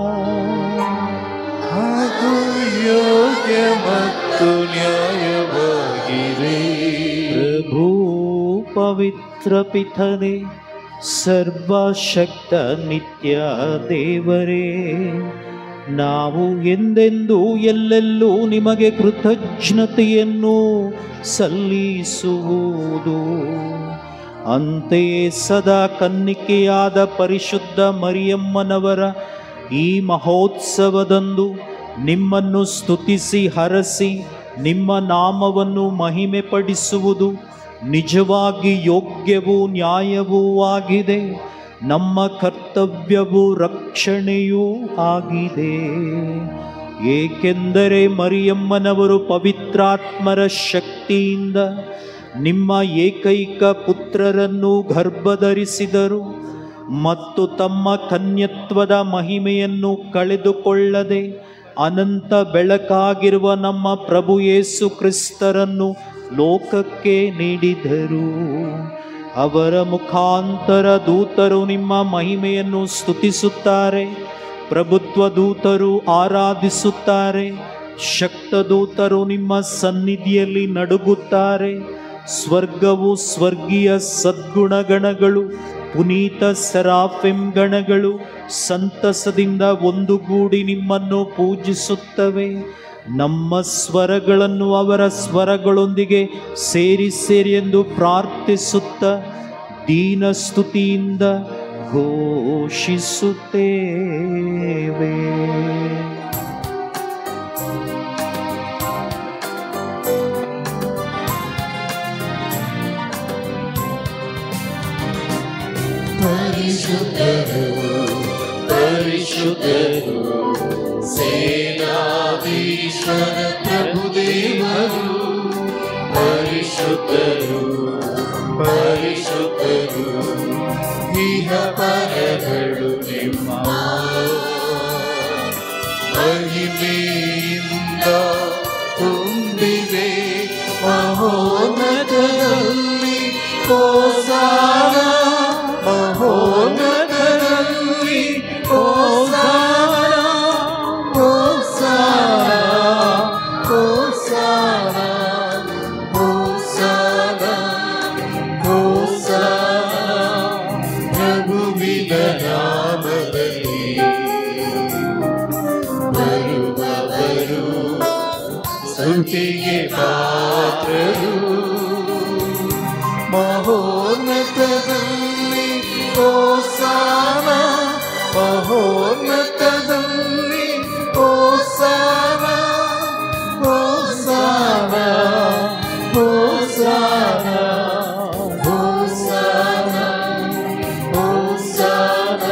ಹಾಗೂ ಯೋಗ್ಯ ಮತ್ತು ನ್ಯಾಯವಾಗಿದೆ ಪ್ರಭು ಪವಿತ್ರ ಪಿತನೆ ಸರ್ವಶಕ್ತ ನಿತ್ಯ ದೇವರೇ ನಾವು ಎಂದೆಂದೂ ಎಲ್ಲೆಲ್ಲೂ ನಿಮಗೆ ಕೃತಜ್ಞತೆಯನ್ನು ಸಲ್ಲಿಸುವುದು ಅಂತೆಯೇ ಸದಾ ಕನ್ನಿಕೆಯಾದ ಪರಿಶುದ್ಧ ಮರಿಯಮ್ಮನವರ ಈ ಮಹೋತ್ಸವದಂದು ನಿಮ್ಮನ್ನು ಸ್ತುತಿಸಿ ಹರಸಿ ನಿಮ್ಮ ನಾಮವನ್ನು ಮಹಿಮೆ ಪಡಿಸುವುದು ನಿಜವಾಗಿ ಯೋಗ್ಯವೂ ನ್ಯಾಯವೂ ಆಗಿದೆ ನಮ್ಮ ಕರ್ತವ್ಯವೂ ರಕ್ಷಣೆಯೂ ಆಗಿದೆ ಏಕೆಂದರೆ ಮರಿಯಮ್ಮನವರು ಪವಿತ್ರಾತ್ಮರ ಶಕ್ತಿಯಿಂದ ನಿಮ್ಮ ಏಕೈಕ ಪುತ್ರರನ್ನು ಗರ್ಭಧರಿಸಿದರು ಮತ್ತು ತಮ್ಮ ಕನ್ಯತ್ವದ ಮಹಿಮೆಯನ್ನು ಕಳೆದುಕೊಳ್ಳದೆ ಅನಂತ ಬೆಳಕಾಗಿರುವ ನಮ್ಮ ಪ್ರಭು ಯೇಸು ಕ್ರಿಸ್ತರನ್ನು ಲೋಕಕ್ಕೆ ನೀಡಿದರು ಅವರ ಮುಖಾಂತರ ದೂತರು ನಿಮ್ಮ ಮಹಿಮೆಯನ್ನು ಸ್ತುತಿಸುತ್ತಾರೆ ಪ್ರಭುತ್ವ ದೂತರು ಆರಾಧಿಸುತ್ತಾರೆ ಶಕ್ತ ದೂತರು ನಿಮ್ಮ ಸನ್ನಿಧಿಯಲ್ಲಿ ನಡುಗುತ್ತಾರೆ ಸ್ವರ್ಗವು ಸ್ವರ್ಗೀಯ ಸದ್ಗುಣಗಣಗಳು ಪುನೀತ ಸೆರಾಫಿಂ ಗಣಗಳು ಸಂತಸದಿಂದ ಒಂದುಗೂಡಿ ನಿಮ್ಮನ್ನು ಪೂಜಿಸುತ್ತವೆ ನಮ್ಮ ಸ್ವರಗಳನ್ನು ಅವರ ಸ್ವರಗಳೊಂದಿಗೆ ಸೇರಿ ಸೇರಿ ಎಂದು ಪ್ರಾರ್ಥಿಸುತ್ತ ದೀನ ಸ್ತುತಿಯಿಂದ ಘೋಷಿಸುತ್ತೇವೆ ಪರಿಶುದ್ಧರು ಪರಿಶುದ್ಧರು ಸೇನಾಧೀಶ್ವರ ಪ್ರಭುದೇವರು ಪರಿಶುದ್ಧರು ಪರಿಶುದ್ಧರು ಇಹ ಪರಗಳು ನಿಮ್ಮ ಮಹಿಮೆಯಿಂದ ತುಂಬಿವೆ ಮಹೋನ್ನತದಲ್ಲಿ ಹೋಸಾನ ಮಹೋನ್ನತದಲ್ಲಿ ಹೋಸಾನ ಹೋಸಾನ ಹೋಸಾನ ಹೋಸಾನ ಹೋಸಾನ ಪ್ರಭುವಿನ ನಾಮದಲ್ಲಿ ಬರುವವರು ಸ್ತುತಿಗೆ ಪಾತ್ರರು ಮಹೋನ್ನತದಲ್ಲಿ ಹೋಸಾನ ಮಹೋನ್ನತದಲ್ಲಿ ಹೋಸಾನ ಹೋಸಾನ ಹೋಸಾನ ಹೋಸಾನ ಹೋಸಾನ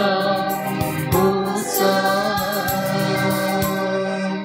ಹೋಸಾನ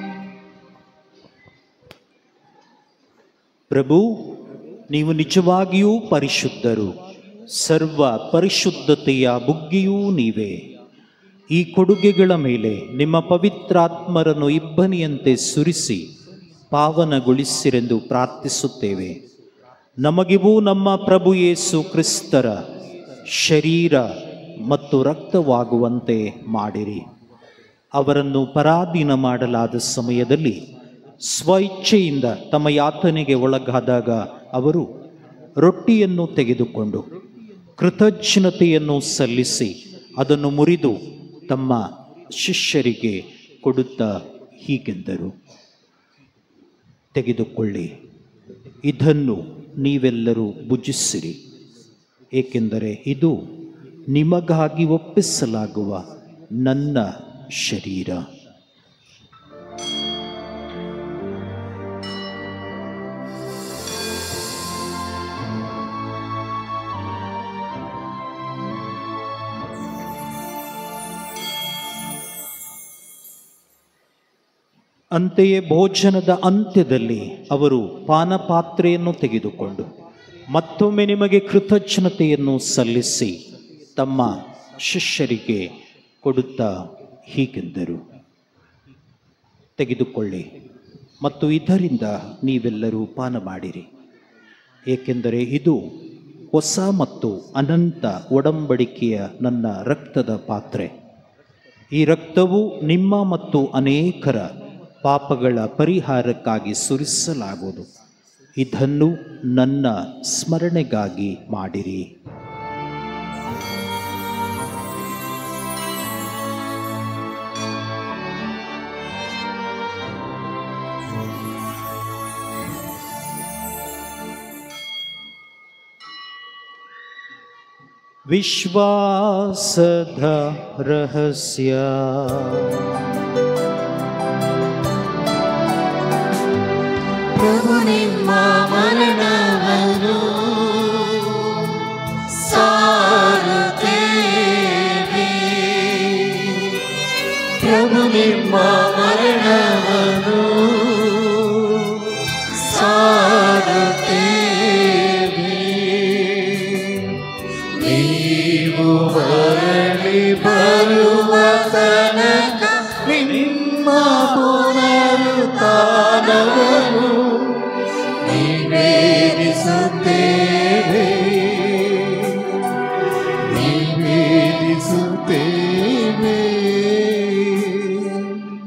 ಪ್ರಭು ನೀವು ನಿಜವಾಗಿಯೂ ಪರಿಶುದ್ಧರು ಸರ್ವ ಪರಿಶುದ್ಧತೆಯ ಬುಗ್ಗಿಯೂ ನೀವೇ ಈ ಕೊಡುಗೆಗಳ ಮೇಲೆ ನಿಮ್ಮ ಪವಿತ್ರಾತ್ಮರನ್ನು ಇಬ್ಬನಿಯಂತೆ ಸುರಿಸಿ ಪಾವನಗೊಳಿಸಿರೆಂದು ಪ್ರಾರ್ಥಿಸುತ್ತೇವೆ ನಮಗಿವು ನಮ್ಮ ಪ್ರಭು ಯೇಸು ಕ್ರಿಸ್ತರ ಶರೀರ ಮತ್ತು ರಕ್ತವಾಗುವಂತೆ ಮಾಡಿರಿ ಅವರನ್ನು ಪರಾಧೀನ ಮಾಡಲಾದ ಸಮಯದಲ್ಲಿ ಸ್ವಇಚ್ಛೆಯಿಂದ ತಮ್ಮ ಯಾತನೆಗೆ ಒಳಗಾದಾಗ ಅವರು ರೊಟ್ಟಿಯನ್ನು ತೆಗೆದುಕೊಂಡು ಕೃತಜ್ಞತೆಯನ್ನು ಸಲ್ಲಿಸಿ ಅದನ್ನು ಮುರಿದು ತಮ್ಮ ಶಿಷ್ಯರಿಗೆ ಕೊಡುತ್ತಾ ಹೀಗೆಂದರು ತೆಗೆದುಕೊಳ್ಳಿ ಇದನ್ನು ನೀವೆಲ್ಲರೂ ಭುಜಿಸಿರಿ ಏಕೆಂದರೆ ಇದು ನಿಮಗಾಗಿ ಒಪ್ಪಿಸಲಾಗುವ ನನ್ನ ಶರೀರ ಅಂತೆಯೇ ಭೋಜನದ ಅಂತ್ಯದಲ್ಲಿ ಅವರು ಪಾನಪಾತ್ರೆಯನ್ನು ತೆಗೆದುಕೊಂಡು ಮತ್ತೊಮ್ಮೆ ನಿಮಗೆ ಕೃತಜ್ಞತೆಯನ್ನು ಸಲ್ಲಿಸಿ ತಮ್ಮ ಶಿಷ್ಯರಿಗೆ ಕೊಡುತ್ತಾ ಹೀಗೆಂದರು ತೆಗೆದುಕೊಳ್ಳಿ ಮತ್ತು ಇದರಿಂದ ನೀವೆಲ್ಲರೂ ಪಾನ ಮಾಡಿರಿ ಏಕೆಂದರೆ ಇದು ಹೊಸ ಮತ್ತು ಅನಂತ ಒಡಂಬಡಿಕೆಯ ನನ್ನ ರಕ್ತದ ಪಾತ್ರೆ ಈ ರಕ್ತವು ನಿಮ್ಮ ಮತ್ತು ಅನೇಕರ ಪಾಪಗಳ ಪರಿಹಾರಕ್ಕಾಗಿ ಸುರಿಸಲಾಗುವುದು ಇದನ್ನು ನನ್ನ ಸ್ಮರಣೆಗಾಗಿ ಮಾಡಿರಿ ವಿಶ್ವಾಸದ ರಹಸ್ಯ ಪ್ರಭು ನಿಮ್ಮ ಮರಣವನ್ನು ಸಾರುತ್ತೇವೆ ಪ್ರಭು ನಿಮ್ಮ ಮರಣವನ್ನು ಸಾರುತ್ತೇವೆ ನೀವು ಮರಳಿ ಬರುವ ತನಕ ನಿಮ್ಮ ಪುನರುತ್ಥಾನವನ್ನು ನಿವೇದಿಸುತ್ತೇವೆ ನಿವೇದಿಸುತ್ತೇವೆ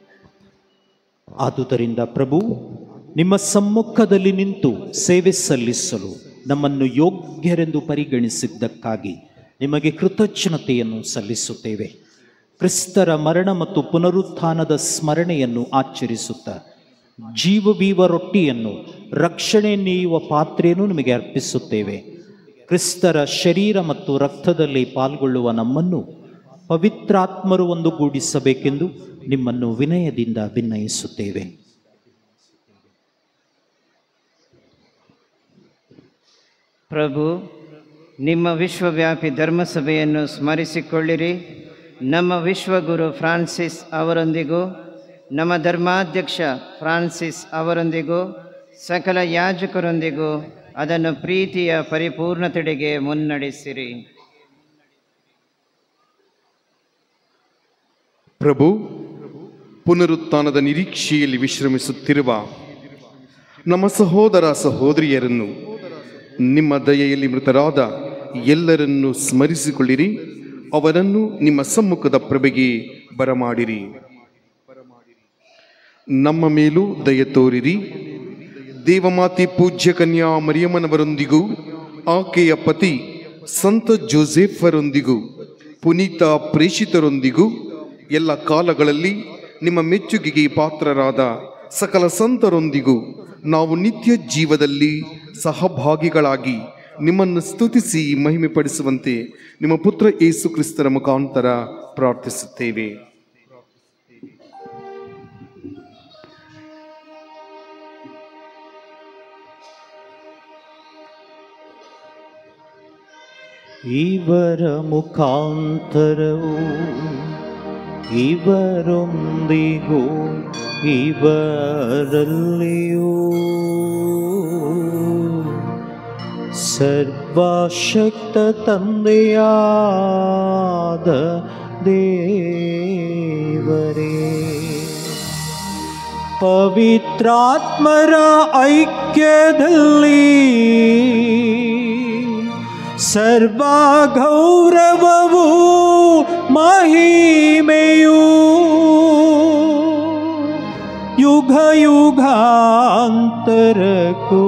ಆದುದರಿಂದ ಪ್ರಭು ನಿಮ್ಮ ಸಮ್ಮುಖದಲ್ಲಿ ನಿಂತು ಸೇವೆ ಸಲ್ಲಿಸಲು ನಮ್ಮನ್ನು ಯೋಗ್ಯರೆಂದು ಪರಿಗಣಿಸಿದ್ದಕ್ಕಾಗಿ ನಿಮಗೆ ಕೃತಜ್ಞತೆಯನ್ನು ಸಲ್ಲಿಸುತ್ತೇವೆ ಕ್ರಿಸ್ತರ ಮರಣ ಮತ್ತು ಪುನರುತ್ಥಾನದ ಸ್ಮರಣೆಯನ್ನು ಆಚರಿಸುತ್ತಾ ಜೀವವೀವ ರೊಟ್ಟಿಯನ್ನು ರಕ್ಷಣೆ ನೀಯುವ ಪಾತ್ರೆಯನ್ನು ನಿಮಗೆ ಅರ್ಪಿಸುತ್ತೇವೆ ಕ್ರಿಸ್ತರ ಶರೀರ ಮತ್ತು ರಕ್ತದಲ್ಲಿ ಪಾಲ್ಗೊಳ್ಳುವ ನಮ್ಮನ್ನು ಪವಿತ್ರಾತ್ಮರು ಒಂದುಗೂಡಿಸಬೇಕೆಂದು ನಿಮ್ಮನ್ನು ವಿನಯದಿಂದ ವಿನಯಿಸುತ್ತೇವೆ ಪ್ರಭು ನಿಮ್ಮ ವಿಶ್ವವ್ಯಾಪಿ ಧರ್ಮಸಭೆಯನ್ನು ಸ್ಮರಿಸಿಕೊಳ್ಳಿರಿ ನಮ್ಮ ವಿಶ್ವಗುರು ಫ್ರಾನ್ಸಿಸ್ ಅವರೊಂದಿಗೂ ನಮ್ಮ ಧರ್ಮಾಧ್ಯಕ್ಷ ಫ್ರಾನ್ಸಿಸ್ ಅವರೊಂದಿಗೂ ಸಕಲ ಯಾಜಕರೊಂದಿಗೂ ಅದನ್ನು ಪ್ರೀತಿಯ ಪರಿಪೂರ್ಣತೆಡೆಗೆ ಮುನ್ನಡೆಸಿರಿ ಪ್ರಭು ಪುನರುತ್ಥಾನದ ನಿರೀಕ್ಷೆಯಲ್ಲಿ ವಿಶ್ರಮಿಸುತ್ತಿರುವ ನಮ್ಮ ಸಹೋದರ ಸಹೋದರಿಯರನ್ನು ನಿಮ್ಮ ದಯೆಯಲ್ಲಿ ಮೃತರಾದ ಎಲ್ಲರನ್ನು ಸ್ಮರಿಸಿಕೊಳ್ಳಿರಿ ಅವರನ್ನು ನಿಮ್ಮ ಸಮ್ಮುಖದ ಪ್ರಭೆಗೆ ಬರಮಾಡಿರಿ ನಮ್ಮ ಮೇಲೂ ದಯ ತೋರಿರಿ ದೇವಮಾತೆ ಪೂಜ್ಯ ಕನ್ಯಾ ಮರಿಯಮ್ಮನವರೊಂದಿಗೂ ಆಕೆಯ ಪತಿ ಸಂತ ಜೋಸೆಫರೊಂದಿಗೂ ಪುನೀತ ಪ್ರೇಷಿತರೊಂದಿಗೂ ಎಲ್ಲ ಕಾಲಗಳಲ್ಲಿ ನಿಮ್ಮ ಮೆಚ್ಚುಗೆಗೆ ಪಾತ್ರರಾದ ಸಕಲ ಸಂತರೊಂದಿಗೂ ನಾವು ನಿತ್ಯ ಜೀವದಲ್ಲಿ ಸಹಭಾಗಿಗಳಾಗಿ ನಿಮ್ಮನ್ನು ಸ್ತುತಿಸಿ ಮಹಿಮೆ ಪಡಿಸುವಂತೆ ನಿಮ್ಮ ಪುತ್ರ ಯೇಸು ಕ್ರಿಸ್ತರ ಮುಖಾಂತರ ಪ್ರಾರ್ಥಿಸುತ್ತೇವೆ ಇವರ ಮುಖಾಂತರವು ಇವರೊಂದಿಗೂ ಇವರಲ್ಲಿಯೂ ಸರ್ವಶಕ್ತ ತಂದೆಯಾದ ದೇವರೇ ಪವಿತ್ರಾತ್ಮರ ಐಕ್ಯದಲ್ಲಿ ಸರ್ವ ಗೌರವವು ಮಹಿಮೆಯು ಯುಗ ಯುಗಾಂತರಕ್ಕೂ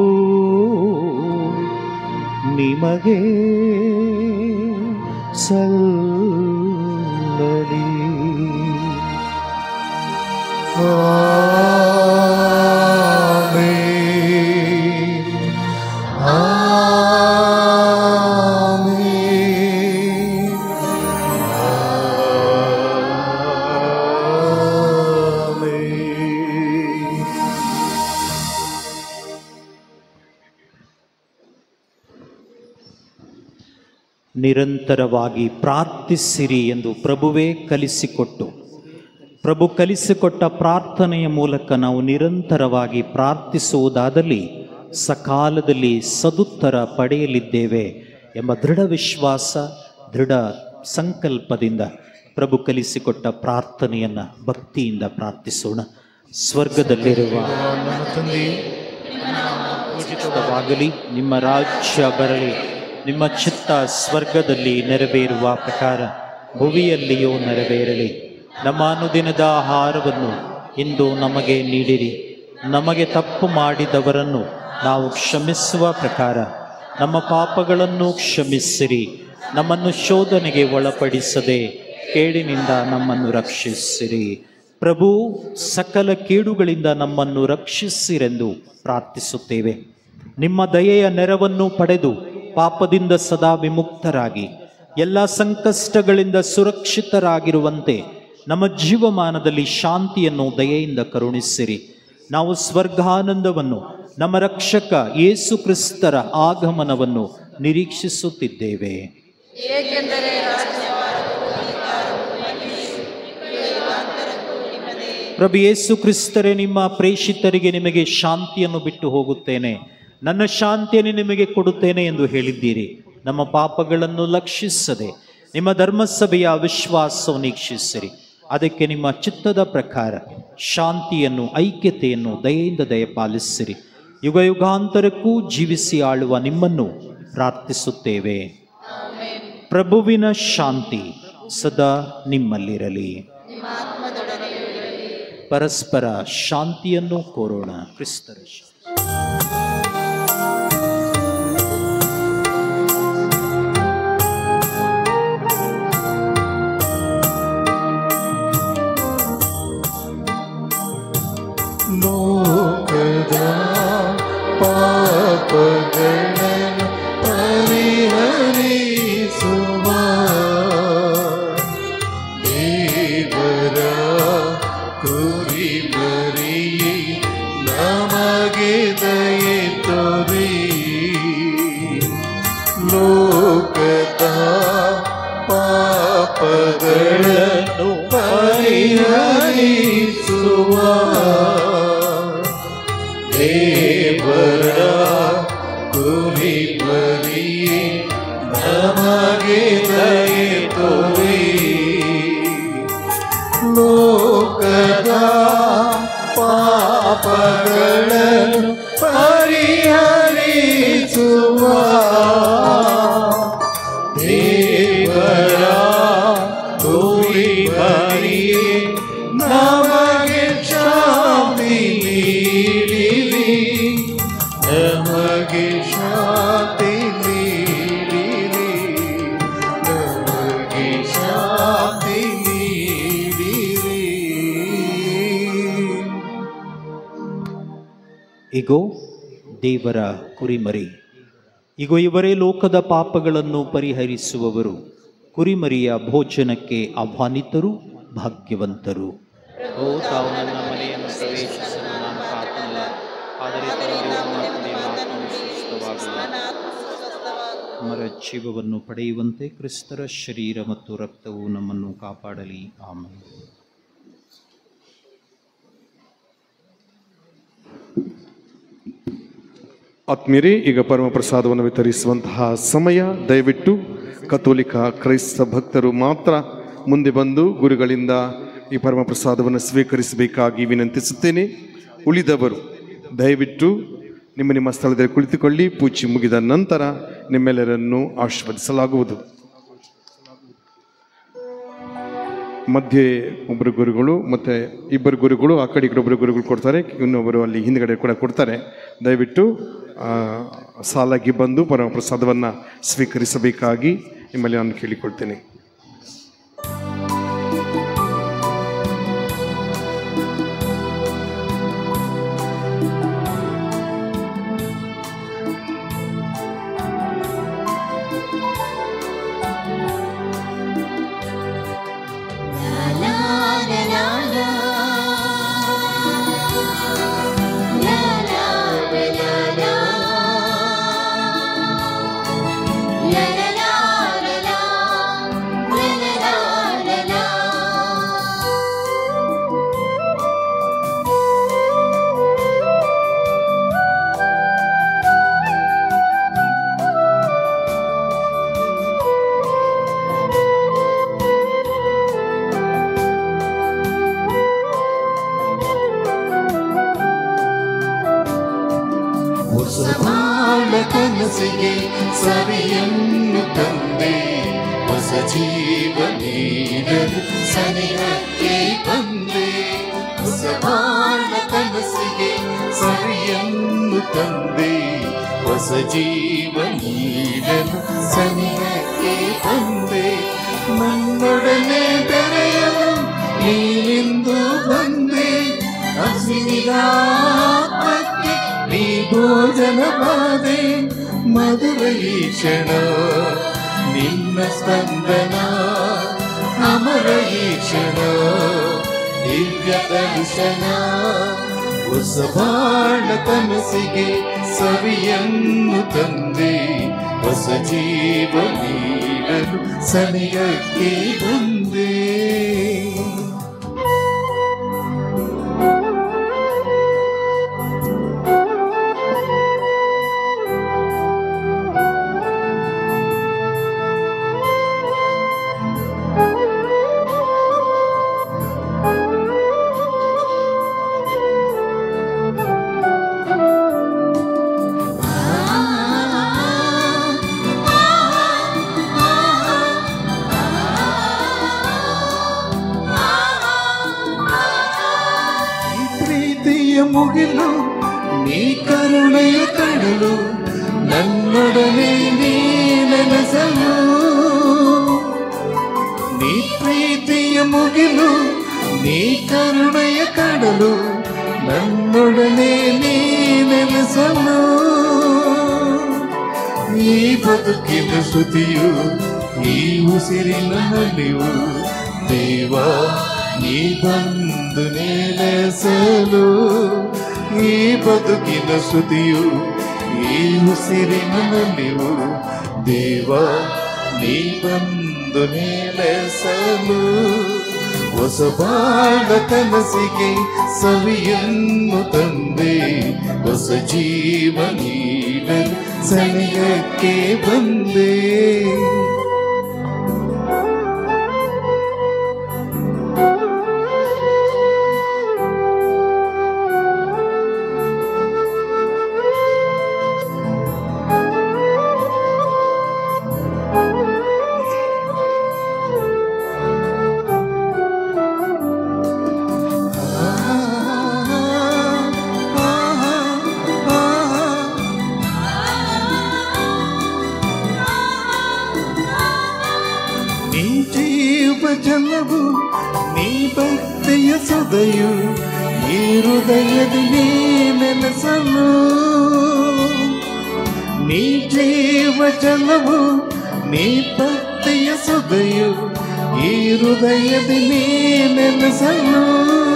ನಿಮಗೆ ಸಲ್ಲಲಿ ನಿರಂತರವಾಗಿ ಪ್ರಾರ್ಥಿಸಿರಿ ಎಂದು ಪ್ರಭುವೇ ಕಲಿಸಿಕೊಟ್ಟು ಪ್ರಭು ಕಲಿಸಿಕೊಟ್ಟ ಪ್ರಾರ್ಥನೆಯ ಮೂಲಕ ನಾವು ನಿರಂತರವಾಗಿ ಪ್ರಾರ್ಥಿಸುವುದಾದಲ್ಲಿ ಸಕಾಲದಲ್ಲಿ ಸದುತ್ತರ ಪಡೆಯಲಿದ್ದೇವೆ ಎಂಬ ದೃಢ ವಿಶ್ವಾಸ ದೃಢ ಸಂಕಲ್ಪದಿಂದ ಪ್ರಭು ಕಲಿಸಿಕೊಟ್ಟ ಪ್ರಾರ್ಥನೆಯನ್ನು ಭಕ್ತಿಯಿಂದ ಪ್ರಾರ್ಥಿಸೋಣ ಸ್ವರ್ಗದಲ್ಲಿರುವ ಪೂಜಿತವಾಗಲಿ ನಿಮ್ಮ ರಾಜ್ಯ ಬರಲಿ ನಿಮ್ಮ ಚಿತ್ತ ಸ್ವರ್ಗದಲ್ಲಿ ನೆರವೇರುವ ಪ್ರಕಾರ ಭುವಿಯಲ್ಲಿಯೂ ನೆರವೇರಲಿ ನಮ್ಮ ಅನುದಿನದ ಆಹಾರವನ್ನು ಇಂದು ನಮಗೆ ನೀಡಿರಿ ನಮಗೆ ತಪ್ಪು ಮಾಡಿದವರನ್ನು ನಾವು ಕ್ಷಮಿಸುವ ಪ್ರಕಾರ ನಮ್ಮ ಪಾಪಗಳನ್ನು ಕ್ಷಮಿಸಿರಿ ನಮ್ಮನ್ನು ಶೋಧನೆಗೆ ಒಳಪಡಿಸದೆ ಕೇಡಿನಿಂದ ನಮ್ಮನ್ನು ರಕ್ಷಿಸಿರಿ ಪ್ರಭು ಸಕಲ ಕೇಡುಗಳಿಂದ ನಮ್ಮನ್ನು ರಕ್ಷಿಸಿರೆಂದು ಪ್ರಾರ್ಥಿಸುತ್ತೇವೆ ನಿಮ್ಮ ದಯೆಯ ನೆರವನ್ನು ಪಡೆದು ಪಾಪದಿಂದ ಸದಾ ವಿಮುಕ್ತರಾಗಿ ಎಲ್ಲ ಸಂಕಷ್ಟಗಳಿಂದ ಸುರಕ್ಷಿತರಾಗಿರುವಂತೆ ನಮ್ಮ ಜೀವಮಾನದಲ್ಲಿ ಶಾಂತಿಯನ್ನು ದಯೆಯಿಂದ ಕರುಣಿಸಿರಿ ನಾವು ಸ್ವರ್ಗಾನಂದವನ್ನು ನಮ್ಮ ರಕ್ಷಕ ಯೇಸು ಕ್ರಿಸ್ತರ ಆಗಮನವನ್ನು ನಿರೀಕ್ಷಿಸುತ್ತಿದ್ದೇವೆ ಪ್ರಭು ಯೇಸು ಕ್ರಿಸ್ತರೇ ನಿಮ್ಮ ಪ್ರೇಷಿತರಿಗೆ ನಿಮಗೆ ಶಾಂತಿಯನ್ನು ಬಿಟ್ಟು ಹೋಗುತ್ತೇನೆ ನನ್ನ ಶಾಂತಿಯನ್ನು ನಿಮಗೆ ಕೊಡುತ್ತೇನೆ ಎಂದು ಹೇಳಿದ್ದೀರಿ ನಮ್ಮ ಪಾಪಗಳನ್ನು ಲಕ್ಷಿಸದೆ ನಿಮ್ಮ ಧರ್ಮಸಭೆಯ ವಿಶ್ವಾಸವನ್ನು ವೀಕ್ಷಿಸಿರಿ ಅದಕ್ಕೆ ನಿಮ್ಮ ಚಿತ್ತದ ಪ್ರಕಾರ ಶಾಂತಿಯನ್ನು ಐಕ್ಯತೆಯನ್ನು ದಯೆಯಿಂದ ದಯಪಾಲಿಸಿರಿ ಯುಗ ಯುಗಾಂತರಕ್ಕೂ ಜೀವಿಸಿ ಆಳುವ ನಿಮ್ಮನ್ನು ಪ್ರಾರ್ಥಿಸುತ್ತೇವೆ ಪ್ರಭುವಿನ ಶಾಂತಿ ಸದಾ ನಿಮ್ಮಲ್ಲಿರಲಿ ಪರಸ್ಪರ ಶಾಂತಿಯನ್ನು ಕೋರೋಣ ಕ್ರಿಸ್ತರ ಶಾಂತಿ. ಲೋಕದ ಪಾಪಗಳನ್ನು ಪರಿಹರಿಸುವ ದೇವರ ಕುರಿ ಬರಿ ನಮಗೆ ದಯೆ ತೋರಿ ಲೋಕದ ಪಾಪಗಳನ್ನು ಪರಿಹರಿಸುವ ದೇವರ ಕುರಿ ಬರಿ ನಮಗೆ ದಯೆ ತೋರಿ ಲೋಕದ ಪಾಪಗಳನ್ನು ಪರಿಹರಿಸುವ ದೇವರ ಕುರಿ ಬರಿ ನಮಗೆ ಶಾಂತಿ ನೀಡಿರಿ ನಮಗೆ ಶಾಂತಿ ನೀಡಿರಿ ನಮಗೆ ಶಾಂತಿ ನೀಡಿರಿ ಇಗೋ ದೇವರ ಕುರಿಮರಿ ಇಗೋ ಇವರೇ ಲೋಕದ ಪಾಪಗಳನ್ನು ಪರಿಹರಿಸುವವರು ಕುರಿಮರಿಯ ಭೋಜನಕ್ಕೆ ಆಹ್ವಾನಿತರು ಭಾಗ್ಯವಂತರು ಓ ತಾವು ನನ್ನ ಮನೆಯನ್ನು ಪ್ರವೇಶಿಸಲು ನಾನು ಪಾಪನಲ್ಲ ಆದರೆ ತರಲು ಮಾತನೇ ಆತ್ಮವು ಸ್ವಸ್ಥವಾಗಲಿ ಅಮರ ಜೀವವನ್ನು ಪಡೆಯುವಂತೆ ಕ್ರಿಸ್ತರ ಶರೀರ ಮತ್ತು ರಕ್ತವು ನಮ್ಮನ್ನು ಕಾಪಾಡಲಿ ಆಮೇಲೆ ಆತ್ಮೀಯರೇ ಈಗ ಪರಮ ಪ್ರಸಾದವನ್ನು ವಿತರಿಸುವಂತಹ ಸಮಯ ದಯವಿಟ್ಟು ಕಥೋಲಿಕ ಕ್ರೈಸ್ತ ಭಕ್ತರು ಮಾತ್ರ ಮುಂದೆ ಬಂದು ಗುರುಗಳಿಂದ ಈ ಪರಮ ಪ್ರಸಾದವನ್ನು ಸ್ವೀಕರಿಸಬೇಕಾಗಿ ವಿನಂತಿಸುತ್ತೇನೆ ಉಳಿದವರು ದಯವಿಟ್ಟು ನಿಮ್ಮ ನಿಮ್ಮ ಸ್ಥಳದಲ್ಲಿ ಕುಳಿತುಕೊಳ್ಳಿ ಪೂಜೆ ಮುಗಿದ ನಂತರ ನಿಮ್ಮೆಲ್ಲರನ್ನು ಆಶೀರ್ವದಿಸಲಾಗುವುದು ಮಧ್ಯೆ ಒಬ್ಬರು ಗುರುಗಳು ಮತ್ತು ಇಬ್ಬರು ಗುರುಗಳು ಆ ಕಡೆ ಈ ಕಡೆ ಒಬ್ಬರು ಗುರುಗಳು ಕೊಡ್ತಾರೆ ಇನ್ನೊಬ್ಬರು ಅಲ್ಲಿ ಹಿಂದ್ಗಡೆ ಕೂಡ ಕೊಡ್ತಾರೆ ದಯವಿಟ್ಟು ಆ, ಸಾಲಾಗಿ ಬಂದು ಪರಮ ಪ್ರಸಾದವನ್ನು ಸ್ವೀಕರಿಸಬೇಕಾಗಿ ನಿಮ್ಮಲ್ಲಿ ನಾನು ಕೇಳಿಕೊಳ್ತೇನೆ ಹೊಸ ಬಾಳ ಕನಸಿಗೆ ಸರಿಯನ್ನು ತಂದೆ ಹೊಸ ಜೀವ ನೀಡಲು ಸನಿಹಕ್ಕೆ ಬಂದೆ ಹೊಸ ಬಾಳ ಕನಸಿಗೆ ಸರಿಯನ್ನು ತಂದೆ ಹೊಸ ಜೀವ ನೀಡಲು ಸನಿಹಕ್ಕೆ ಬಂದೆ ನನ್ನೊಡನೆ ಬೆರೆಯಲು ನೀನೆಂದು ಬಂದೆ ಹಸಿರಾತ್ಮಕ್ಕೆ ನೀ ಭೋಜನ ಬಾದೆ ಮಧುರ ಈ ಕ್ಷಣ ನಿನ್ನ ಸ್ಪಂದನ ಅಮರ ಈ ಕ್ಷಣ ದಿವ್ಯ ದರ್ಶನ ಹೊಸ ಬಾಳ ಕನಸಿಗೆ ಸವಿಯನ್ನು ತಂದೆ ಹೊಸ ಜೀವ ನೀಡಲು ಸನಿಯಕ್ಕೆ ಬಂದೆ ಈ ಪ್ರೀತಿಯ ಮುಗಿಲು ನೀ ಕರುಣೆಯ ಕಡಲು ನನ್ನೊಡನೆ ನೀ ನೆನೆಸಲು ನೀ ಪ್ರೀತಿಯ ಮುಗಿಲು ನೀ ಕರುಣೆಯ ಕಡಲು ನನ್ನೊಡನೆ ನೀ ನೆನೆಸಲು ಈ ಬದುಕಿನ ಶ್ರುತಿಯು ಈ ಉಸಿರಿನ ನಲಿವು ದೇವ ನೀ ಬಂದು ನೆಲೆಸಲು ಈ ಬದುಕಿನ ಶ್ರುತಿಯು ಈ ಉಸಿರಿನ ನಲಿವು ದೇವ ನೀ ಬಂದು ನೆಲೆಸಲು ಹೊಸ ಬಾಳ ಕನಸಿಗೆ ಸವಿಯನ್ನು ತಂದೆ ಹೊಸ ಜೀವ ನೀಡಲು ಸನಿಹಕ್ಕೆ ಬಂದೆ ನೀ ಜೀವ ಜಲವು ನೀ ಭಕ್ತಿಯ ಸದಯು ಈ ಹೃದಯದಿ ನೀ ನೆಲೆಸಲು ನೀ ಜೀವ ಜಲವು ನೀ ಭಕ್ತಿಯ ಸದಯು ಈ ಹೃದಯದಿ ನೀ ನೆಲೆಸಲು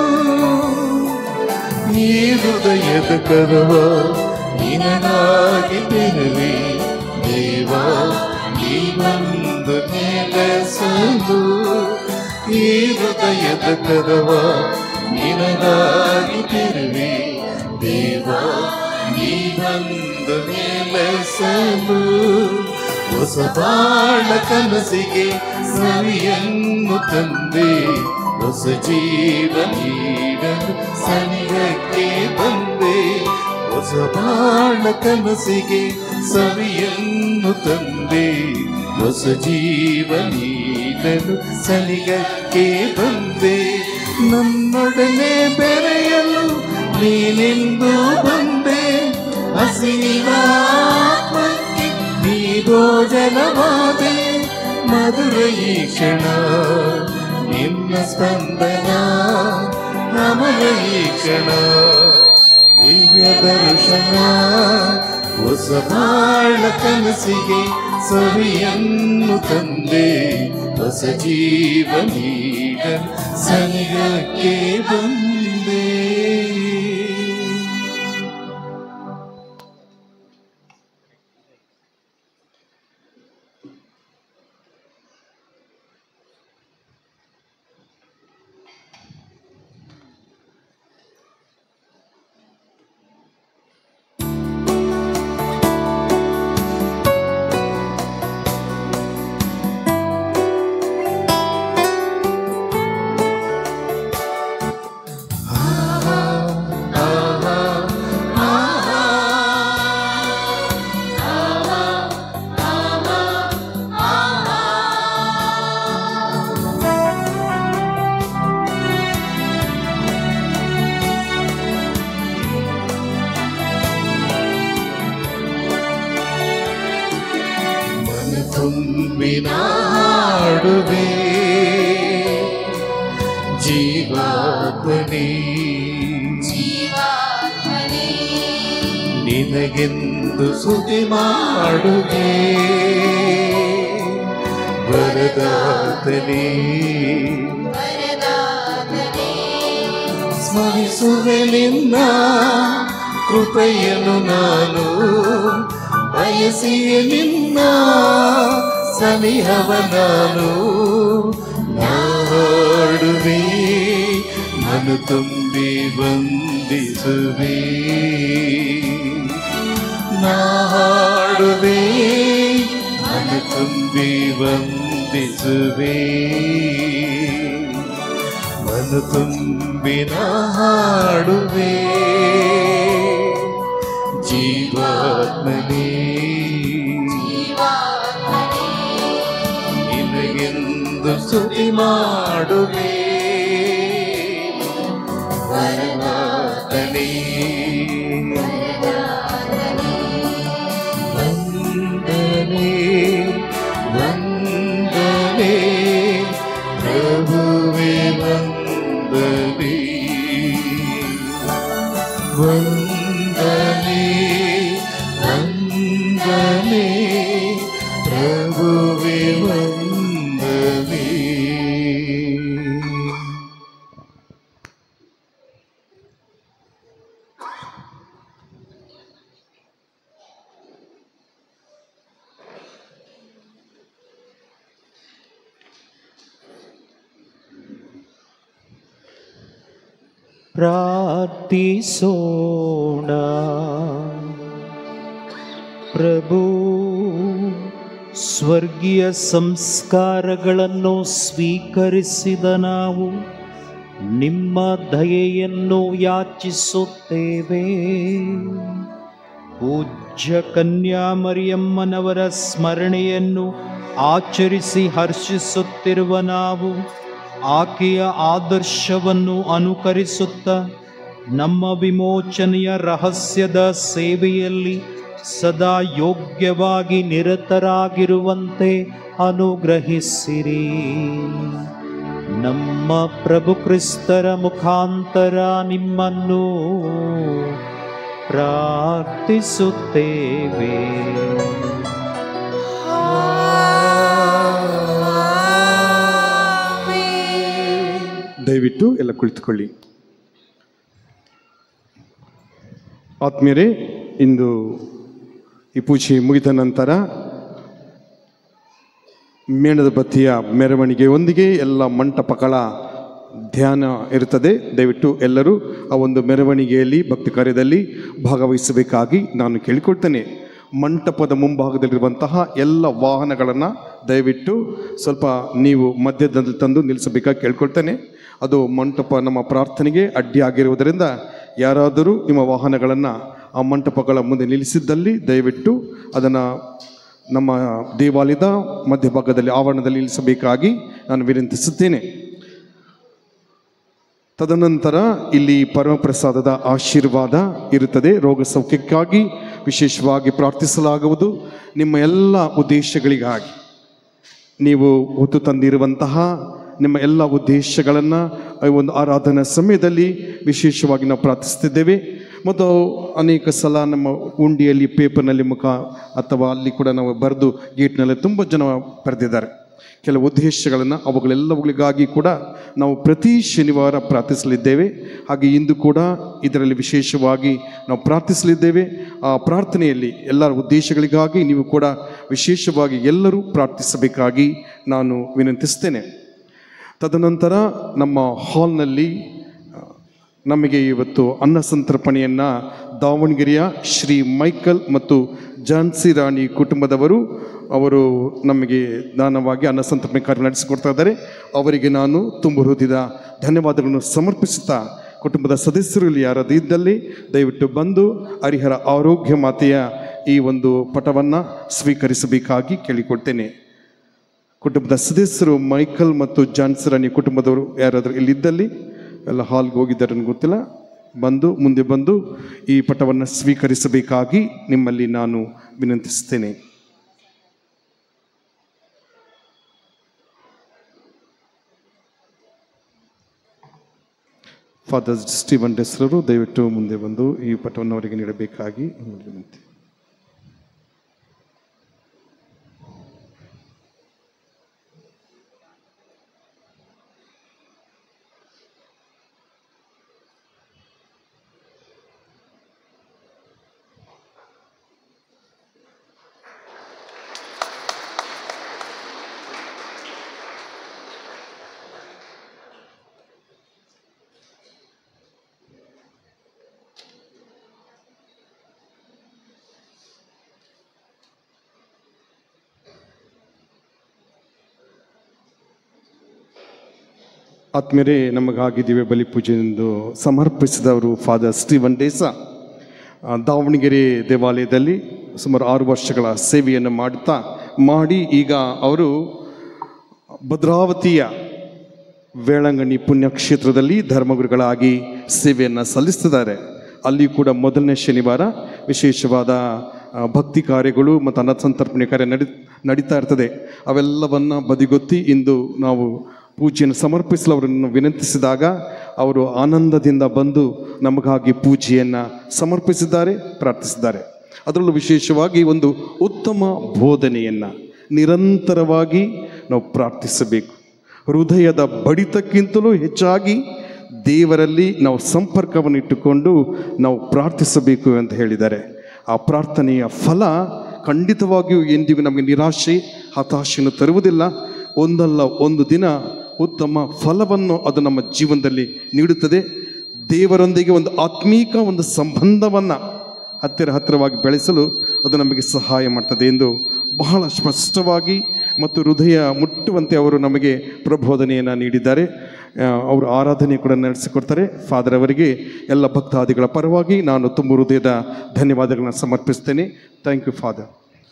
ಈ ಹೃದಯದ ಕರವ ನಿನಗಾಗಿ ತೆರವಿ ದೇವ ಈ ಬಂದು ನೆಲೆಸಲು ಈ ಹೃದಯದ ಕರವ ನಿನಗಾಗಿ ತೆರವಿ ದೇವ ಈ ಬಂದು ನೆಲೆಸಲು ಹೊಸ ಬಾಳ ಕನಸಿಗೆ ಸವಿಯನ್ನು ತಂದೆ ಹೊಸ ಜೀವ ನೀಡಲು ಸನಿಹಕ್ಕೆ ಬಂದೆ ಹೊಸ ಬಾಳ ಕನಸಿಗೆ ಸವಿಯನ್ನು ತಂದೆ ಹೊಸ ಜೀವ ನೀಡಲು ಸನಿಹಕ್ಕೆ ಬಂದೆ ನನ್ನೊಡನೆ ಬೆರೆಯಲು ನೀನೆಂದು ಬಂದೆ ಹಸಿವಿನ ಆತ್ಮಕ್ಕೆ ನೀ ಭೋಜನವಾದೆ ಮಧುರ ಈ ಕ್ಷಣ ನಿನ್ನ ಸ್ಪಂದನ ಅಮರ ಈ ಕ್ಷಣ ದಿವ್ಯ ದರ್ಶನ ಹೊಸ ಬಾಳ ಕನಸಿಗೆ ಸವಿಯನ್ನು ತಂದೆ ಹೊಸ ಜೀವ ನೀಡಲು ಸನಿಹಕ್ಕೆ ಬಂದೆ ಮನ ತುಂಬಿನ ಹಾಡುವೆ ಜೀವಾತ್ಮನೇ ನಿನಗೆಂದು ಸುದ್ದಿ ಮಾಡುವೆ ವರದಾತನೇ ಸ್ಮರಿಸುವೆ ನಿನ್ನ ಕೃಪೆಯನ್ನು ನಾನು ಬಯಸಿಯೇ ನಿನ್ನ ಸನಿಹವ ನಾನು ನಾಡುವೆ ಮನು ತುಂಬಿ ವಂದಿಸುವೆ ನಾ ಹಾಡುವೆ ಮನು ತುಂಬಿ ವಂದಿಸುವೆ ಮನು ತುಂಬಿನ ಹಾಡುವೆ ಜೀವಾತ್ಮನೇ ನಿನಗೆಂದು ಸ್ತುತಿ ಮಾಡುವೆ ವರನಾಥನೇ ವಂದನೆ ವಂದನೆ ಪ್ರಭುವೆ ವಂದನೆ ವಂದನೆ ವಂದನೆ ಪ್ರಭುವೆ ವಂದನೆ ಪ್ರಾರ್ಥಿಸೋಣ ಪ್ರಭು ಸ್ವರ್ಗೀಯ ಸಂಸ್ಕಾರಗಳನ್ನು ಸ್ವೀಕರಿಸಿದ ನಾವು ನಿಮ್ಮ ದಯೆಯನ್ನು ಯಾಚಿಸುತ್ತೇವೆ ಪೂಜ್ಯ ಕನ್ಯಾಮರಿಯಮ್ಮನವರ ಸ್ಮರಣೆಯನ್ನು ಆಚರಿಸಿ ಹರ್ಷಿಸುತ್ತಿರುವ ನಾವು ಆಕೆಯ ಆದರ್ಶವನ್ನು ಅನುಕರಿಸುತ್ತಾ ನಮ್ಮ ವಿಮೋಚನೆಯ ರಹಸ್ಯದ ಸೇವೆಯಲ್ಲಿ ಸದಾ ಯೋಗ್ಯವಾಗಿ ನಿರತರಾಗಿರುವಂತೆ ಅನುಗ್ರಹಿಸಿರಿ ನಮ್ಮ ಪ್ರಭು ಕ್ರಿಸ್ತರ ಮುಖಾಂತರ ನಿಮ್ಮನ್ನು ಪ್ರಾರ್ಥಿಸುತ್ತೇವೆ ದಯವಿಟ್ಟು ಎಲ್ಲ ಕುಳಿತುಕೊಳ್ಳಿ ಆತ್ಮೀಯರೇ ಇಂದು ಈ ಪೂಜೆ ಮುಗಿದ ನಂತರ ಮೇಣದ ಬತ್ತಿಯ ಮೆರವಣಿಗೆಯೊಂದಿಗೆ ಎಲ್ಲ ಮಂಟಪಗಳ ಧ್ಯಾನ ಇರುತ್ತದೆ ದಯವಿಟ್ಟು ಎಲ್ಲರೂ ಆ ಒಂದು ಮೆರವಣಿಗೆಯಲ್ಲಿ ಭಕ್ತಿ ಕಾರ್ಯದಲ್ಲಿ ಭಾಗವಹಿಸಬೇಕಾಗಿ ನಾನು ಕೇಳಿಕೊಳ್ತೇನೆ ಮಂಟಪದ ಮುಂಭಾಗದಲ್ಲಿರುವಂತಹ ಎಲ್ಲ ವಾಹನಗಳನ್ನು ದಯವಿಟ್ಟು ಸ್ವಲ್ಪ ನೀವು ಮಧ್ಯದಲ್ಲಿ ತಂದು ನಿಲ್ಲಿಸಬೇಕಾಗಿ ಕೇಳ್ಕೊಳ್ತೇನೆ ಅದು ಮಂಟಪ ನಮ್ಮ ಪ್ರಾರ್ಥನೆಗೆ ಅಡ್ಡಿಯಾಗಿರುವುದರಿಂದ ಯಾರಾದರೂ ನಿಮ್ಮ ವಾಹನಗಳನ್ನು ಆ ಮಂಟಪಗಳ ಮುಂದೆ ನಿಲ್ಲಿಸಿದ್ದಲ್ಲಿ ದಯವಿಟ್ಟು ಅದನ್ನು ನಮ್ಮ ದೇವಾಲಯದ ಮಧ್ಯಭಾಗದಲ್ಲಿ ಆವರಣದಲ್ಲಿ ನಿಲ್ಲಿಸಬೇಕಾಗಿ ನಾನು ವಿನಂತಿಸುತ್ತೇನೆ ತದನಂತರ ಇಲ್ಲಿ ಪರಮಪ್ರಸಾದದ ಆಶೀರ್ವಾದ ಇರುತ್ತದೆ ರೋಗ ಸೌಖ್ಯಕ್ಕಾಗಿ ವಿಶೇಷವಾಗಿ ಪ್ರಾರ್ಥಿಸಲಾಗುವುದು ನಿಮ್ಮ ಎಲ್ಲ ಉದ್ದೇಶಗಳಿಗಾಗಿ ನೀವು ಹೊತ್ತು ತಂದಿರುವಂತಹ ನಿಮ್ಮ ಎಲ್ಲ ಉದ್ದೇಶಗಳನ್ನು ಒಂದು ಆರಾಧನಾ ಸಮಯದಲ್ಲಿ ವಿಶೇಷವಾಗಿ ನಾವು ಪ್ರಾರ್ಥಿಸ್ತಿದ್ದೇವೆ ಮತ್ತು ಅನೇಕ ಸಲ ನಮ್ಮ ಉಂಡಿಯಲ್ಲಿ ಪೇಪರ್ನಲ್ಲಿ ಮುಖ ಅಥವಾ ಅಲ್ಲಿ ಕೂಡ ನಾವು ಬರೆದು ಗೇಟ್ನಲ್ಲಿ ತುಂಬ ಜನ ಬರೆದಿದ್ದಾರೆ ಕೆಲವು ಉದ್ದೇಶಗಳನ್ನು ಅವುಗಳೆಲ್ಲವುಗಳಿಗಾಗಿ ಕೂಡ ನಾವು ಪ್ರತಿ ಶನಿವಾರ ಪ್ರಾರ್ಥಿಸಲಿದ್ದೇವೆ ಹಾಗೆ ಇಂದು ಕೂಡ ಇದರಲ್ಲಿ ವಿಶೇಷವಾಗಿ ನಾವು ಪ್ರಾರ್ಥಿಸಲಿದ್ದೇವೆ ಆ ಪ್ರಾರ್ಥನೆಯಲ್ಲಿ ಎಲ್ಲರ ಉದ್ದೇಶಗಳಿಗಾಗಿ ನೀವು ಕೂಡ ವಿಶೇಷವಾಗಿ ಎಲ್ಲರೂ ಪ್ರಾರ್ಥಿಸಬೇಕಾಗಿ ನಾನು ವಿನಂತಿಸ್ತೇನೆ ತದನಂತರ ನಮ್ಮ ಹಾಲ್ನಲ್ಲಿ ನಮಗೆ ಇವತ್ತು ಅನ್ನ ಸಂತರ್ಪಣೆಯನ್ನು ದಾವಣಗೆರೆಯ ಶ್ರೀ ಮೈಕಲ್ ಮತ್ತು ಝಾನ್ಸಿ ರಾಣಿ ಕುಟುಂಬದವರು ಅವರು ನಮಗೆ ದಾನವಾಗಿ ಅನ್ನ ಸಂತರ್ಪಣೆ ಕಾರ್ಯ ನಡೆಸಿಕೊಡ್ತಾ ಇದ್ದಾರೆ ಅವರಿಗೆ ನಾನು ತುಂಬ ಹೃದಯದ ಧನ್ಯವಾದಗಳನ್ನು ಸಮರ್ಪಿಸುತ್ತಾ ಕುಟುಂಬದ ಸದಸ್ಯರು ಇಲ್ಲಿ ಯಾರಾದರೂ ಇದ್ದಲ್ಲಿ ದಯವಿಟ್ಟು ಬಂದು ಹರಿಹರ ಆರೋಗ್ಯ ಮಾತೆಯ ಈ ಒಂದು ಪಟವನ್ನು ಸ್ವೀಕರಿಸಬೇಕಾಗಿ ಕೇಳಿಕೊಳ್ತೇನೆ ಕುಟುಂಬದ ಸದಸ್ಯರು ಮೈಕಲ್ ಮತ್ತು ಜಾನ್ಸರಾಣಿ ಕುಟುಂಬದವರು ಯಾರಾದರೂ ಇಲ್ಲಿದ್ದಲ್ಲಿ ಎಲ್ಲ ಹಾಲ್ಗೆ ಹೋಗಿದ್ದಾರೆ ನನಗೆ ಗೊತ್ತಿಲ್ಲ ಬಂದು ಮುಂದೆ ಬಂದು ಈ ಪಟವನ್ನು ಸ್ವೀಕರಿಸಬೇಕಾಗಿ ನಿಮ್ಮಲ್ಲಿ ನಾನು ವಿನಂತಿಸ್ತೇನೆ ಫಾದರ್ ಸ್ಟೀವನ್ ಡೆಸ್ರರು ದಯವಿಟ್ಟು ಮುಂದೆ ಬಂದು ಈ ಪಟವನ್ನು ಅವರಿಗೆ ನೀಡಬೇಕಾಗಿ ನಿಮ್ಮಲ್ಲಿ ವಿನಂತಿ ಆತ್ಮೀಯರೇ ನಮಗಾಗಿ ದಿವ್ಯ ಬಲಿ ಪೂಜೆಯೆಂದು ಸಮರ್ಪಿಸಿದವರು ಫಾದರ್ ಸ್ಟೀವನ್ ಡೇಸ ಆ, ದಾವಣಗೆರೆ ದೇವಾಲಯದಲ್ಲಿ ಸುಮಾರು ಆರು ವರ್ಷಗಳ ಸೇವೆಯನ್ನು ಮಾಡುತ್ತಾ ಮಾಡಿ ಈಗ ಅವರು ಭದ್ರಾವತಿಯ ವೇಳಂಗಣಿ ಪುಣ್ಯಕ್ಷೇತ್ರದಲ್ಲಿ ಧರ್ಮಗುರುಗಳಾಗಿ ಸೇವೆಯನ್ನು ಸಲ್ಲಿಸ್ತಿದ್ದಾರೆ ಅಲ್ಲಿ ಕೂಡ ಮೊದಲನೇ ಶನಿವಾರ ವಿಶೇಷವಾದ ಆ, ಭಕ್ತಿ ಕಾರ್ಯಗಳು ಮತ್ತು ಅನ್ನಸಂತರ್ಪಣೆ ಕಾರ್ಯ ನಡಿ ನಡೀತಾ ಇರ್ತದೆ ಅವೆಲ್ಲವನ್ನ ಬದಿಗೊತ್ತಿ ಇಂದು ನಾವು ಪೂಜೆಯನ್ನು ಸಮರ್ಪಿಸಲು ಅವರನ್ನು ವಿನಂತಿಸಿದಾಗ ಅವರು ಆನಂದದಿಂದ ಬಂದು ನಮಗಾಗಿ ಪೂಜೆಯನ್ನು ಸಮರ್ಪಿಸಿದ್ದಾರೆ ಪ್ರಾರ್ಥಿಸಿದ್ದಾರೆ ಅದರಲ್ಲೂ ವಿಶೇಷವಾಗಿ ಒಂದು ಉತ್ತಮ ಬೋಧನೆಯನ್ನು ನಿರಂತರವಾಗಿ ನಾವು ಪ್ರಾರ್ಥಿಸಬೇಕು ಹೃದಯದ ಬಡಿತಕ್ಕಿಂತಲೂ ಹೆಚ್ಚಾಗಿ ದೇವರಲ್ಲಿ ನಾವು ಸಂಪರ್ಕವನ್ನು ಇಟ್ಟುಕೊಂಡು ನಾವು ಪ್ರಾರ್ಥಿಸಬೇಕು ಅಂತ ಹೇಳಿದ್ದಾರೆ ಆ ಪ್ರಾರ್ಥನೆಯ ಫಲ ಖಂಡಿತವಾಗಿಯೂ ಎಂದಿಗೂ ನಮಗೆ ನಿರಾಶೆ ಹತಾಶೆಯನ್ನು ತರುವುದಿಲ್ಲ ಒಂದಲ್ಲ ಒಂದು ದಿನ ಉತ್ತಮ ಫಲವನ್ನು ಅದು ನಮ್ಮ ಜೀವನದಲ್ಲಿ ನೀಡುತ್ತದೆ ದೇವರೊಂದಿಗೆ ಒಂದು ಆತ್ಮೀಕ ಒಂದು ಸಂಬಂಧವನ್ನು ಹತ್ತಿರ ಹತ್ತಿರವಾಗಿ ಬೆಳೆಸಲು ಅದು ನಮಗೆ ಸಹಾಯ ಮಾಡ್ತದೆ ಎಂದು ಬಹಳ ಸ್ಪಷ್ಟವಾಗಿ ಮತ್ತು ಹೃದಯ ಮುಟ್ಟುವಂತೆ ಅವರು ನಮಗೆ ಪ್ರಬೋಧನೆಯನ್ನು ನೀಡಿದ್ದಾರೆ ಆ, ಅವರು ಆರಾಧನೆ ಕೂಡ ನಡೆಸಿಕೊಡ್ತಾರೆ ಫಾದರ್ ಅವರಿಗೆ ಎಲ್ಲ ಭಕ್ತಾದಿಗಳ ಪರವಾಗಿ ನಾನು ತುಂಬ ಹೃದಯದ ಧನ್ಯವಾದಗಳನ್ನ ಸಮರ್ಪಿಸ್ತೇನೆ ಥ್ಯಾಂಕ್ ಯು ಫಾದರ್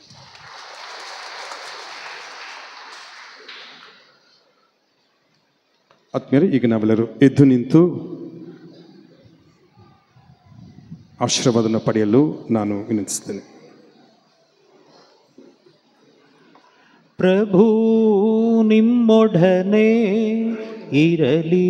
ಆತ್ಮೀಯರೇ ಈಗ ನಾವೆಲ್ಲರೂ ಎದ್ದು ನಿಂತು ಆಶೀರ್ವಾದವನ್ನು ಪಡೆಯಲು ನಾನು ವಿನಂತಿಸ್ತೇನೆ ಪ್ರಭು ನಿಮ್ಮೊಡನೆ ಇರಲಿ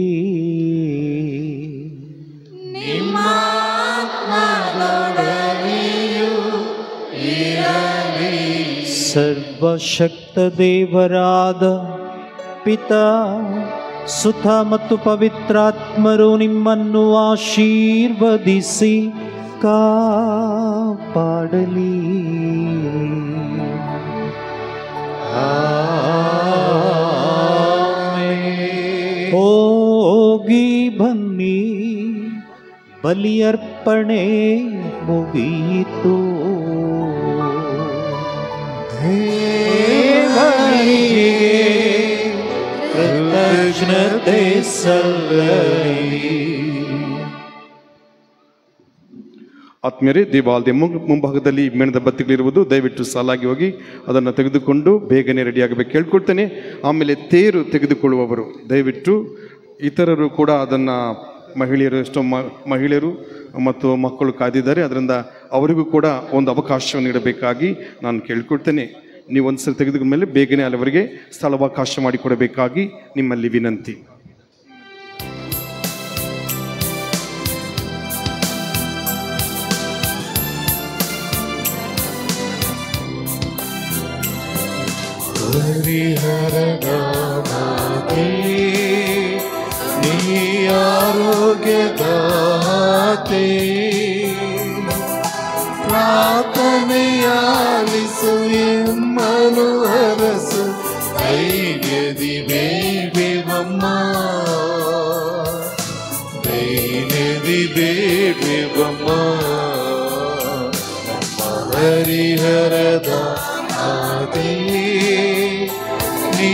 ಸರ್ವಶಕ್ತ ದೇವರಾದ ಪಿತಾ ಸುತ ಮತ್ತು ಪವಿತ್ರಾತ್ಮರು ನಿಮ್ಮನ್ನು ಆಶೀರ್ವದಿಸಿ ಕಾಪಾಡಲಿ ಹೋಗಿ ಬನ್ನಿ ಬಲಿಯರ್ಪಣೆ ಮುಗಿಯಿತು ದೇವರಿಗೆ ಕೃತಜ್ಞತೆ ಸಲ್ಲಲಿ ಆತ್ಮೀಯರೇ ದೇವಾಲಯದ ಮುಂಗ್- ಮುಂಭಾಗದಲ್ಲಿ ಮೇಣದ ಬತ್ತಿಗಳಿರುವುದು ದಯವಿಟ್ಟು ಸಾಲಾಗಿ ಹೋಗಿ ಅದನ್ನು ತೆಗೆದುಕೊಂಡು ಬೇಗನೆ ರೆಡಿಯಾಗಬೇಕು ಕೇಳ್ಕೊಳ್ತೇನೆ ಆಮೇಲೆ ತೇರು ತೆಗೆದುಕೊಳ್ಳುವವರು ದಯವಿಟ್ಟು ಇತರರು ಕೂಡ ಅದನ್ನು ಮಹಿಳೆಯರು ಎಷ್ಟೋ ಮ ಮಹಿಳೆಯರು ಮತ್ತು ಮಕ್ಕಳು ಕಾದಿದ್ದಾರೆ ಅದರಿಂದ ಅವರಿಗೂ ಕೂಡ ಒಂದು ಅವಕಾಶವನ್ನು ನೀಡಬೇಕಾಗಿ ನಾನು ಕೇಳ್ಕೊಳ್ತೇನೆ ನೀವು ಒಂದು ಸಲ ತೆಗೆದುಕೊಂಡ ಮೇಲೆ ಬೇಗನೆ ಅಲ್ಲಿವರೆಗೆ ಸ್ಥಳಾವಕಾಶ ಮಾಡಿಕೊಡಬೇಕಾಗಿ ನಿಮ್ಮಲ್ಲಿ ವಿನಂತಿ ಹರಿಹರನಾಮದೇ ನೀ ಆರೋಗ್ಯದಾತೆ ಪ್ರಾರ್ಥನೆಯಾಲಿಸು ಎಮ್ಮನು ಅರಸು ಧೈರ್ಯದಿ ಬೇಡುವಮ್ಮ ಧೈರ್ಯದಿ ಬೇಡುವಮ್ಮ ನಮ್ಮ ಹರಿಹರದ ಆದೇ ನೀ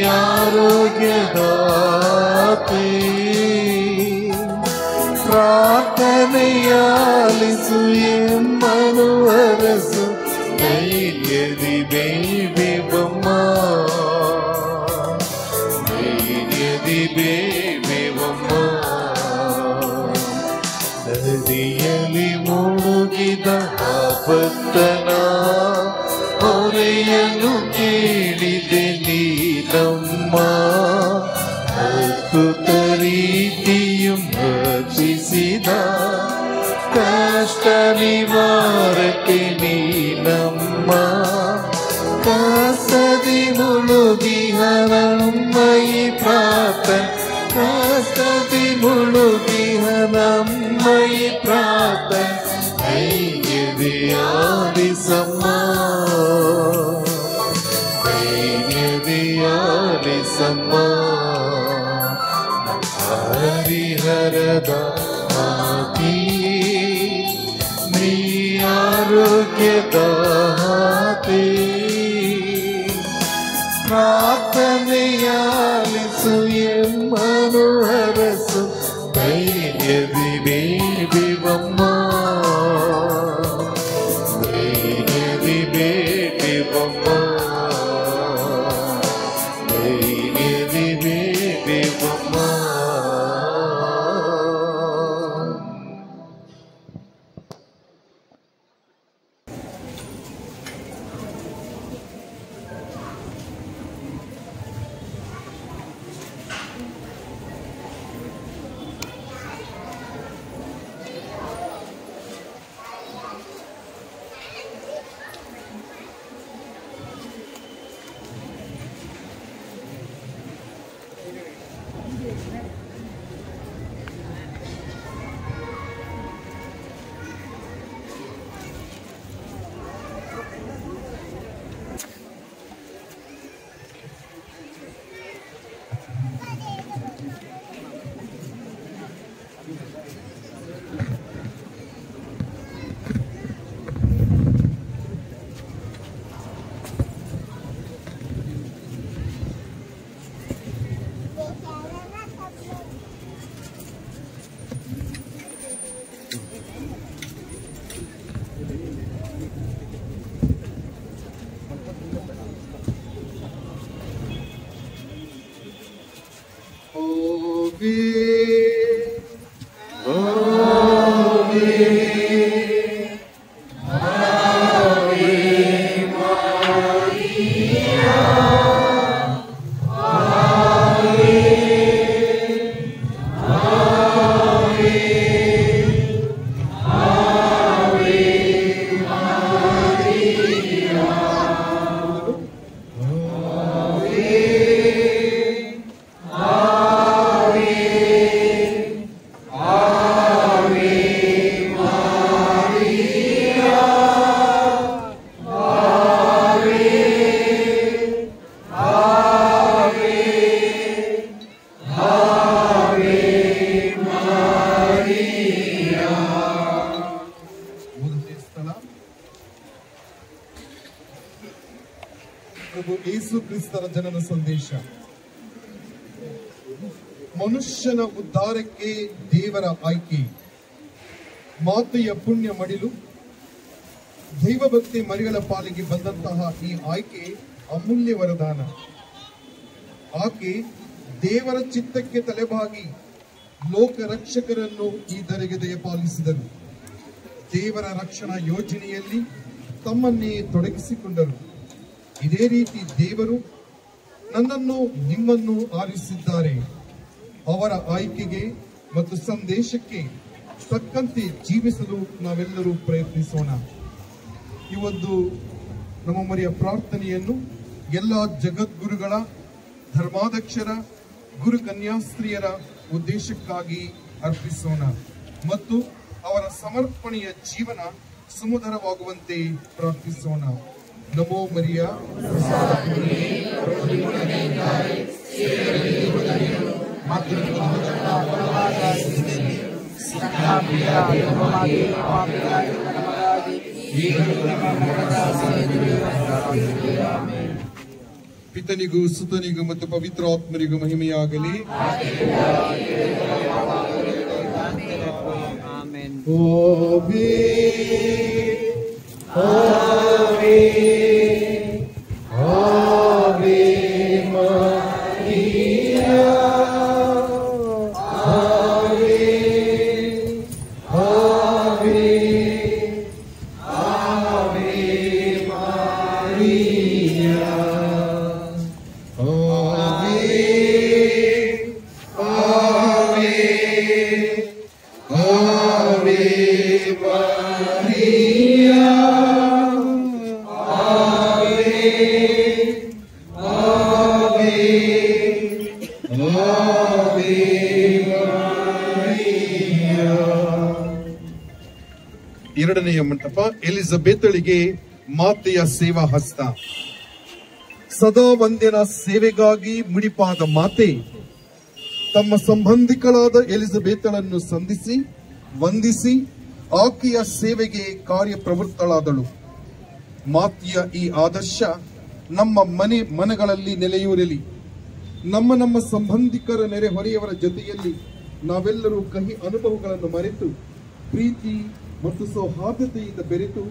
ಆರೋಗ್ಯದಾತೆ ಪ್ರಾರ್ಥನೆಯಾಲಿಸು ಎಮ್ಮನು ಅರಸು ಧೈರ್ಯದಿ ಬೇಬೆವಮ್ಮ ಧೈರ್ಯದಿ ಬೇಬೆವಮ್ಮ ನದಿಯಲ್ಲಿ ಮುಳುಗಿದ ಆಪತ್ತನ ಹೊರೆಯನ್ನು ಕೇಳಿದೆ ನೀನಮ್ಮ ಅದ್ಭುತ ರೀತಿயும் ರಚಿಸಿದ ಕಷ್ಟ ನಿವಾರಕ್ಕೆ ನೀನಮ್ಮ ಕಸದಿ ಮುಳುಗಿಹನಮ್ಮಯಿ ಪ್ರಾರ್ಥನೆ ಕಸದಿ ಮುಳುಗಿಹನಮ್ಮಯಿ ಪ್ರಾರ್ಥನೆ ಧೈರ್ಯದಿಯಾಲಿಸಮ್ಮ ಧೈರ್ಯದಿಯಾಲಿಸಮ್ಮ ಹರಿಹರದ ಆದಿ ನೀ ಆರೋಗ್ಯದಾತೆ ಪ್ರಾರ್ಥನೆಯಾಲಿಸು ಎಮ್ಮನು ధైర్యది బేబివమ్మా ధైర్యది బేబివమ్మా ధైర్యది బేబివమ్మా ಮೊದಲನೇ ಸ್ಥಳ ಪ್ರಭು ಯೇಸು ಕ್ರಿಸ್ತರ ಜನನ ಸಂದೇಶ ಮನುಷ್ಯನ ಉದ್ಧಾರಕ್ಕೆ ದೇವರ ಆಯ್ಕೆ ಮಾತೆಯ ಪುಣ್ಯ ಮಡಿಲು ದೈವಭಕ್ತಿ ಮರಿಗಳ ಪಾಲಿಗೆ ಬಂದಂತಹ ಈ ಆಯ್ಕೆ ಅಮೂಲ್ಯ ವರದಾನ ಆಕೆ ದೇವರ ಚಿತ್ತಕ್ಕೆ ತಲೆಬಾಗಿ ಲೋಕ ರಕ್ಷಕರನ್ನು ಈ ಧರೆಗೆ ದಯಪಾಲಿಸಿದರು ದೇವರ ರಕ್ಷಣಾ ಯೋಜನೆಯಲ್ಲಿ ತಮ್ಮನ್ನೇ ತೊಡಗಿಸಿಕೊಂಡರು ಇದೇ ರೀತಿ ದೇವರು ನನ್ನನ್ನು ನಿಮ್ಮನ್ನು ಆರಿಸಿದ್ದಾರೆ ಅವರ ಆಯ್ಕೆಗೆ ಮತ್ತು ಸಂದೇಶಕ್ಕೆ ತಕ್ಕಂತೆ ಜೀವಿಸಲು ನಾವೆಲ್ಲರೂ ಪ್ರಯತ್ನಿಸೋಣ ಈ ಒಂದು ನಮ್ಮ ಮರಿಯ ಪ್ರಾರ್ಥನೆಯನ್ನು ಎಲ್ಲ ಜಗದ್ಗುರುಗಳ ಧರ್ಮಾಧ್ಯಕ್ಷರ ಗುರು ಕನ್ಯಾಸ್ತ್ರೀಯರ ಉದ್ದೇಶಕ್ಕಾಗಿ ಅರ್ಪಿಸೋಣ ಮತ್ತು ಅವರ ಸಮರ್ಪಣೆಯ ಜೀವನ ಸುಮಧುರವಾಗುವಂತೆ ಪ್ರಾರ್ಥಿಸೋಣ ನಮೋ ಮರಿಯ ಪಿತನಿಗೂ ಸುತನಿಗೂ ಮತ್ತು ಪವಿತ್ರಾತ್ಮರಿಗೂ ಮಹಿಮೆಯಾಗಲಿ ಎರಡನೆಯ ಮಂಟಪ ಎಲಿಜಬೆತಳಿಗೆ ಮಾತೆಯ ಸೇವಾ ಹಸ್ತ ಸದಾ ವಂದ್ಯನ ಸೇವೆಗಾಗಿ ಮುಡಿಪಾದ ಮಾತೆ ತಮ್ಮ ಸಂಬಂಧಿಕಳಾದ ಎಲಿಜಬೆತಳನ್ನು ಸಂಧಿಸಿ ವಂದಿಸಿ ಆಕೆಯ ಸೇವೆಗೆ ಕಾರ್ಯಪ್ರವೃತ್ತಳಾದಳು ಮಾತೆಯ ಈ ಆದರ್ಶ ನಮ್ಮ ಮನೆ ಮನಗಳಲ್ಲಿ ನೆಲೆಯೂರಲಿ ನಮ್ಮ ನಮ್ಮ ಸಂಬಂಧಿಕರ ನೆರೆಹೊರೆಯವರ ಜೊತೆಯಲ್ಲಿ ನಾವೆಲ್ಲರೂ ಕಹಿ ಅನುಭವಗಳನ್ನು ಮರೆತು ಪ್ರೀತಿ ಮತ್ತು ಸೌಹಾರ್ದತೆಯಿಂದ ಬೆರೆತು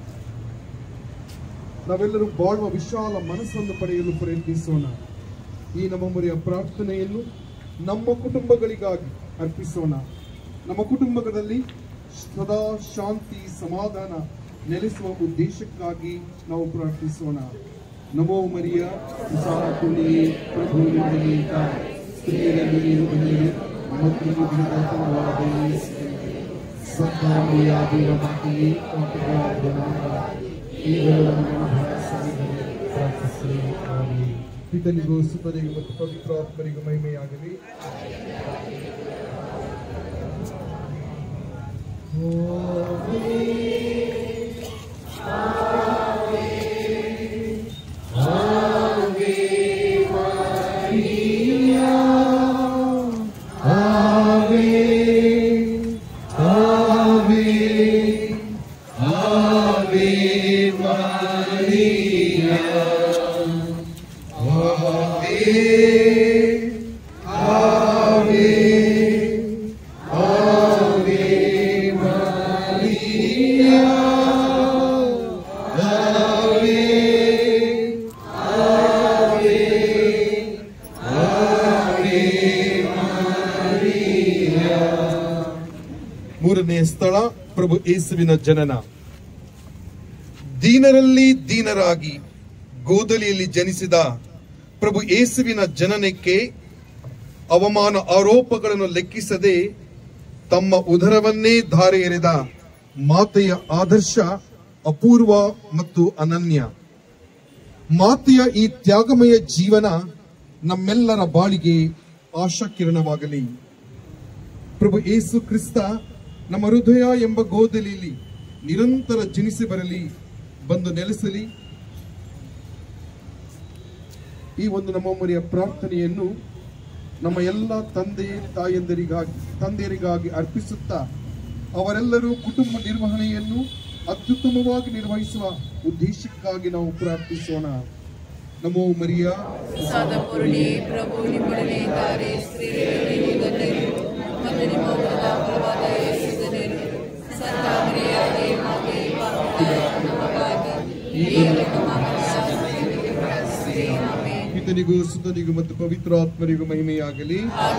ನಾವೆಲ್ಲರೂ ಬಾಳುವ ವಿಶಾಲ ಮನಸ್ಸನ್ನು ಪಡೆಯಲು ಪ್ರಯತ್ನಿಸೋಣ ಈ ನಮ್ಮ ಮೊರೆಯ ಪ್ರಾರ್ಥನೆಯನ್ನು ನಮ್ಮ ಕುಟುಂಬಗಳಿಗಾಗಿ ಅರ್ಪಿಸೋಣ ನಮ್ಮ ಕುಟುಂಬದಲ್ಲಿ ಸದಾ ಶಾಂತಿ ಸಮಾಧಾನ ನೆಲೆಸುವ ಉದ್ದೇಶಕ್ಕಾಗಿ ನಾವು ಪ್ರಾರ್ಥಿಸೋಣ ನಮೋ ಮರಿಯ ಸಾಕುಣಿಯೇ ಪ್ರಭು ನಿಮ್ಮಲ್ಲಿ ಇದ್ದಾರೆ. ಸ್ತ್ರೀಯರಲ್ಲಿ ನೀವು ಧನ್ಯರು, ಮತ್ತು ನಿಮ್ಮ ದಿನದ ಫಲವಾದ ಯೇಸು ಸಂತಾನೀಯ ದೇವಮಾತೆಯೇ, ಪಾಪಿಗಳಾದ ನಮಗಾಗಿ ಈಗಲೂ ನಮ್ಮ ಮರಣಸಮಯದಲ್ಲಿ ಪ್ರಾರ್ಥಿಸಿರಿ. ಆಮೆನ್. ಪಿತನಿಗೂ ಸುತನಿಗೂ ಮತ್ತು ಪವಿತ್ರಾತ್ಮರಿಗೂ ಮಹಿಮೆಯಾಗಲಿ ಮೂರನೇ ಸ್ಥಳ ಪ್ರಭು ಯೇಸುವಿನ ಜನನ ದೀನರಲ್ಲಿ ದೀನರಾಗಿ ಗೋದಲಿಯಲ್ಲಿ ಜನಿಸಿದ ಪ್ರಭು ಯೇಸುವಿನ ಜನನಕ್ಕೆ ಅವಮಾನ ಆರೋಪಗಳನ್ನು ಲೆಕ್ಕಿಸದೆ ತಮ್ಮ ಉದರವನ್ನೇ ಧಾರೆ ಎರೆದ ಮಾತೆಯ ಆದರ್ಶ ಅಪೂರ್ವ ಮತ್ತು ಅನನ್ಯ ಮಾತೆಯ ಈ ತ್ಯಾಗಮಯ ಜೀವನ ನಮ್ಮೆಲ್ಲರ ಬಾಳಿಗೆ ಆಶಾಕಿರಣವಾಗಲಿ ಪ್ರಭು ಯೇಸು ಕ್ರಿಸ್ತ ನಮ್ಮ ಹೃದಯ ಎಂಬ ಗೋದಲಿಯಲ್ಲಿ ನಿರಂತರ ಜನಿಸಿ ಬರಲಿ ಬಂದು ನೆಲೆಸಲಿ ಈ ಒಂದು ನಮ್ಮ ಮೊರೆಯ ಪ್ರಾರ್ಥನೆಯನ್ನು ನಮ್ಮ ಎಲ್ಲ ತಂದೆ ತಾಯಂದರಿಗಾಗಿ ತಂದೆಯರಿಗಾಗಿ ಅರ್ಪಿಸುತ್ತಾ ಅವರೆಲ್ಲರೂ ಕುಟುಂಬ ನಿರ್ವಹಣೆಯನ್ನು ಅತ್ಯುತ್ತಮವಾಗಿ ನಿರ್ವಹಿಸುವ ಉದ್ದೇಶಕ್ಕಾಗಿ ನಾವು ಪ್ರಾರ್ಥಿಸೋಣ ನಮೋ ಮರಿಯ ಸಾದ ಪೂರ್ಣಿ ಪ್ರಭು ನಿಮ್ಮೊಡನೆ ಇದ್ದಾರೆ ಸ್ತ್ರೀಯರಲ್ಲಿ ನೀವು ಧನ್ಯರು ಮತ್ತು ನಿಮ್ಮ ಉದರದ ಫಲವಾದ ಯೇಸು ಧನ್ಯರು ಸಂತ ಮರಿಯಾದೆ ಮಾತೆ ಪಾಪಿಗಳಾದ ನಮಗಾಗಿ ಈಗಲೂ ನಮ್ಮ ಮರಣದ ಸಮಯದಲ್ಲಿ ಪ್ರಾರ್ಥಿಸಿರಿ. ಆಮೆನ್. ಪಿತನಿಗೂ ಸುತನಿಗೂ ಮತ್ತು ಪವಿತ್ರಾತ್ಮರಿಗೂ ಮಹಿಮೆಯಾಗಲಿ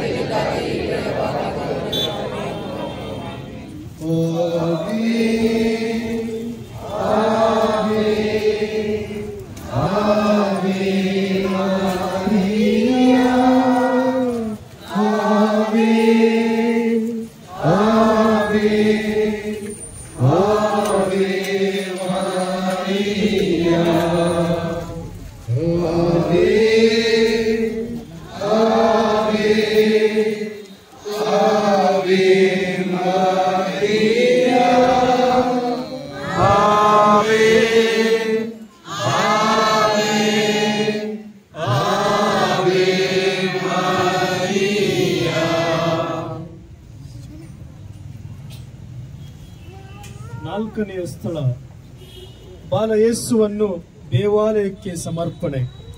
ನಾಲ್ಕನೆಯ ಸ್ಥಳ ಬಾಲಯೇಸುವನ್ನು ದೇವಾಲಯಕ್ಕೆ ಸಮರ್ಪಣೆ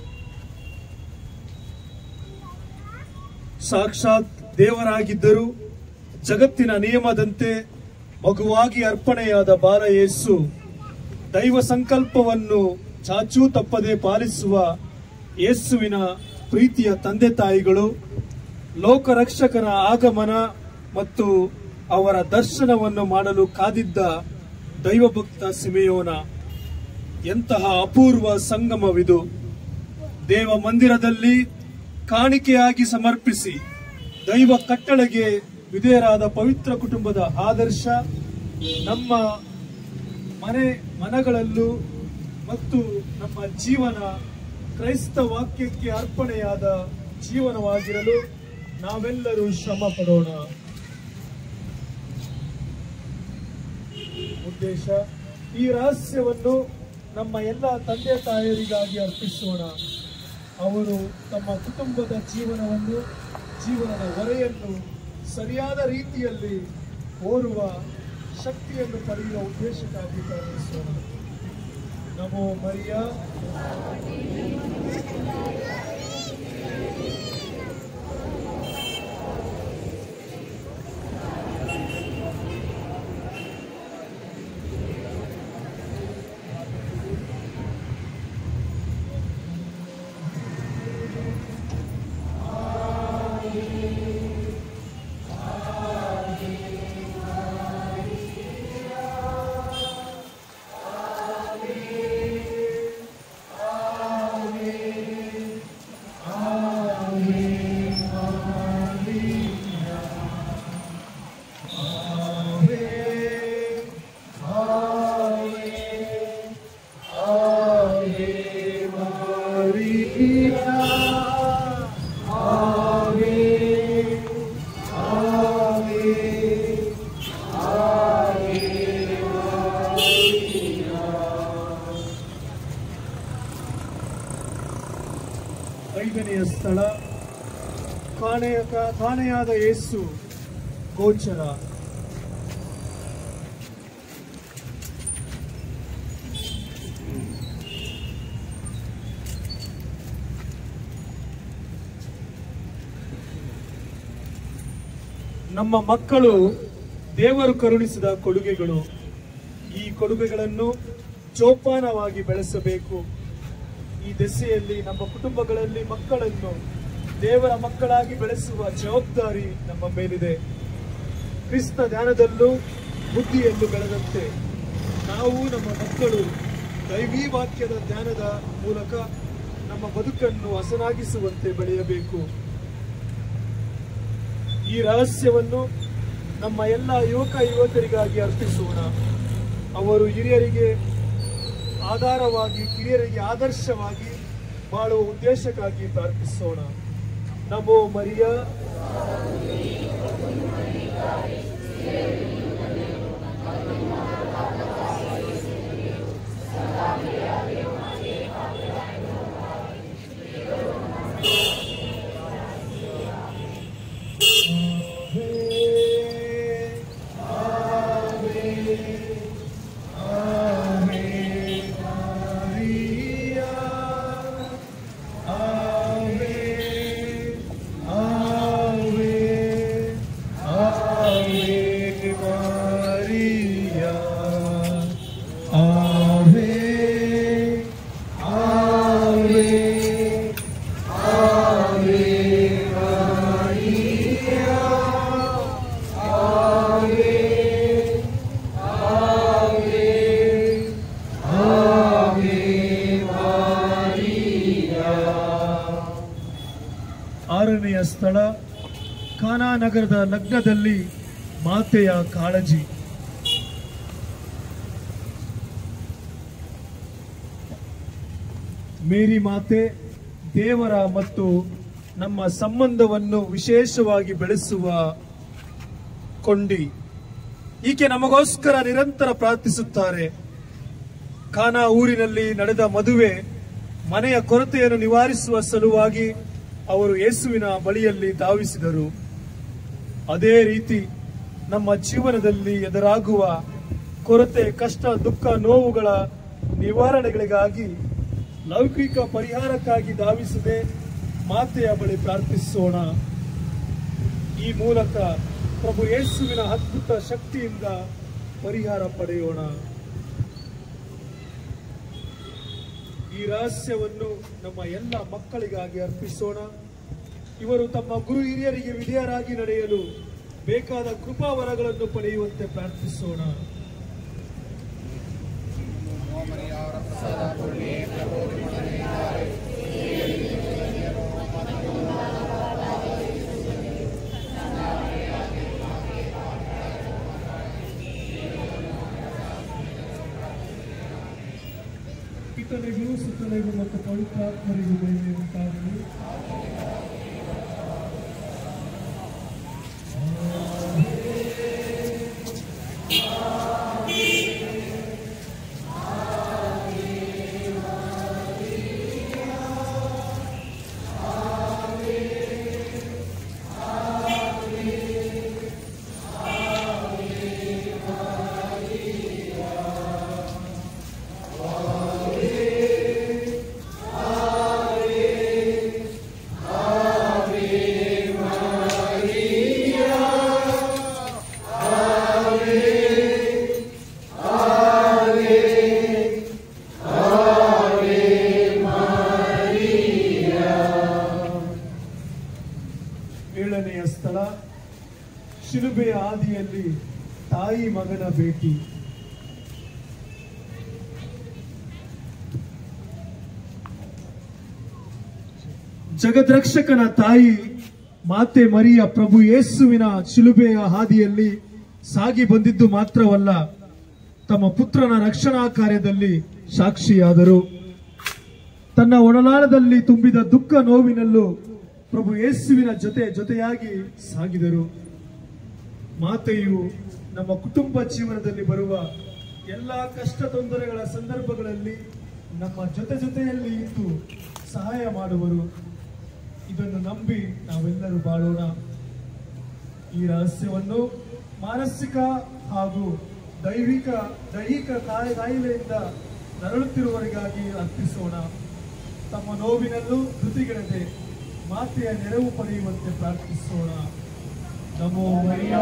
ಸಾಕ್ಷಾತ್ ದೇವರಾಗಿದ್ದರೂ ಜಗತ್ತಿನ ನಿಯಮದಂತೆ ಮಗುವಾಗಿ ಅರ್ಪಣೆಯಾದ ಬಾಲಯೇಸು ದೈವ ಸಂಕಲ್ಪವನ್ನು ಚಾಚೂ ತಪ್ಪದೆ ಪಾಲಿಸುವ ಯೇಸುವಿನ ಪ್ರೀತಿಯ ತಂದೆ ತಾಯಿಗಳು ಲೋಕರಕ್ಷಕನ ಆಗಮನ ಮತ್ತು ಅವರ ದರ್ಶನವನ್ನು ಮಾಡಲು ಕಾದಿದ್ದ ದೈವಭಕ್ತ ಸಿಮೆಯೋನ ಎಂತಹ ಅಪೂರ್ವ ಸಂಗಮವಿದು ದೇವ ಮಂದಿರದಲ್ಲಿ ಕಾಣಿಕೆಯಾಗಿ ಸಮರ್ಪಿಸಿ ದೈವ ಕಟ್ಟಳೆಗೆ ವಿಧೇಯರಾದ ಪವಿತ್ರ ಕುಟುಂಬದ ಆದರ್ಶ ನಮ್ಮ ಮನೆ ಮನಗಳಲ್ಲೂ ಮತ್ತು ನಮ್ಮ ಜೀವನ ಕ್ರೈಸ್ತ ವಾಕ್ಯಕ್ಕೆ ಅರ್ಪಣೆಯಾದ ಜೀವನವಾಗಿರಲು ನಾವೆಲ್ಲರೂ ಶ್ರಮ ಪಡೋಣ ಉದ್ದೇಶ ಈ ರಹಸ್ಯವನ್ನು ನಮ್ಮ ಎಲ್ಲ ತಂದೆ ತಾಯರಿಗಾಗಿ ಅರ್ಪಿಸೋಣ ಅವರು ತಮ್ಮ ಕುಟುಂಬದ ಜೀವನವನ್ನು ಜೀವನದ ಹೊರೆಯನ್ನು ಸರಿಯಾದ ರೀತಿಯಲ್ಲಿ ಓರುವ ಶಕ್ತಿಯನ್ನು ಪಡೆಯುವ ಉದ್ದೇಶಕ್ಕಾಗಿ ಪ್ರಾರ್ಥಿಸೋಣ ನಮೋ ಮರಿಯ ಸ್ಥಳ ಕಾಣೆಯ ಕಾಣೆಯಾದ ಯೇಸು ಗೋಚರ ನಮ್ಮ ಮಕ್ಕಳು ದೇವರು ಕರುಣಿಸಿದ ಕೊಡುಗೆಗಳು ಈ ಕೊಡುಗೆಗಳನ್ನು ಜೋಪಾನವಾಗಿ ಬೆಳೆಸಬೇಕು ಈ ದೆಸೆಯಲ್ಲಿ ನಮ್ಮ ಕುಟುಂಬಗಳಲ್ಲಿ ಮಕ್ಕಳನ್ನು ದೇವರ ಮಕ್ಕಳಾಗಿ ಬೆಳೆಸುವ ಜವಾಬ್ದಾರಿ ನಮ್ಮ ಮೇಲಿದೆ ಕ್ರಿಸ್ತ ಧ್ಯಾನದಲ್ಲೂ ಬುದ್ಧಿಯಲ್ಲೂ ಬೆಳೆದಂತೆ ನಾವು ನಮ್ಮ ಮಕ್ಕಳು ದೈವೀ ವಾಕ್ಯದ ಧ್ಯಾನದ ಮೂಲಕ ನಮ್ಮ ಬದುಕನ್ನು ಹಸನಾಗಿಸುವಂತೆ ಬೆಳೆಯಬೇಕು ಈ ರಹಸ್ಯವನ್ನು ನಮ್ಮ ಎಲ್ಲ ಯುವಕ ಯುವಕರಿಗಾಗಿ ಅರ್ಪಿಸೋಣ ಅವರು ಹಿರಿಯರಿಗೆ ಆಧಾರವಾಗಿ ಕಿರಿಯರಿಗೆ ಆದರ್ಶವಾಗಿ ಬಾಳುವ ಉದ್ದೇಶಕ್ಕಾಗಿ ಪ್ರಾರ್ಥಿಸೋಣ ನಮೋ ಮರಿಯ ಆರನೆಯ ಸ್ಥಳ ಖಾನಾ ನಗರದ ಲಗ್ನದಲ್ಲಿ ಮಾತೆಯ ಕಾಳಜಿ ಮೇರಿ ಮಾತೆ ದೇವರ ಮತ್ತು ನಮ್ಮ ಸಂಬಂಧವನ್ನು ವಿಶೇಷವಾಗಿ ಬೆಳೆಸುವ ಕೊಂಡಿ ಈಕೆ ನಮಗೋಸ್ಕರ ನಿರಂತರ ಪ್ರಾರ್ಥಿಸುತ್ತಾರೆ ಖಾನಾ ಊರಿನಲ್ಲಿ ನಡೆದ ಮದುವೆ ಮನೆಯ ಕೊರತೆಯನ್ನು ನಿವಾರಿಸುವ ಸಲುವಾಗಿ ಅವರು ಯೇಸುವಿನ ಬಳಿಯಲ್ಲಿ ಧಾವಿಸಿದರು ಅದೇ ರೀತಿ ನಮ್ಮ ಜೀವನದಲ್ಲಿ ಎದುರಾಗುವ ಕೊರತೆ ಕಷ್ಟ ದುಃಖ ನೋವುಗಳ ನಿವಾರಣೆಗಳಿಗಾಗಿ ಲೌಕಿಕ ಪರಿಹಾರಕ್ಕಾಗಿ ಧಾವಿಸದೆ ಮಾತೆಯ ಬಳಿ ಪ್ರಾರ್ಥಿಸೋಣ ಈ ಮೂಲಕ ಪ್ರಭು ಯೇಸುವಿನ ಅದ್ಭುತ ಶಕ್ತಿಯಿಂದ ಪರಿಹಾರ ಪಡೆಯೋಣ ಈ ರಹಸ್ಯವನ್ನು ನಮ್ಮ ಎಲ್ಲ ಮಕ್ಕಳಿಗಾಗಿ ಅರ್ಪಿಸೋಣ ಇವರು ತಮ್ಮ ಗುರು ಹಿರಿಯರಿಗೆ ವಿಧೇಯರಾಗಿ ನಡೆಯಲು ಬೇಕಾದ ಕೃಪಾವರಗಳನ್ನು ಪಡೆಯುವಂತೆ ಪ್ರಾರ್ಥಿಸೋಣ ಪಿತನಿಗೂ ಸುತ್ತನಿಗೂ ಮತ್ತು ಪವಿತ್ರಾತ್ಮರಿಗೂ ಮಹಿಮೆ ಉಂಟಾಗಲಿ ಏಳನೆಯ ಸ್ಥಳ ಶಿಲುಬೆಯ ಹಾದಿಯಲ್ಲಿ ತಾಯಿ ಮಗನ ಭೇಟಿ ಜಗದ್ರಕ್ಷಕನ ತಾಯಿ ಮಾತೆ ಮರಿಯ ಪ್ರಭು ಯೇಸುವಿನ ಶಿಲುಬೆಯ ಹಾದಿಯಲ್ಲಿ ಸಾಗಿ ಬಂದಿದ್ದು ಮಾತ್ರವಲ್ಲ ತಮ್ಮ ಪುತ್ರನ ರಕ್ಷಣಾ ಕಾರ್ಯದಲ್ಲಿ ಸಾಕ್ಷಿಯಾದರು ತನ್ನ ಒಡಲಾಳದಲ್ಲಿ ತುಂಬಿದ ದುಃಖ ನೋವಿನಲ್ಲೂ ಪ್ರಭು ಯೇಸುವಿನ ಜೊತೆ ಜೊತೆಯಾಗಿ ಸಾಗಿದರು ಮಾತೆಯು ನಮ್ಮ ಕುಟುಂಬ ಜೀವನದಲ್ಲಿ ಬರುವ ಎಲ್ಲಾ ಕಷ್ಟ ತೊಂದರೆಗಳ ಸಂದರ್ಭಗಳಲ್ಲಿ ನಮ್ಮ ಜೊತೆ ಜೊತೆಯಲ್ಲಿ ಇದ್ದು ಸಹಾಯ ಮಾಡುವರು ಇದನ್ನು ನಂಬಿ ನಾವೆಲ್ಲರೂ ಬಾಳೋಣ ಈ ರಹಸ್ಯವನ್ನು ಮಾನಸಿಕ ಹಾಗೂ ದೈವಿಕ ದೈಹಿಕ ಕಾಯ ಕಾಯಿಲೆಯಿಂದ ನರಳುತ್ತಿರುವವರಿಗಾಗಿ ಅರ್ಪಿಸೋಣ ತಮ್ಮ ನೋವಿನಲ್ಲೂ ಧೃತಿಗೆಡದೆ ಮಾತೆಯ ನೆರವು ಪಡೆಯುವಂತೆ ಪ್ರಾರ್ಥಿಸೋಣ ನಮೋ ಮರಿಯ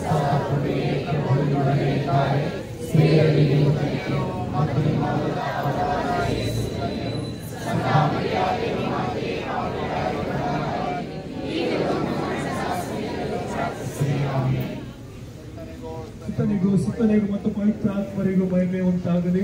ಸುತ್ತನಿಗೂ ಸುತ್ತನಿಗೂ ಮತ್ತು ಪವಿತ್ರ ಆತ್ಮರಿಗೂ ಮಹಿಮೆ ಉಂಟಾಗಲಿ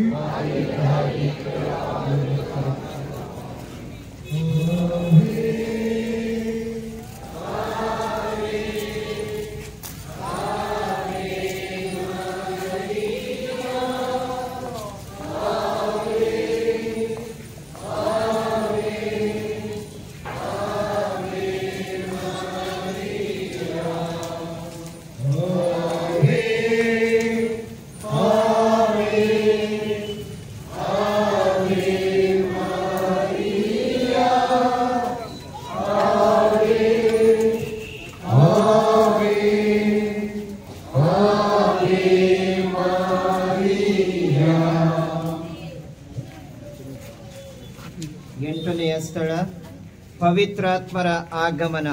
ಎಂಟನೆಯ ಸ್ಥಳ ಪವಿತ್ರಾತ್ಮರ ಆಗಮನ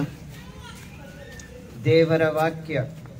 ದೇವರ ವಾಕ್ಯ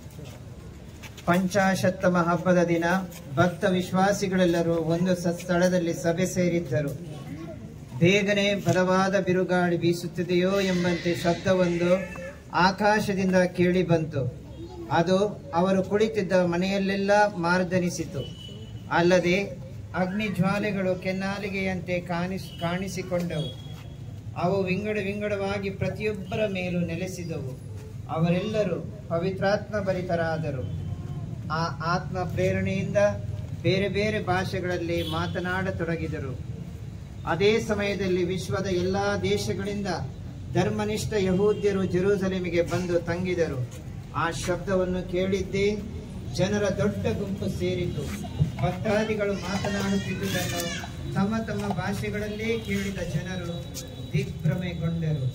ಪಂಚಾಶತ್ತಮ ಹಬ್ಬದ ದಿನ ಭಕ್ತ ವಿಶ್ವಾಸಿಗಳೆಲ್ಲರೂ ಒಂದು ಸ- ಸ್ಥಳದಲ್ಲಿ ಸಭೆ ಸೇರಿದ್ದರು ಬೇಗನೆ ಬಲವಾದ ಬಿರುಗಾಳಿ ಬೀಸುತ್ತಿದೆಯೋ ಎಂಬಂತೆ ಶಬ್ದವೊಂದು ಆಕಾಶದಿಂದ ಕೇಳಿ ಬಂತು ಅದು ಅವರು ಕುಳಿತಿದ್ದ ಮನೆಯಲ್ಲೆಲ್ಲ ಮಾರ್ದನಿಸಿತು ಅಲ್ಲದೆ ಅಗ್ನಿ ಜ್ವಾಲೆಗಳು ಕೆನ್ನಾಲಿಗೆಯಂತೆ ಕಾಣಿಸ್ ಕಾಣಿಸಿಕೊಂಡವು ಅವು ವಿಂಗಡ ವಿಂಗಡವಾಗಿ ಪ್ರತಿಯೊಬ್ಬರ ಮೇಲೂ ನೆಲೆಸಿದವು ಅವರೆಲ್ಲರೂ ಪವಿತ್ರಾತ್ಮ ಭರಿತರಾದರು ಆ ಆತ್ಮ ಪ್ರೇರಣೆಯಿಂದ ಬೇರೆ ಬೇರೆ ಭಾಷೆಗಳಲ್ಲಿ ಮಾತನಾಡತೊಡಗಿದರು ಅದೇ ಸಮಯದಲ್ಲಿ ವಿಶ್ವದ ಎಲ್ಲಾ ದೇಶಗಳಿಂದ ಧರ್ಮನಿಷ್ಠ ಯಹೂದ್ಯರು ಜೆರೂಸಲೇಮಿಗೆ ಬಂದು ತಂಗಿದರು ಆ ಶಬ್ದವನ್ನು ಕೇಳಿದ್ದೇ ಜನರ ದೊಡ್ಡ ಗುಂಪು ಸೇರಿತು ಭಕ್ತಾದಿಗಳು ಮಾತನಾಡುತ್ತಿದ್ದುದನ್ನು ತಮ್ಮ ತಮ್ಮ ಭಾಷೆಗಳಲ್ಲೇ ಕೇಳಿದ ಜನರು ದಿಗ್ಭ್ರಮೆಗೊಂಡರು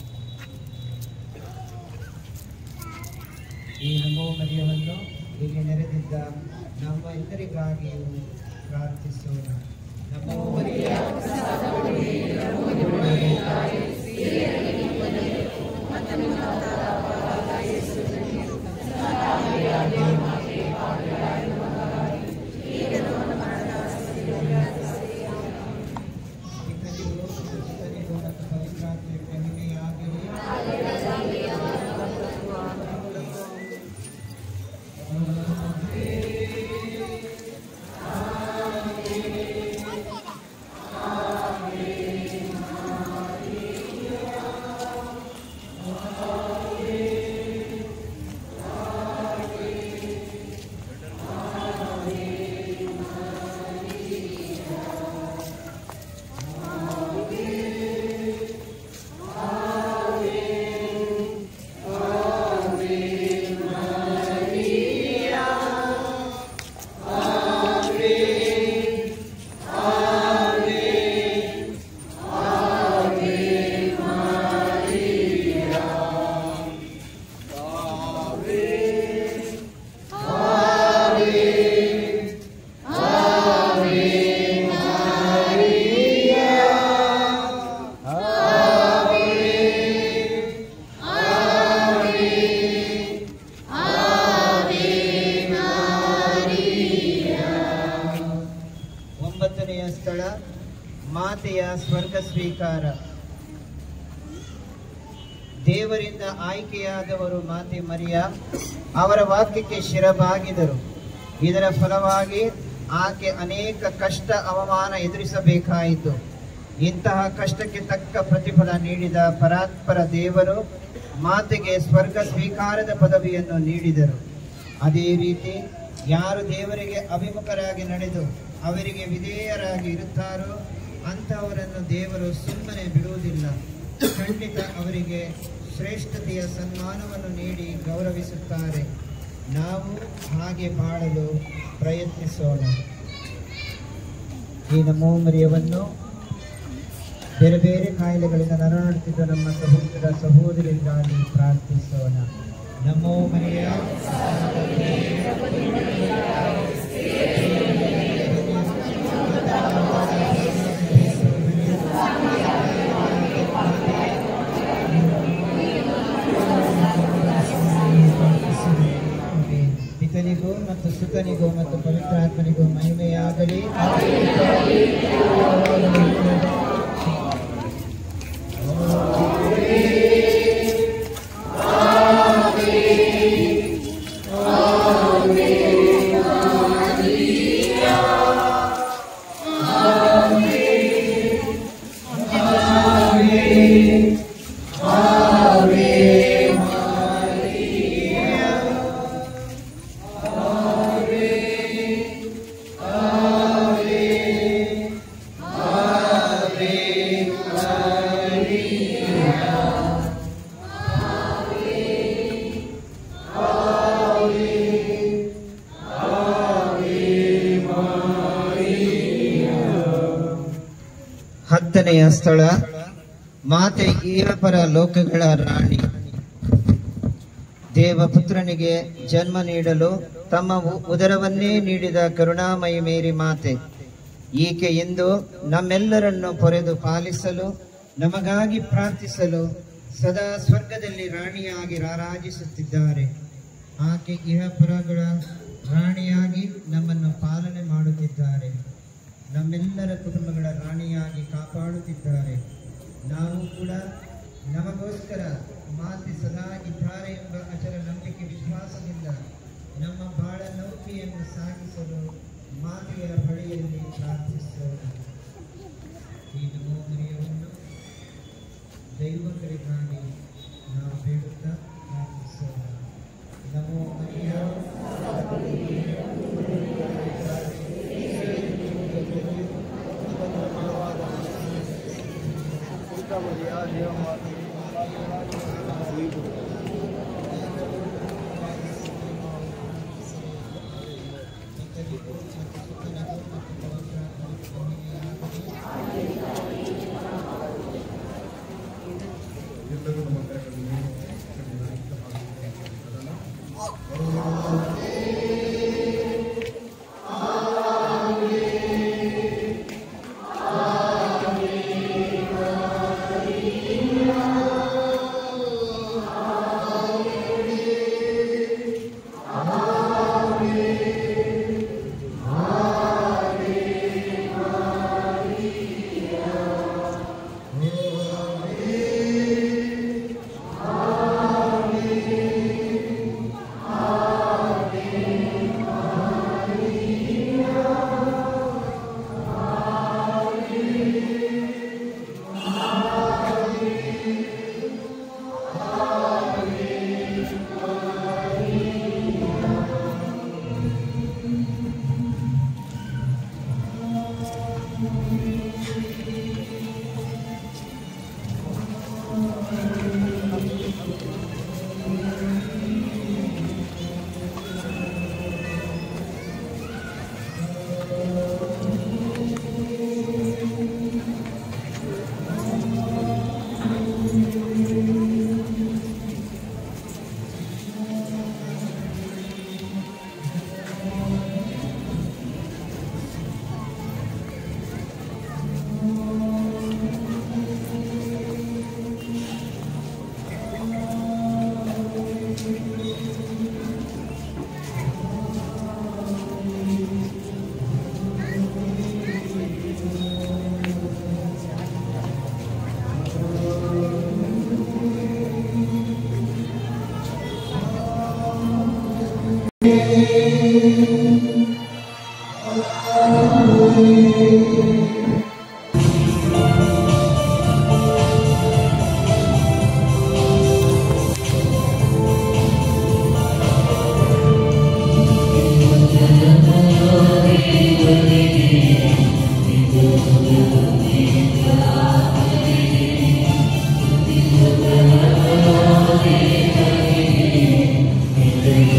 ಈ ನಮೋ ಮರಿಯವನ್ನು ಇಲ್ಲಿ ನೆರೆದಿದ್ದ ನಮ್ಮ ಎಲ್ಲರಿಗಾಗಿಯೂ ಪ್ರಾರ್ಥಿಸೋಣ ನಮೋ ಮರಿಯ ಪಿತನಿಗೂ ಸುತನಿಗೂ ಮತ್ತು ಪವಿತ್ರಾತ್ಮಕ್ಕೆ ಮಹಿಮೆಯಾಗಲಿ. ಒಂಬತ್ತನೆಯ ಸ್ಥಳ ಮಾತೆಯ ಸ್ವರ್ಗ ಸ್ವೀಕಾರ ದೇವರಿಂದ ಆಯ್ಕೆಯಾದವರು ಮಾತೆ ಮರಿಯ ಅವರ ವಾಕ್ಯಕ್ಕೆ ಶಿರಬಾಗಿದರು ಇದರ ಫಲವಾಗಿ ಆಕೆ ಅನೇಕ ಕಷ್ಟ ಅವಮಾನ ಎದುರಿಸಬೇಕಾಯಿತು ಇಂತಹ ಕಷ್ಟಕ್ಕೆ ತಕ್ಕ ಪ್ರತಿಫಲ ನೀಡಿದ ಪರಾತ್ಪರ ದೇವರು ಮಾತೆಗೆ ಸ್ವರ್ಗ ಸ್ವೀಕಾರದ ಪದವಿಯನ್ನು ನೀಡಿದರು ಅದೇ ರೀತಿ ಯಾರು ದೇವರಿಗೆ ಅಭಿಮುಖರಾಗಿ ನಡೆದು ಅವರಿಗೆ ವಿಧೇಯರಾಗಿ ಇರುತ್ತಾರೋ ಅಂತಹವರನ್ನು ದೇವರು ಸುಮ್ಮನೆ ಬಿಡುವುದಿಲ್ಲ ಖಂಡಿತ ಅವರಿಗೆ ಶ್ರೇಷ್ಠತೆಯ ಸನ್ಮಾನವನ್ನು ನೀಡಿ ಗೌರವಿಸುತ್ತಾರೆ ನಾವು ಹಾಗೆ ಬಾಳಲು ಪ್ರಯತ್ನಿಸೋಣ ಈ ನಮೋ ಮರಿಯವನ್ನು ಬೇರೆ ಬೇರೆ ಕಾಯಿಲೆಗಳಿಂದ ನರಳುತ್ತಿದ್ದ ನಮ್ಮ ಸಹೋದರ ಸಹೋದರಿಗಾಗಿ ಪ್ರಾರ್ಥಿಸೋಣ ನಮೋ ಮರಿಯ ಪಿತನಿಗೂ ಮತ್ತು ಸುತನಿಗೂ ಮತ್ತು ಪವಿತ್ರಾತ್ಮನಿಗೂ ಮಹಿಮೆಯಾಗಲಿ ಹತ್ತನೆಯ ಸ್ಥಳ ಮಾತೆ ಈರಪರ ಲೋಕಗಳ ರಾಣಿ ದೇವಪುತ್ರನಿಗೆ ಜನ್ಮ ನೀಡಲು ತಮ್ಮ ಉ- ಉದರವನ್ನೇ ನೀಡಿದ ಕರುಣಾಮಯಿ ಮೇರಿ ಮಾತೆ ಈಕೆ ಇಂದು ನಮ್ಮೆಲ್ಲರನ್ನು ಪೊರೆದು ಪಾಲಿಸಲು ನಮಗಾಗಿ ಪ್ರಾರ್ಥಿಸಲು ಸದಾ ಸ್ವರ್ಗದಲ್ಲಿ ರಾಣಿಯಾಗಿ ರಾರಾಜಿಸುತ್ತಿದ್ದಾರೆ ಆಕೆ ಇಹಪುರಗಳ ರಾಣಿಯಾಗಿ ನಮ್ಮನ್ನು ಪಾಲನೆ ಮಾಡುತ್ತಿದ್ದಾರೆ ನಮ್ಮೆಲ್ಲರ ಕುಟುಂಬಗಳ ರಾಣಿಯಾಗಿ ಕಾಪಾಡುತ್ತಿದ್ದಾರೆ ನಾವು ಕೂಡ ನಮಗೋಸ್ಕರ ಮಾತೆ ಸದಾ ಇದ್ದಾರೆ ಎಂಬ ಅಚಲ ನಂಬಿಕೆ ವಿಶ್ವಾಸದಿಂದ ನಮ್ಮ ಬಾಳ ನೌಕೆಯನ್ನು ಸಾಗಿಸಲು ಮಾತೆಯ ಬಳಿಯಲ್ಲಿ ಪ್ರಾರ್ಥಿಸೋಣ ಈ ನಮೋ ಮರಿಯವನ್ನು ದೈವಕರಿಗಾಗಿ ನಾವು ಬೇಡುತ್ತಾ ಪ್ರಾರ್ಥಿಸೋಣ ನಮೋ ಮರಿಯ ಎಲ್ಲರೂ ನಮ್ಮ ಕರೆಗಳನ್ನು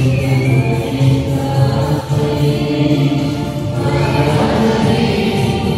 Amen.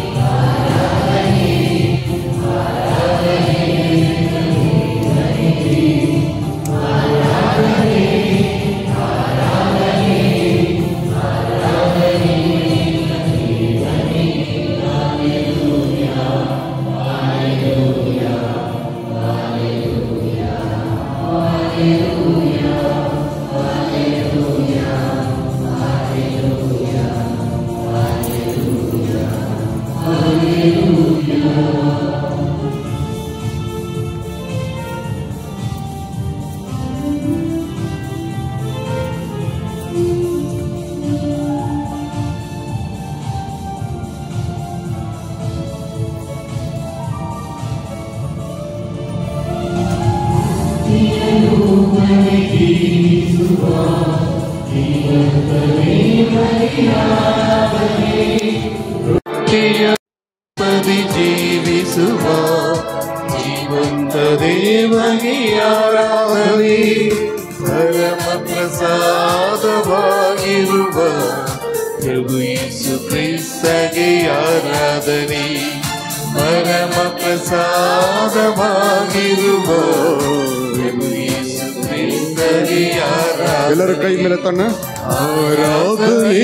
ಪದಿ ಜೀವಿಸುವ ಜೀವಂತ ದೇವಗೆ ಆರಾಧನೆ ಪರಮ ಪ್ರಸಾದವಾಗಿರುವ ಪ್ರಭು ಯೇಸು ಕ್ರಿಸ್ತಗೆ ಆರಾಧನೆ ಪರಮ ಪ್ರಸಾದವಾಗಿರುವ ಪ್ರಭು ಯೇಸು ಕ್ರಿಸ್ತಗೆ ಆರಾಧನೆ ಎಲ್ಲರ ಕೈ ಮೇಲೆ ತನ್ನ ಆರಾಧನೆ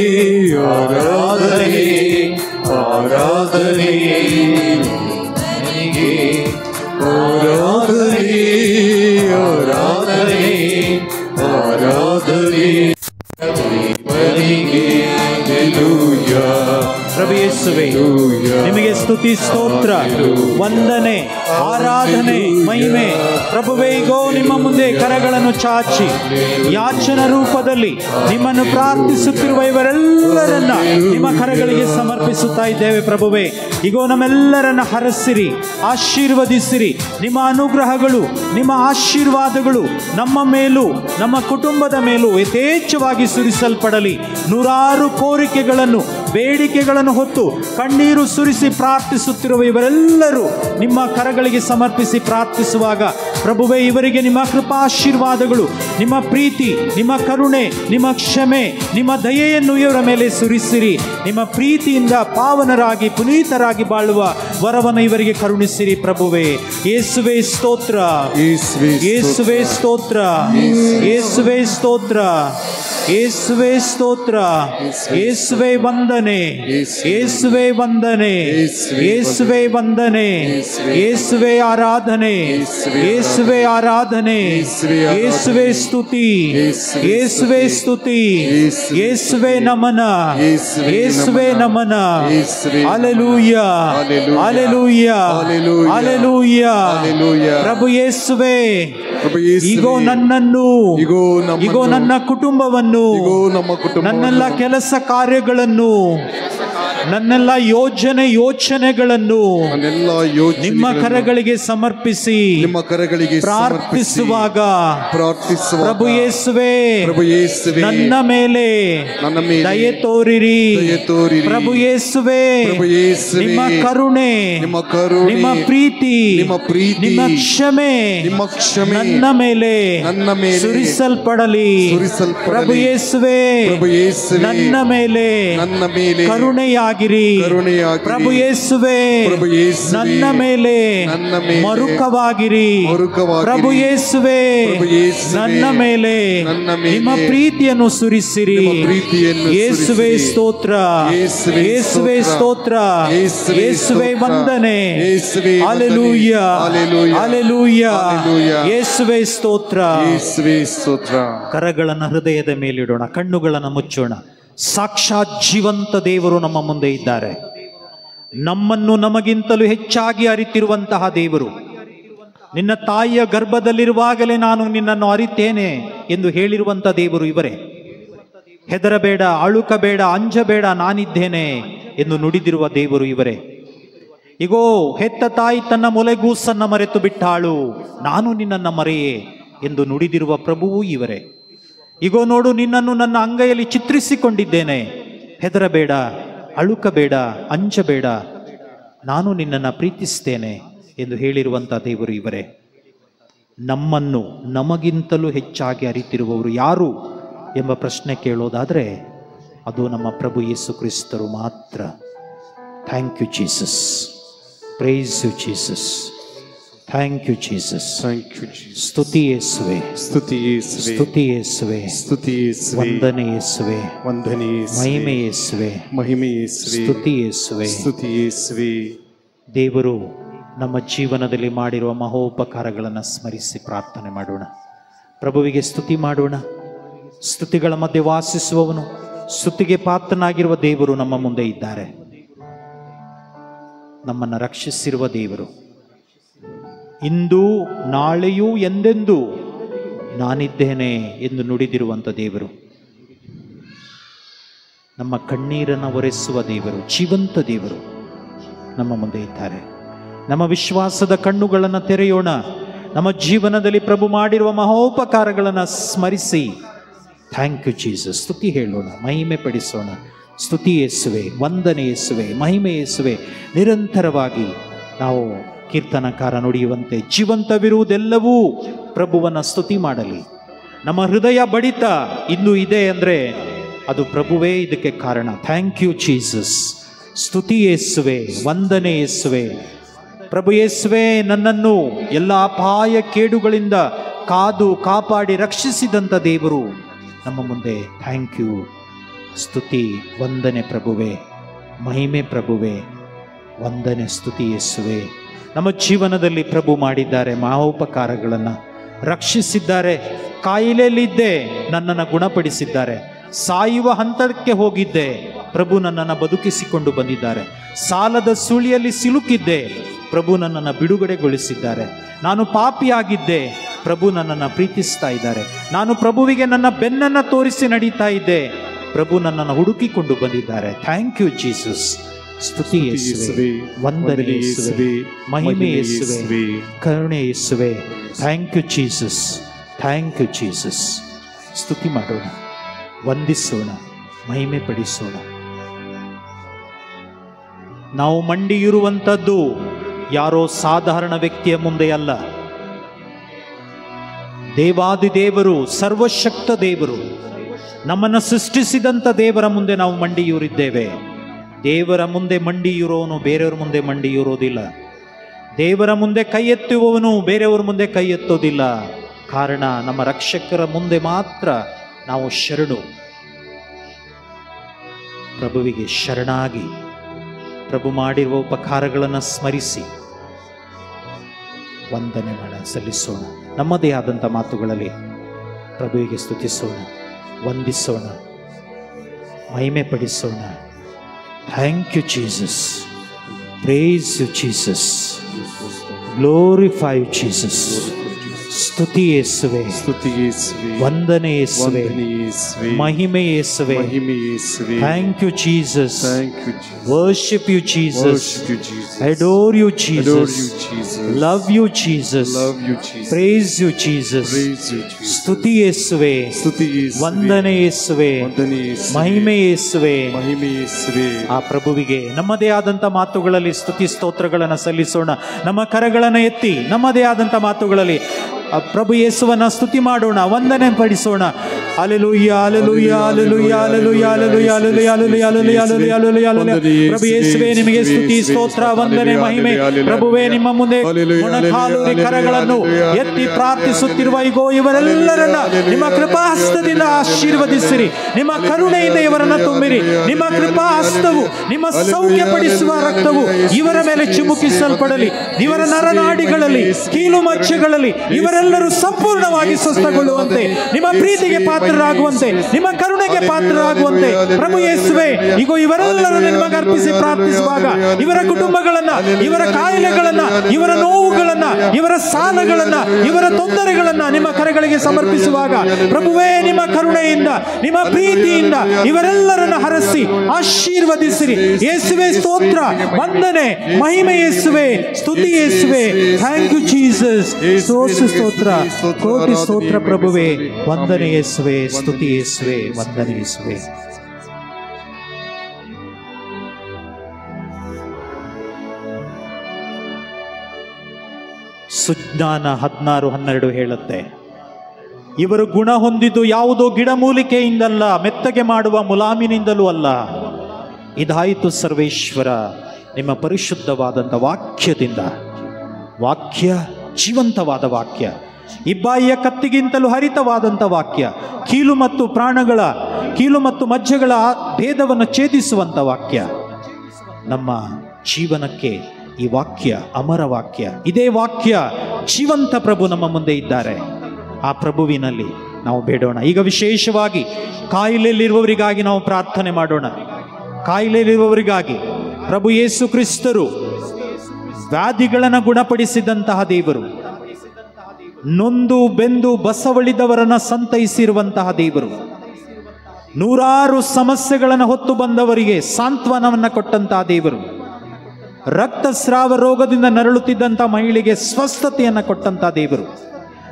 ಆರಾಧನೆ ಆರಾಧನೆ ನನಗೆ ಆರಾಧನೆ ಆರಾಧನೆ ಆರಾಧನೆ ದೇವರಿಗೆ Hallelujah. ಪ್ರಭು ಯೇಸುವೆ ನಿಮಗೆ ಸ್ತುತಿ ಸ್ತೋತ್ರ ವಂದನೆ ಆರಾಧನೆ ಮಹಿಮೆ ಪ್ರಭುವೇ ಈಗೋ ನಿಮ್ಮ ಮುಂದೆ ಕರಗಳನ್ನು ಚಾಚಿ ಯಾಚನ ರೂಪದಲ್ಲಿ ನಿಮ್ಮನ್ನು ಪ್ರಾರ್ಥಿಸುತ್ತಿರುವ ಇವರೆಲ್ಲರನ್ನ ನಿಮ್ಮ ಕರಗಳಿಗೆ ಸಮರ್ಪಿಸುತ್ತಾ ಇದ್ದೇವೆ ಪ್ರಭುವೇ ಈಗೋ ನಮ್ಮೆಲ್ಲರನ್ನ ಹರಸಿರಿ ಆಶೀರ್ವದಿಸಿರಿ ನಿಮ್ಮ ಅನುಗ್ರಹಗಳು ನಿಮ್ಮ ಆಶೀರ್ವಾದಗಳು ನಮ್ಮ ಮೇಲೂ ನಮ್ಮ ಕುಟುಂಬದ ಮೇಲೂ ಯಥೇಚ್ಛವಾಗಿ ಸುರಿಸಲ್ಪಡಲಿ ನೂರಾರು ಕೋರಿಕೆಗಳನ್ನು ಬೇಡಿಕೆಗಳನ್ನು ಹೊತ್ತು ಕಣ್ಣೀರು ಸುರಿಸಿ ಪ್ರಾರ್ಥಿಸುತ್ತಿರುವ ಇವರೆಲ್ಲರೂ ನಿಮ್ಮ ಕರಗಳಿಗೆ ಸಮರ್ಪಿಸಿ ಪ್ರಾರ್ಥಿಸುವಾಗ ಪ್ರಭುವೇ ಇವರಿಗೆ ನಿಮ್ಮ ಕೃಪಾಶೀರ್ವಾದಗಳು ನಿಮ್ಮ ಪ್ರೀತಿ ನಿಮ್ಮ ಕರುಣೆ ನಿಮ್ಮ ಕ್ಷಮೆ ನಿಮ್ಮ ದಯೆಯನ್ನು ಇವರ ಮೇಲೆ ಸುರಿಸಿರಿ ನಿಮ್ಮ ಪ್ರೀತಿಯಿಂದ ಪಾವನರಾಗಿ ಪುನೀತರಾಗಿ ಬಾಳುವ ವರವನ್ನು ಇವರಿಗೆ ಕರುಣಿಸಿರಿ ಪ್ರಭುವೇ ಯೇಸುವೆ ಸ್ತೋತ್ರ ಯೇಸುವೆ ಸ್ತೋತ್ರ ಯೇಸುವೆ ಸ್ತೋತ್ರ ಯೇಸುವೆ ಸ್ತೋತ್ರ ಯೇಸುವೆ ವಂದನೆ ಯೇಸುವೆ ವಂದನೆ ಯೇಸುವೆ ವಂದನೆ ಯೇಸುವೆ ಆರಾಧನೆ ಯೇಸುವೆ ಆರಾಧನೆ ಯೇಸುವೆ ಸ್ತುತಿ ಯೇಸುವೆ ಸ್ತುತಿ ಯೇಸುವೆ ನಮನ ಯೇಸುವೆ ನಮನ ಅಲೆಲೂಯ ಅಲೆಲೂಯ ಅಲೆಲೂಯ ಪ್ರಭು ಯೇಸುವೆ ಪ್ರಭು ಯೇಸುವೇ, ಈಗೋ ನನ್ನನ್ನು ಇಗೋ ನಮ್ಮನ್ನು, ಈಗೋ ನನ್ನ ಕುಟುಂಬವನ್ನು ಇಗೋ ನಮ್ಮ ಕುಟುಂಬವನ್ನು, ನನ್ನೆಲ್ಲ ಕೆಲಸ ಕಾರ್ಯಗಳನ್ನು ನನ್ನೆಲ್ಲ ಯೋಜನೆ ಯೋಚನೆಗಳನ್ನು ನನ್ನೆಲ್ಲ ಯೋಚನೆ ನಿಮ್ಮ ಕರಗಳಿಗೆ ಸಮರ್ಪಿಸಿ ನಿಮ್ಮ ಕರಗಳಿಗೆ ಪ್ರಾರ್ಥಿಸುವಾಗ ಪ್ರಾರ್ಥಿಸುವ ಪ್ರಭು ಯೇಸುವೆ ಪ್ರಭು ಯೇಸುವೆ ನನ್ನ ಮೇಲೆ ನನ್ನ ಮೇಲೆ ದಯೆ ತೋರಿರಿ ದಯೆ ತೋರಿರಿ. ಪ್ರಭು ಯೇಸುವೆ ಪ್ರಭು ಯೇಸುವೆ, ನಿಮ್ಮ ಕರುಣೆ ನಿಮ್ಮ ಕರುಣೆ, ನಿಮ್ಮ ಪ್ರೀತಿ ನಿಮ್ಮ ಪ್ರೀತಿ, ನಿಮ್ಮ ಕ್ಷಮೆ ನಿಮ್ಮ ಕ್ಷಮೆ ನನ್ನ ಮೇಲೆ ನನ್ನ ಮೇಲೆ ಸುರಿಸಲ್ಪಡಲಿ ಸುರಿಸಲ್ಪಡಲಿ. ಪ್ರಭು ಯೇಸುವೆ ಪ್ರಭು ಯೇಸುವೆ, ನನ್ನ ಮೇಲೆ ನನ್ನ ಮೇಲೆ ಕರುಣೆಯಾಗಿರಿ ಕರುಣೆಯಾಗಿರಿ. ಪ್ರಭು ಯೇಸುವೆ ಪ್ರಭು ಯೇಸುವೆ, ನನ್ನ ಮೇಲೆ ನನ್ನ ಮೇಲೆ ಮರುಕವಾಗಿರಿ ಮರುಕವಾಗಿರಿ. ಪ್ರಭು ಯೇಸುವೆ ಪ್ರಭು ಯೇಸುವೆ, ನನ್ನ ಮೇಲೆ ನನ್ನ ಮೇಲೆ ನಿಮ್ಮ ಪ್ರೀತಿಯನ್ನು ಸುರಿಸಿರಿ ನಿಮ್ಮ ಪ್ರೀತಿಯನ್ನು ಯೇಸುವೆ ಸುರಿಸಿರಿ. ಸ್ತೋತ್ರ ಯೇಸುವೆ ಯೇಸುವೆ ಸ್ತೋತ್ರ ಸ್ತೋತ್ರ. ಯೇಸುವೆ ಯೇಸುವೆ ಸ್ತೋತ್ರ. ವಂದನೆ ಯೇಸುವೆ ವಂದನೆ. ಅಲೆಲೂಯ ಅಲೆಲೂಯ. ಅಲೆಲೂಯ ಅಲೆಲೂಯ. ಯೇಸುವೆ ಸ್ತೋತ್ರ ಯೇಸುವೆ ಸ್ತೋತ್ರ ಕರಗಳನ್ನು ಹೃದಯದ ಮೇಲಿಡೋಣ ಕಣ್ಣುಗಳನ್ನು ಮುಚ್ಚೋಣ ಸಾಕ್ಷಾತ್ ಜೀವಂತ ದೇವರು ನಮ್ಮ ಮುಂದೆ ಇದ್ದಾರೆ ನಮ್ಮನ್ನು ನಮಗಿಂತಲೂ ಹೆಚ್ಚಾಗಿ ಅರಿತಿರುವಂತಹ ದೇವರು ನಿನ್ನ ತಾಯಿಯ ಗರ್ಭದಲ್ಲಿರುವಾಗಲೇ ನಾನು ನಿನ್ನನ್ನು ಅರಿತೇನೆ ಎಂದು ಹೇಳಿರುವಂಥ ದೇವರು ಇವರೇ ಹೆದರಬೇಡ ಅಳುಕಬೇಡ ಅಂಜಬೇಡ ನಾನಿದ್ದೇನೆ ಎಂದು ನುಡಿದಿರುವ ದೇವರು ಇವರೇ ಇಗೋ ಹೆತ್ತ ತಾಯಿ ತನ್ನ ಮೊಲೆಗೂಸನ್ನ ಮರೆತು ಬಿಟ್ಟಾಳು ನಾನು ನಿನ್ನನ್ನು ಮರೆಯೇ ಎಂದು ನುಡಿದಿರುವ ಪ್ರಭುವೂ ಇವರೇ ಇಗೋ ನೋಡು ನಿನ್ನನ್ನು ನನ್ನ ಅಂಗೈಯಲ್ಲಿ ಚಿತ್ರಿಸಿಕೊಂಡಿದ್ದೇನೆ ಹೆದರಬೇಡ ಅಳುಕಬೇಡ ಅಂಜಬೇಡ ನಾನು ನಿನ್ನನ್ನು ಪ್ರೀತಿಸ್ತೇನೆ ಎಂದು ಹೇಳಿರುವಂಥ ದೇವರು ಇವರೇ ನಮ್ಮನ್ನು ನಮಗಿಂತಲೂ ಹೆಚ್ಚಾಗಿ ಅರಿತಿರುವವರು ಯಾರು ಎಂಬ ಪ್ರಶ್ನೆ ಕೇಳೋದಾದರೆ ಅದು ನಮ್ಮ ಪ್ರಭು ಯೇಸು ಕ್ರಿಸ್ತರು ಮಾತ್ರ thank you Jesus praise you Jesus thank you Jesus thank you ಸ್ತುತಿ ಯೇಸುವೆ ಸ್ತುತಿ ಯೇಸುವೆ ಸ್ತುತಿ ಯೇಸುವೆ ಸ್ತುತಿ ಯೇಸುವೆ ವಂದನೆ ಯೇಸುವೆ ವಂದನೆ ಯೇಸುವೆ. ಮಹಿಮೆ ಯೇಸುವೆ ಮಹಿಮೆ ಯೇಸುವೆ ಸ್ತುತಿ ಯೇಸುವೆ ಸ್ತುತಿ ಯೇಸುವೆ ದೇವರು ನಮ್ಮ ಜೀವನದಲ್ಲಿ ಮಾಡಿರುವ ಮಹೋಪಕಾರಗಳನ್ನು ಸ್ಮರಿಸಿ ಪ್ರಾರ್ಥನೆ ಮಾಡೋಣ ಪ್ರಭುವಿಗೆ ಸ್ತುತಿ ಮಾಡೋಣ ಸ್ತುತಿಗಳ ಮಧ್ಯೆ ವಾಸಿಸುವವನು ಸ್ತುತಿಗೆ ಪಾತ್ರನಾಗಿರುವ ದೇವರು ನಮ್ಮ ಮುಂದೆ ಇದ್ದಾರೆ ನಮ್ಮನ್ನು ರಕ್ಷಿಸಿರುವ ದೇವರು ಇಂದು ನಾಳೆಯೂ ಎಂದೆಂದೂ ನಾನಿದ್ದೇನೆ ಎಂದು ನುಡಿದಿರುವಂಥ ದೇವರು ನಮ್ಮ ಕಣ್ಣೀರನ್ನು ಒರೆಸುವ ದೇವರು ಜೀವಂತ ದೇವರು ನಮ್ಮ ಮುಂದೆ ಇದ್ದಾರೆ ನಮ್ಮ ವಿಶ್ವಾಸದ ಕಣ್ಣುಗಳನ್ನು ತೆರೆಯೋಣ ನಮ್ಮ ಜೀವನದಲ್ಲಿ ಪ್ರಭು ಮಾಡಿರುವ ಮಹೋಪಕಾರಗಳನ್ನು ಸ್ಮರಿಸಿ ಥ್ಯಾಂಕ್ ಯು ಜೀಸಸ್ ಸ್ತುತಿ ಹೇಳೋಣ ಮಹಿಮೆ ಪಡಿಸೋಣ ಸ್ತುತಿ ಯೇಸುವೆ ವಂದನೆ ಯೇಸುವೆ ಮಹಿಮೆ ಯೇಸುವೆ ನಿರಂತರವಾಗಿ ನಾವು ಕೀರ್ತನಕಾರ ನುಡಿಯುವಂತೆ ಜೀವಂತವಿರುವುದೆಲ್ಲವೂ ಪ್ರಭುವನ ಸ್ತುತಿ ಮಾಡಲಿ ನಮ್ಮ ಹೃದಯ ಬಡಿತ ಇಂದು ಇದೆ ಅಂದರೆ ಅದು ಪ್ರಭುವೇ ಇದಕ್ಕೆ ಕಾರಣ ಥ್ಯಾಂಕ್ ಯು ಜೀಸಸ್ ಸ್ತುತಿ ಯೇಸುವೆ ವಂದನೆ ಯೇಸುವೆ ಪ್ರಭು ಯೇಸುವೆ ನನ್ನನ್ನು ಎಲ್ಲ ಅಪಾಯ ಕೇಡುಗಳಿಂದ ಕಾದು ಕಾಪಾಡಿ ರಕ್ಷಿಸಿದಂಥ ದೇವರು ನಮ್ಮ ಮುಂದೆ ಥ್ಯಾಂಕ್ ಯು ಸ್ತುತಿ ವಂದನೆ ಪ್ರಭುವೆ ಮಹಿಮೆ ಪ್ರಭುವೆ ವಂದನೆ ಸ್ತುತಿ ಯೇಸುವೆ ನಮ್ಮ ಜೀವನದಲ್ಲಿ ಪ್ರಭು ಮಾಡಿದ್ದಾರೆ ಮಹೋಪಕಾರಗಳನ್ನು ರಕ್ಷಿಸಿದ್ದಾರೆ ಕಾಯಿಲೆಯಲ್ಲಿದ್ದೆ ನನ್ನನ್ನು ಗುಣಪಡಿಸಿದ್ದಾರೆ ಸಾಯುವ ಹಂತಕ್ಕೆ ಹೋಗಿದ್ದೆ ಪ್ರಭು ನನ್ನನ್ನು ಬದುಕಿಸಿಕೊಂಡು ಬಂದಿದ್ದಾರೆ ಸಾಲದ ಸುಳಿಯಲ್ಲಿ ಸಿಲುಕಿದ್ದೆ ಪ್ರಭು ನನ್ನನ್ನು ಬಿಡುಗಡೆಗೊಳಿಸಿದ್ದಾರೆ ನಾನು ಪಾಪಿಯಾಗಿದ್ದೆ ಪ್ರಭು ನನ್ನನ್ನು ಪ್ರೀತಿಸ್ತಾ ಇದ್ದಾರೆ ನಾನು ಪ್ರಭುವಿಗೆ ನನ್ನ ಬೆನ್ನನ್ನು ತೋರಿಸಿ ನಡೀತಾ ಇದ್ದೆ ಪ್ರಭು ನನ್ನನ್ನು ಹುಡುಕಿಕೊಂಡು ಬಂದಿದ್ದಾರೆ ಥ್ಯಾಂಕ್ ಯು ಜೀಸಸ್ ಸ್ತುತಿ ಯೇಸುವೆ ವಂದನೆ ಯೇಸುವೆ ಮಹಿಮೆ ಯೇಸುವೆ ಕರುಣೆ ಯೇಸುವೆ thank you Jesus thank you Jesus ಸ್ತುತಿ ಮಾಡೋಣ ವಂದಿಸೋಣ ಮಹಿಮೆ ಪಡಿಸೋಣ ನಾವು ಮಂಡಿಯಿರುವಂಥದ್ದು ಯಾರೋ ಸಾಧಾರಣ ವ್ಯಕ್ತಿಯ ಮುಂದೆ ಅಲ್ಲ ದೇವಾದಿ ದೇವರು ಸರ್ವಶಕ್ತ ದೇವರು ನಮ್ಮನ್ನು ಸೃಷ್ಟಿಸಿದಂಥ ದೇವರ ಮುಂದೆ ನಾವು ಮಂಡಿಯೂರಿದ್ದೇವೆ ದೇವರ ಮುಂದೆ ಮಂಡಿಯೂರೋನು ಬೇರೆಯವ್ರ ಮುಂದೆ ಮಂಡಿಯೂರೋದಿಲ್ಲ ದೇವರ ಮುಂದೆ ಕೈ ಎತ್ತುವವನು ಬೇರೆಯವ್ರ ಮುಂದೆ ಕೈ ಎತ್ತೋದಿಲ್ಲ ಕಾರಣ ನಮ್ಮ ರಕ್ಷಕರ ಮುಂದೆ ಮಾತ್ರ ನಾವು ಶರಣು ಪ್ರಭುವಿಗೆ ಶರಣಾಗಿ ಪ್ರಭು ಮಾಡಿರುವ ಉಪಕಾರಗಳನ್ನು ಸ್ಮರಿಸಿ ವಂದನೆ ಮಾಡ ಸಲ್ಲಿಸೋಣ ನಮ್ಮದೇ ಆದಂಥ ಮಾತುಗಳಲ್ಲಿ ಪ್ರಭುವಿಗೆ ಸ್ತುತಿಸೋಣ ವಂದಿಸೋಣ ಮಹಿಮೆ ಪಡಿಸೋಣ thank you Jesus praise you Jesus glorify you Jesus ಸ್ತುತಿ ಯೇಸುವೆ ಸ್ತುತಿ ಯೇಸುವೆ ವಂದನೆ ಯೇಸುವೆ ವಂದನೆ ಯೇಸುವೆ ಮಹಿಮೆ ಯೇಸುವೆ ಮಹಿಮೆ ಯೇಸುವೆ thank you Jesus thank you Jesus worship you Jesus Worship you, Jesus. adore you Adore Jesus you, Jesus. love you Jesus Love you, Jesus. praise you Jesus Praise you, Jesus. ಸ್ತುತಿ ಯೇಸುವೆ ಸ್ತುತಿ ಯೇಸುವೆ ವಂದನೆ ಯೇಸುವೆ ವಂದನೆ ಯೇಸುವೆ ಮಹಿಮೆ ಯೇಸುವೆ ಮಹಿಮೆ ಯೇಸುವೆ ಆ ಪ್ರಭುವಿಗೆ ನಮ್ಮದೇ ಆದಂಥ ಮಾತುಗಳಲ್ಲಿ ಸ್ತುತಿ ಸ್ತೋತ್ರಗಳನ್ನು ಸಲ್ಲಿಸೋಣ ನಮ್ಮ ಕರಗಳನ್ನು ಎತ್ತಿ ನಮ್ಮದೇ ಆದಂಥ ಮಾತುಗಳಲ್ಲಿ ಆ ಪ್ರಭು ಯೇಸುವನ್ನ ಸ್ತುತಿ ಮಾಡೋಣ ವಂದನೆ ಪಡಿಸೋಣ ಅಲೆಲುಯ್ಯ ಅಲೆಲುಯ್ಯ ಅಲೆಲುಯ್ಯ ಅಲೆಲುಯ್ಯ ಅಲೆಲುಯ್ಯ ಅಲೆಲುಯ್ಯ ಅಲೆಲುಯ್ಯ ಅಲೆಲುಯ್ಯ ಅಲೆಲುಯ್ಯ ಅಲೆಲುಯ್ಯ ಅಲೆಲುಯ್ಯ ಪ್ರಭು ಯೇಸುವೆ ನಿಮಗೆ ಸ್ತುತಿ ಸ್ತೋತ್ರ ವಂದನೆ ಮಹಿಮೆ ಪ್ರಭುವೇ ನಿಮ್ಮ ಮುಂದೆ ಮೊಣಕಾಲೂರಿ ಕರಗಳನ್ನು ಎತ್ತಿ ಪ್ರಾರ್ಥಿಸುತ್ತಿರುವ ಈಗೋ ಇವರೆಲ್ಲರನ್ನ ನಿಮ್ಮ ಕೃಪಾಹಸ್ತದಿಂದ ಆಶೀರ್ವದಿಸಿರಿ ನಿಮ್ಮ ಕರುಣೆಯಿಂದ ಇವರನ್ನ ತುಂಬಿರಿ ನಿಮ್ಮ ಕೃಪಾಹಸ್ತವು ನಿಮ್ಮ ಸೌಖ್ಯಪಡಿಸುವ ರಕ್ತವು ಇವರ ಮೇಲೆ ಚಿಮುಕಿಸಲ್ಪಡಲಿ ಇವರ ನರನಾಡಿಗಳಲ್ಲಿ ಕೀಲು ಮಚ್ಚಗಳಲ್ಲಿ ಇವರೆಲ್ಲರೂ ಸಂಪೂರ್ಣವಾಗಿ ಸ್ವಸ್ಥಗೊಳ್ಳುವಂತೆ ನಿಮ್ಮ ಪ್ರೀತಿಗೆ ಪಾತ್ರರಾಗುವಂತೆ ನಿಮ್ಮ ಕರುಣೆಗೆ ಪಾತ್ರರಾಗುವಂತೆ ಪ್ರಭು ಯೇಸುವೆ ಈಗ ಇವರೆಲ್ಲರೂ ನಿಮಗೆ ಅರ್ಪಿಸಿ ಪ್ರಾರ್ಥಿಸುವಾಗ ಇವರ ಕುಟುಂಬಗಳನ್ನ ಇವರ ಕಾಯಿಲೆಗಳನ್ನ ಇವರ ನೋವುಗಳನ್ನ ಇವರ ಸಾಲಗಳನ್ನ ಇವರ ತೊಂದರೆಗಳನ್ನ ನಿಮ್ಮ ಕರೆಗಳಿಗೆ ಸಮರ್ಪಿಸುವಾಗ ಪ್ರಭುವೇ ನಿಮ್ಮ ಕರುಣೆಯಿಂದ ನಿಮ್ಮ ಪ್ರೀತಿಯಿಂದ ಇವರೆಲ್ಲರನ್ನ ಹರಸಿ ಆಶೀರ್ವದಿಸಿರಿ ಯೇಸುವೆ ಸ್ತೋತ್ರ ವಂದನೆ ಮಹಿಮೆ ಯೇಸುವೆ ಸ್ತುತಿ ಯೇಸುವೆ ಥ್ಯಾಂಕ್ ಯು ಜೀಸಸ್ ಸ್ತೋತ್ರ ಸ್ತೋತ್ರ ಕೋಟಿ ಸ್ತೋತ್ರ ಪ್ರಭುವೆ ವಂದನೆ ಯೇಸುವೆ ಸ್ತುತಿ ಯೇಸುವೆ ವಂದನೆ ಯೇಸುವೆ ಸುಜ್ಞಾನ ಹದಿನಾರು ಹನ್ನೆರಡು ಹೇಳುತ್ತೆ ಇವರು ಗುಣ ಹೊಂದಿದ್ದು ಯಾವುದೋ ಗಿಡಮೂಲಿಕೆಯಿಂದಲ್ಲ ಮೆತ್ತಗೆ ಮಾಡುವ ಮುಲಾಮಿನಿಂದಲೂ ಅಲ್ಲ ಇದಾಯಿತು ಸರ್ವೇಶ್ವರ ನಿಮ್ಮ ಪರಿಶುದ್ಧವಾದಂಥ ವಾಕ್ಯದಿಂದ ವಾಕ್ಯ ಜೀವಂತವಾದ ವಾಕ್ಯ ಇಬ್ಬಾಯಿಯ ಕತ್ತಿಗಿಂತಲೂ ಹರಿತವಾದಂಥ ವಾಕ್ಯ ಕೀಲು ಮತ್ತು ಪ್ರಾಣಗಳ ಕೀಲು ಮತ್ತು ಮಜ್ಜೆಗಳ ಭೇದವನ್ನು ಛೇದಿಸುವಂಥ ವಾಕ್ಯ ನಮ್ಮ ಜೀವನಕ್ಕೆ ಈ ವಾಕ್ಯ ಅಮರ ವಾಕ್ಯ ಇದೇ ವಾಕ್ಯ ಜೀವಂತ ಪ್ರಭು ನಮ್ಮ ಮುಂದೆ ಇದ್ದಾರೆ ಆ ಪ್ರಭುವಿನಲ್ಲಿ ನಾವು ಬೇಡೋಣ ಈಗ ವಿಶೇಷವಾಗಿ ಕಾಯಿಲೆಯಲ್ಲಿರುವವರಿಗಾಗಿ ನಾವು ಪ್ರಾರ್ಥನೆ ಮಾಡೋಣ ಕಾಯಿಲೆಯಲ್ಲಿರುವವರಿಗಾಗಿ ಪ್ರಭು ಯೇಸು ಕ್ರಿಸ್ತರು ವ್ಯಾಧಿಗಳನ್ನು ಗುಣಪಡಿಸಿದಂತಹ ದೇವರು ನೊಂದು ಬೆಂದು ಬಸವಳಿದವರನ್ನ ಸಂತೈಸಿರುವಂತಹ ದೇವರು ನೂರಾರು ಸಮಸ್ಯೆಗಳನ್ನು ಹೊತ್ತು ಬಂದವರಿಗೆ ಸಾಂತ್ವನವನ್ನು ಕೊಟ್ಟಂತಹ ದೇವರು ರಕ್ತಸ್ರಾವ ರೋಗದಿಂದ ನರಳುತ್ತಿದ್ದಂಥ ಮಹಿಳೆಗೆ ಸ್ವಸ್ಥತೆಯನ್ನು ಕೊಟ್ಟಂಥ ದೇವರು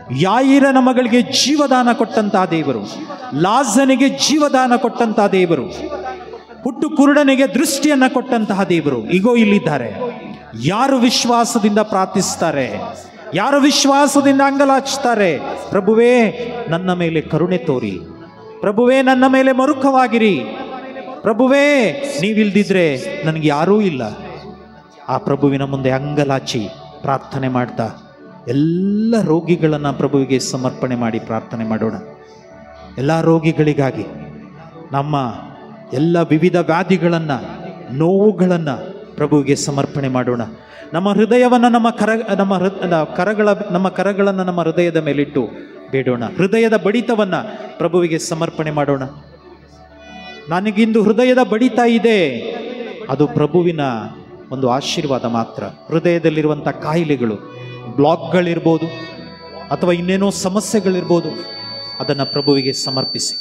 ಯಾಯಿರನ ಮಗಳಿಗೆ ಜೀವದಾನ ಕೊಟ್ಟಂತಹ ದೇವರು ಲಾಜನಿಗೆ ಜೀವದಾನ ಕೊಟ್ಟಂತಹ ದೇವರು ಹುಟ್ಟು ಕುರುಡನಿಗೆ ದೃಷ್ಟಿಯನ್ನ ಕೊಟ್ಟಂತಹ ದೇವರು ಈಗೋ ಇಲ್ಲಿದ್ದಾರೆ ಯಾರು ವಿಶ್ವಾಸದಿಂದ ಪ್ರಾರ್ಥಿಸ್ತಾರೆ ಯಾರು ವಿಶ್ವಾಸದಿಂದ ಅಂಗಲಾಚ್ತಾರೆ ಪ್ರಭುವೇ ನನ್ನ ಮೇಲೆ ಕರುಣೆ ತೋರಿ ಪ್ರಭುವೇ ನನ್ನ ಮೇಲೆ ಮರುಖವಾಗಿರಿ ಪ್ರಭುವೇ ನೀವಿಲ್ದಿದ್ರೆ ನನಗೆ ಯಾರೂ ಇಲ್ಲ ಆ ಪ್ರಭುವಿನ ಮುಂದೆ ಅಂಗಲಾಚಿ ಪ್ರಾರ್ಥನೆ ಮಾಡ್ತಾ ಎಲ್ಲ ರೋಗಿಗಳನ್ನು ಪ್ರಭುವಿಗೆ ಸಮರ್ಪಣೆ ಮಾಡಿ ಪ್ರಾರ್ಥನೆ ಮಾಡೋಣ ಎಲ್ಲ ರೋಗಿಗಳಿಗಾಗಿ ನಮ್ಮ ಎಲ್ಲ ವಿವಿಧ ವ್ಯಾಧಿಗಳನ್ನು ನೋವುಗಳನ್ನು ಪ್ರಭುವಿಗೆ ಸಮರ್ಪಣೆ ಮಾಡೋಣ ನಮ್ಮ ಹೃದಯವನ್ನು ನಮ್ಮ ಕರ ನಮ್ಮ ಹೃ ನ- ಕರಗಳ ನಮ್ಮ ಕರಗಳನ್ನು ನಮ್ಮ ಹೃದಯದ ಮೇಲಿಟ್ಟು ಬೇಡೋಣ ಹೃದಯದ ಬಡಿತವನ್ನು ಪ್ರಭುವಿಗೆ ಸಮರ್ಪಣೆ ಮಾಡೋಣ ನನಗಿಂದು ಹೃದಯದ ಬಡಿತ ಇದೆ ಅದು ಪ್ರಭುವಿನ ಒಂದು ಆಶೀರ್ವಾದ ಮಾತ್ರ ಹೃದಯದಲ್ಲಿರುವಂಥ ಕಾಯಿಲೆಗಳು ಬ್ಲಾಕ್ಗಳಿರ್ಬೋದು ಅಥವಾ ಇನ್ನೇನೋ ಸಮಸ್ಯೆಗಳಿರ್ಬೋದು ಅದನ್ನು ಪ್ರಭುವಿಗೆ ಸಮರ್ಪಿಸಿ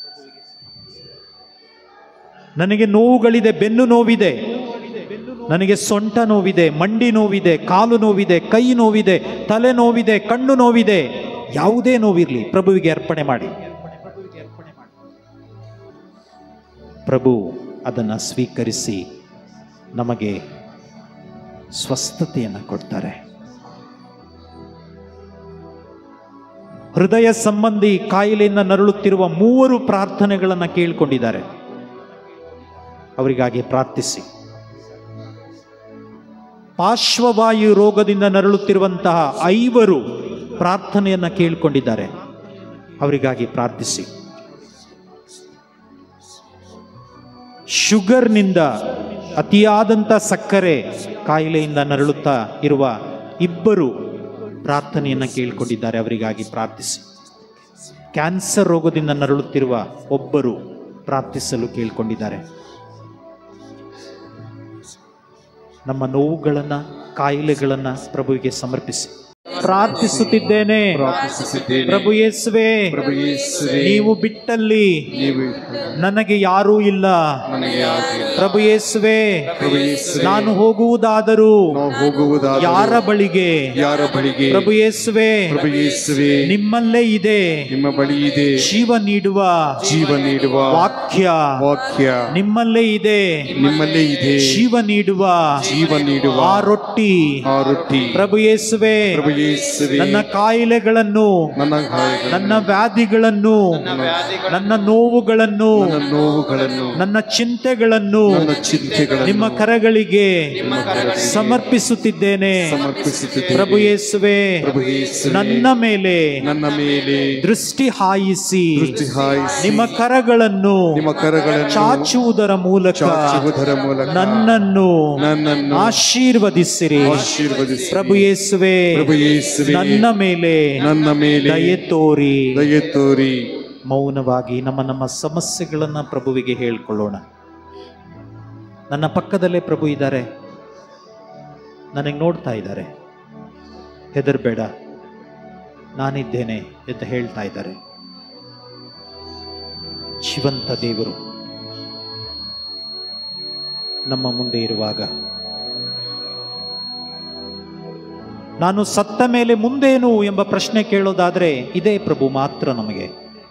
ನನಗೆ ನೋವುಗಳಿದೆ ಬೆನ್ನು ನೋವಿದೆ ನನಗೆ ಸೊಂಟ ನೋವಿದೆ ಮಂಡಿ ನೋವಿದೆ ಕಾಲು ನೋವಿದೆ ಕೈ ನೋವಿದೆ ತಲೆ ನೋವಿದೆ ಕಣ್ಣು ನೋವಿದೆ ಯಾವುದೇ ನೋವಿರಲಿ ಪ್ರಭುವಿಗೆ ಅರ್ಪಣೆ ಮಾಡಿ ಪ್ರಭು ಅದನ್ನು ಸ್ವೀಕರಿಸಿ ನಮಗೆ ಸ್ವಸ್ಥತೆಯನ್ನು ಕೊಡ್ತಾರೆ ಹೃದಯ ಸಂಬಂಧಿ ಕಾಯಿಲೆಯಿಂದ ನರಳುತ್ತಿರುವ ಮೂವರು ಪ್ರಾರ್ಥನೆಗಳನ್ನು ಕೇಳಿಕೊಂಡಿದ್ದಾರೆ ಅವರಿಗಾಗಿ ಪ್ರಾರ್ಥಿಸಿ ಪಾರ್ಶ್ವವಾಯು ರೋಗದಿಂದ ನರಳುತ್ತಿರುವಂತಹ ಐವರು ಪ್ರಾರ್ಥನೆಯನ್ನು ಕೇಳಿಕೊಂಡಿದ್ದಾರೆ ಅವರಿಗಾಗಿ ಪ್ರಾರ್ಥಿಸಿ ಶುಗರ್ನಿಂದ ಅತಿಯಾದಂಥ ಸಕ್ಕರೆ ಕಾಯಿಲೆಯಿಂದ ನರಳುತ್ತಾ ಇರುವ ಇಬ್ಬರು ಪ್ರಾರ್ಥನೆಯನ್ನು ಕೇಳಿಕೊಂಡಿದ್ದಾರೆ ಅವರಿಗಾಗಿ ಪ್ರಾರ್ಥಿಸಿ ಕ್ಯಾನ್ಸರ್ ರೋಗದಿಂದ ನರಳುತ್ತಿರುವ ಒಬ್ಬರು ಪ್ರಾರ್ಥಿಸಲು ಕೇಳಿಕೊಂಡಿದ್ದಾರೆ ನಮ್ಮ ನೋವುಗಳನ್ನು ಕಾಯಿಲೆಗಳನ್ನು ಪ್ರಭುವಿಗೆ ಸಮರ್ಪಿಸಿ ಪ್ರಾರ್ಥಿಸುತ್ತಿದ್ದೇನೆ ಪ್ರಾರ್ಥಿಸುತ್ತಿದ್ದೇನೆ. ಪ್ರಭು ಯೇಸುವೆ ಪ್ರಭು ಯೇಸುವೇ, ನೀವು ಬಿಟ್ಟಲ್ಲಿ ನೀವು ನನಗೆ ಯಾರೂ ಇಲ್ಲ ನನಗೆ ಯಾರೂ ಇಲ್ಲ. ಪ್ರಭು ಯೇಸುವೆ ಪ್ರಭು ಯೇಸುವೇ, ನಾನು ಹೋಗುವುದಾದರೂ ನಾವು ಹೋಗುವುದಾದರೂ ಯಾರ ಬಳಿಗೆ ಯಾರ ಬಳಿಗೆ ಪ್ರಭು ಯೇಸುವೆ ಪ್ರಭು ಯೇಸುವೇ ನಿಮ್ಮಲ್ಲೇ ಇದೆ ನಿಮ್ಮ ಬಳಿ ಇದೆ ಜೀವ ನೀಡುವ ಜೀವ ನೀಡುವ ವಾಕ್ಯ ವಾಕ್ಯ ನಿಮ್ಮಲ್ಲೇ ಇದೆ ನಿಮ್ಮಲ್ಲೇ ಇದೆ ಜೀವ ನೀಡುವ ಜೀವ ನೀಡುವ ಆ ರೊಟ್ಟಿ ಆ ರೊಟ್ಟಿ ಪ್ರಭು ಯೇಸುವೆ ಪ್ರಭು ಯೇಸುವೇ, ನನ್ನ ಕಾಯಿಲೆಗಳನ್ನು ನನ್ನ ಗಾಯಗಳನ್ನು, ನನ್ನ ವ್ಯಾಧಿಗಳನ್ನು ನನ್ನ ನೋವುಗಳನ್ನು ನನ್ನ ನೋವುಗಳನ್ನು ನನ್ನ ಚಿಂತೆಗಳನ್ನು ನನ್ನ ಚಿಂತೆಗಳನ್ನು ನಿಮ್ಮ ಕರಗಳಿಗೆ ನಿಮ್ಮ ಕರಗಳಿಗೆ ಸಮರ್ಪಿಸುತ್ತಿದ್ದೇನೆ ಸಮರ್ಪಿಸುತ್ತಿದ್ದೇನೆ. ಪ್ರಭು ಯೇಸುವೆ ಪ್ರಭು ಯೇಸುವೇ, ನನ್ನ ಮೇಲೆ ನನ್ನ ಮೇಲೆ ದೃಷ್ಟಿ ಹಾಯಿಸಿ ದೃಷ್ಟಿ ಹಾಯಿಸಿ ನಿಮ್ಮ ಕರಗಳನ್ನು ನಿಮ್ಮ ಕರಗಳನ್ನು ಚಾಚುವುದರ ಮೂಲಕ ಚಾಚುವುದರ ಮೂಲಕ ನನ್ನನ್ನು ನನ್ನನ್ನು ಆಶೀರ್ವದಿಸಿರಿ ಆಶೀರ್ವದಿಸಿ ಪ್ರಭು ಯೇಸುವೆ ಪ್ರಭು ಯೇಸುವೇ, ನನ್ನ ಮೇಲೆ ನನ್ನ ಮೇಲೆ ದಯೆ ತೋರಿ ದಯೆ ತೋರಿ ಮೌನವಾಗಿ ನಮ್ಮ ನಮ್ಮ ಸಮಸ್ಯೆಗಳನ್ನ ಪ್ರಭುವಿಗೆ ಹೇಳ್ಕೊಳ್ಳೋಣ ನನ್ನ ಪಕ್ಕದಲ್ಲೇ ಪ್ರಭು ಇದ್ದಾರೆ ನನಗೆ ನೋಡ್ತಾ ಇದ್ದಾರೆ ಹೆದರ್ಬೇಡ ನಾನಿದ್ದೇನೆ ಅಂತ ಹೇಳ್ತಾ ಇದ್ದಾರೆ ಜೀವಂತ ದೇವರು ನಮ್ಮ ಮುಂದೆ ಇರುವಾಗ ನಾನು ಸತ್ತ ಮೇಲೆ ಮುಂದೇನು ಎಂಬ ಪ್ರಶ್ನೆ ಕೇಳೋದಾದ್ರೆ ಇದೇ ಪ್ರಭು ಮಾತ್ರ ನಮಗೆ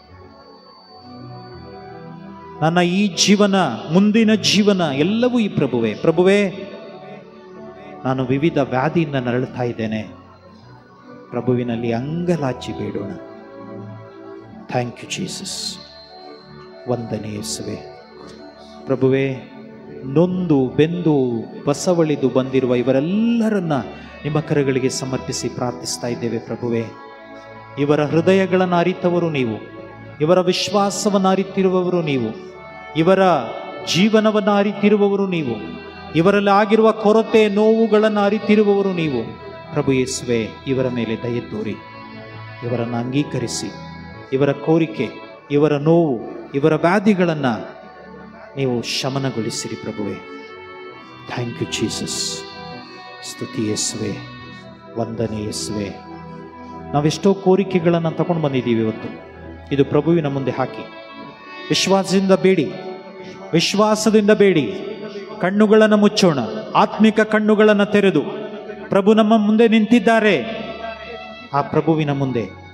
ನನ್ನ ಈ ಜೀವನ ಮುಂದಿನ ಜೀವನ ಎಲ್ಲವೂ ಈ ಪ್ರಭುವೇ ಪ್ರಭುವೇ ನಾನು ವಿವಿಧ ವ್ಯಾಧಿಯಿಂದ ನರಳುತ್ತಾ ಇದ್ದೇನೆ ಪ್ರಭುವಿನಲ್ಲಿ ಅಂಗಲಾಚಿ ಬೇಡೋಣ ಥ್ಯಾಂಕ್ ಯು ಜೀಸಸ್ ವಂದನೆ ಯೇಸುವೆ ಪ್ರಭುವೇ ನೊಂದು ಬೆಂದು ಬಸವಳಿದು ಬಂದಿರುವ ಇವರೆಲ್ಲರನ್ನ ನಿಮ್ಮ ಕರಗಳಿಗೆ ಸಮರ್ಪಿಸಿ ಪ್ರಾರ್ಥಿಸ್ತಾ ಇದ್ದೇವೆ ಪ್ರಭುವೇ ಇವರ ಹೃದಯಗಳನ್ನು ಅರಿತವರು ನೀವು ಇವರ ವಿಶ್ವಾಸವನ್ನು ಅರಿತಿರುವವರು ನೀವು ಇವರ ಜೀವನವನ್ನು ಅರಿತಿರುವವರು ನೀವು ಇವರಲ್ಲಿ ಆಗಿರುವ ಕೊರತೆ ನೋವುಗಳನ್ನು ಅರಿತಿರುವವರು ನೀವು ಪ್ರಭು ಯೇಸುವೆ ಇವರ ಮೇಲೆ ದಯೆ ತೋರಿ ಇವರನ್ನು ಅಂಗೀಕರಿಸಿ ಇವರ ಕೋರಿಕೆ ಇವರ ನೋವು ಇವರ ವ್ಯಾಧಿಗಳನ್ನು ನೀವು ಶಮನಗೊಳಿಸಿರಿ ಪ್ರಭುವೆ ಥ್ಯಾಂಕ್ ಯು ಜೀಸಸ್ ಸ್ತುತಿ ಯೇಸುವೆ ವಂದನೆ ಯೇಸುವೆ ನಾವೆಷ್ಟೋ ಕೋರಿಕೆಗಳನ್ನು ತಗೊಂಡು ಬಂದಿದ್ದೀವಿ ಇವತ್ತು ಇದು ಪ್ರಭುವಿನ ಮುಂದೆ ಹಾಕಿ ವಿಶ್ವಾಸದಿಂದ ಬೇಡಿ ವಿಶ್ವಾಸದಿಂದ ಬೇಡಿ ಕಣ್ಣುಗಳನ್ನು ಮುಚ್ಚೋಣ ಆತ್ಮಿಕ ಕಣ್ಣುಗಳನ್ನು ತೆರೆದು ಪ್ರಭು ನಮ್ಮ ಮುಂದೆ ನಿಂತಿದ್ದಾರೆ ಆ ಪ್ರಭುವಿನ ಮುಂದೆ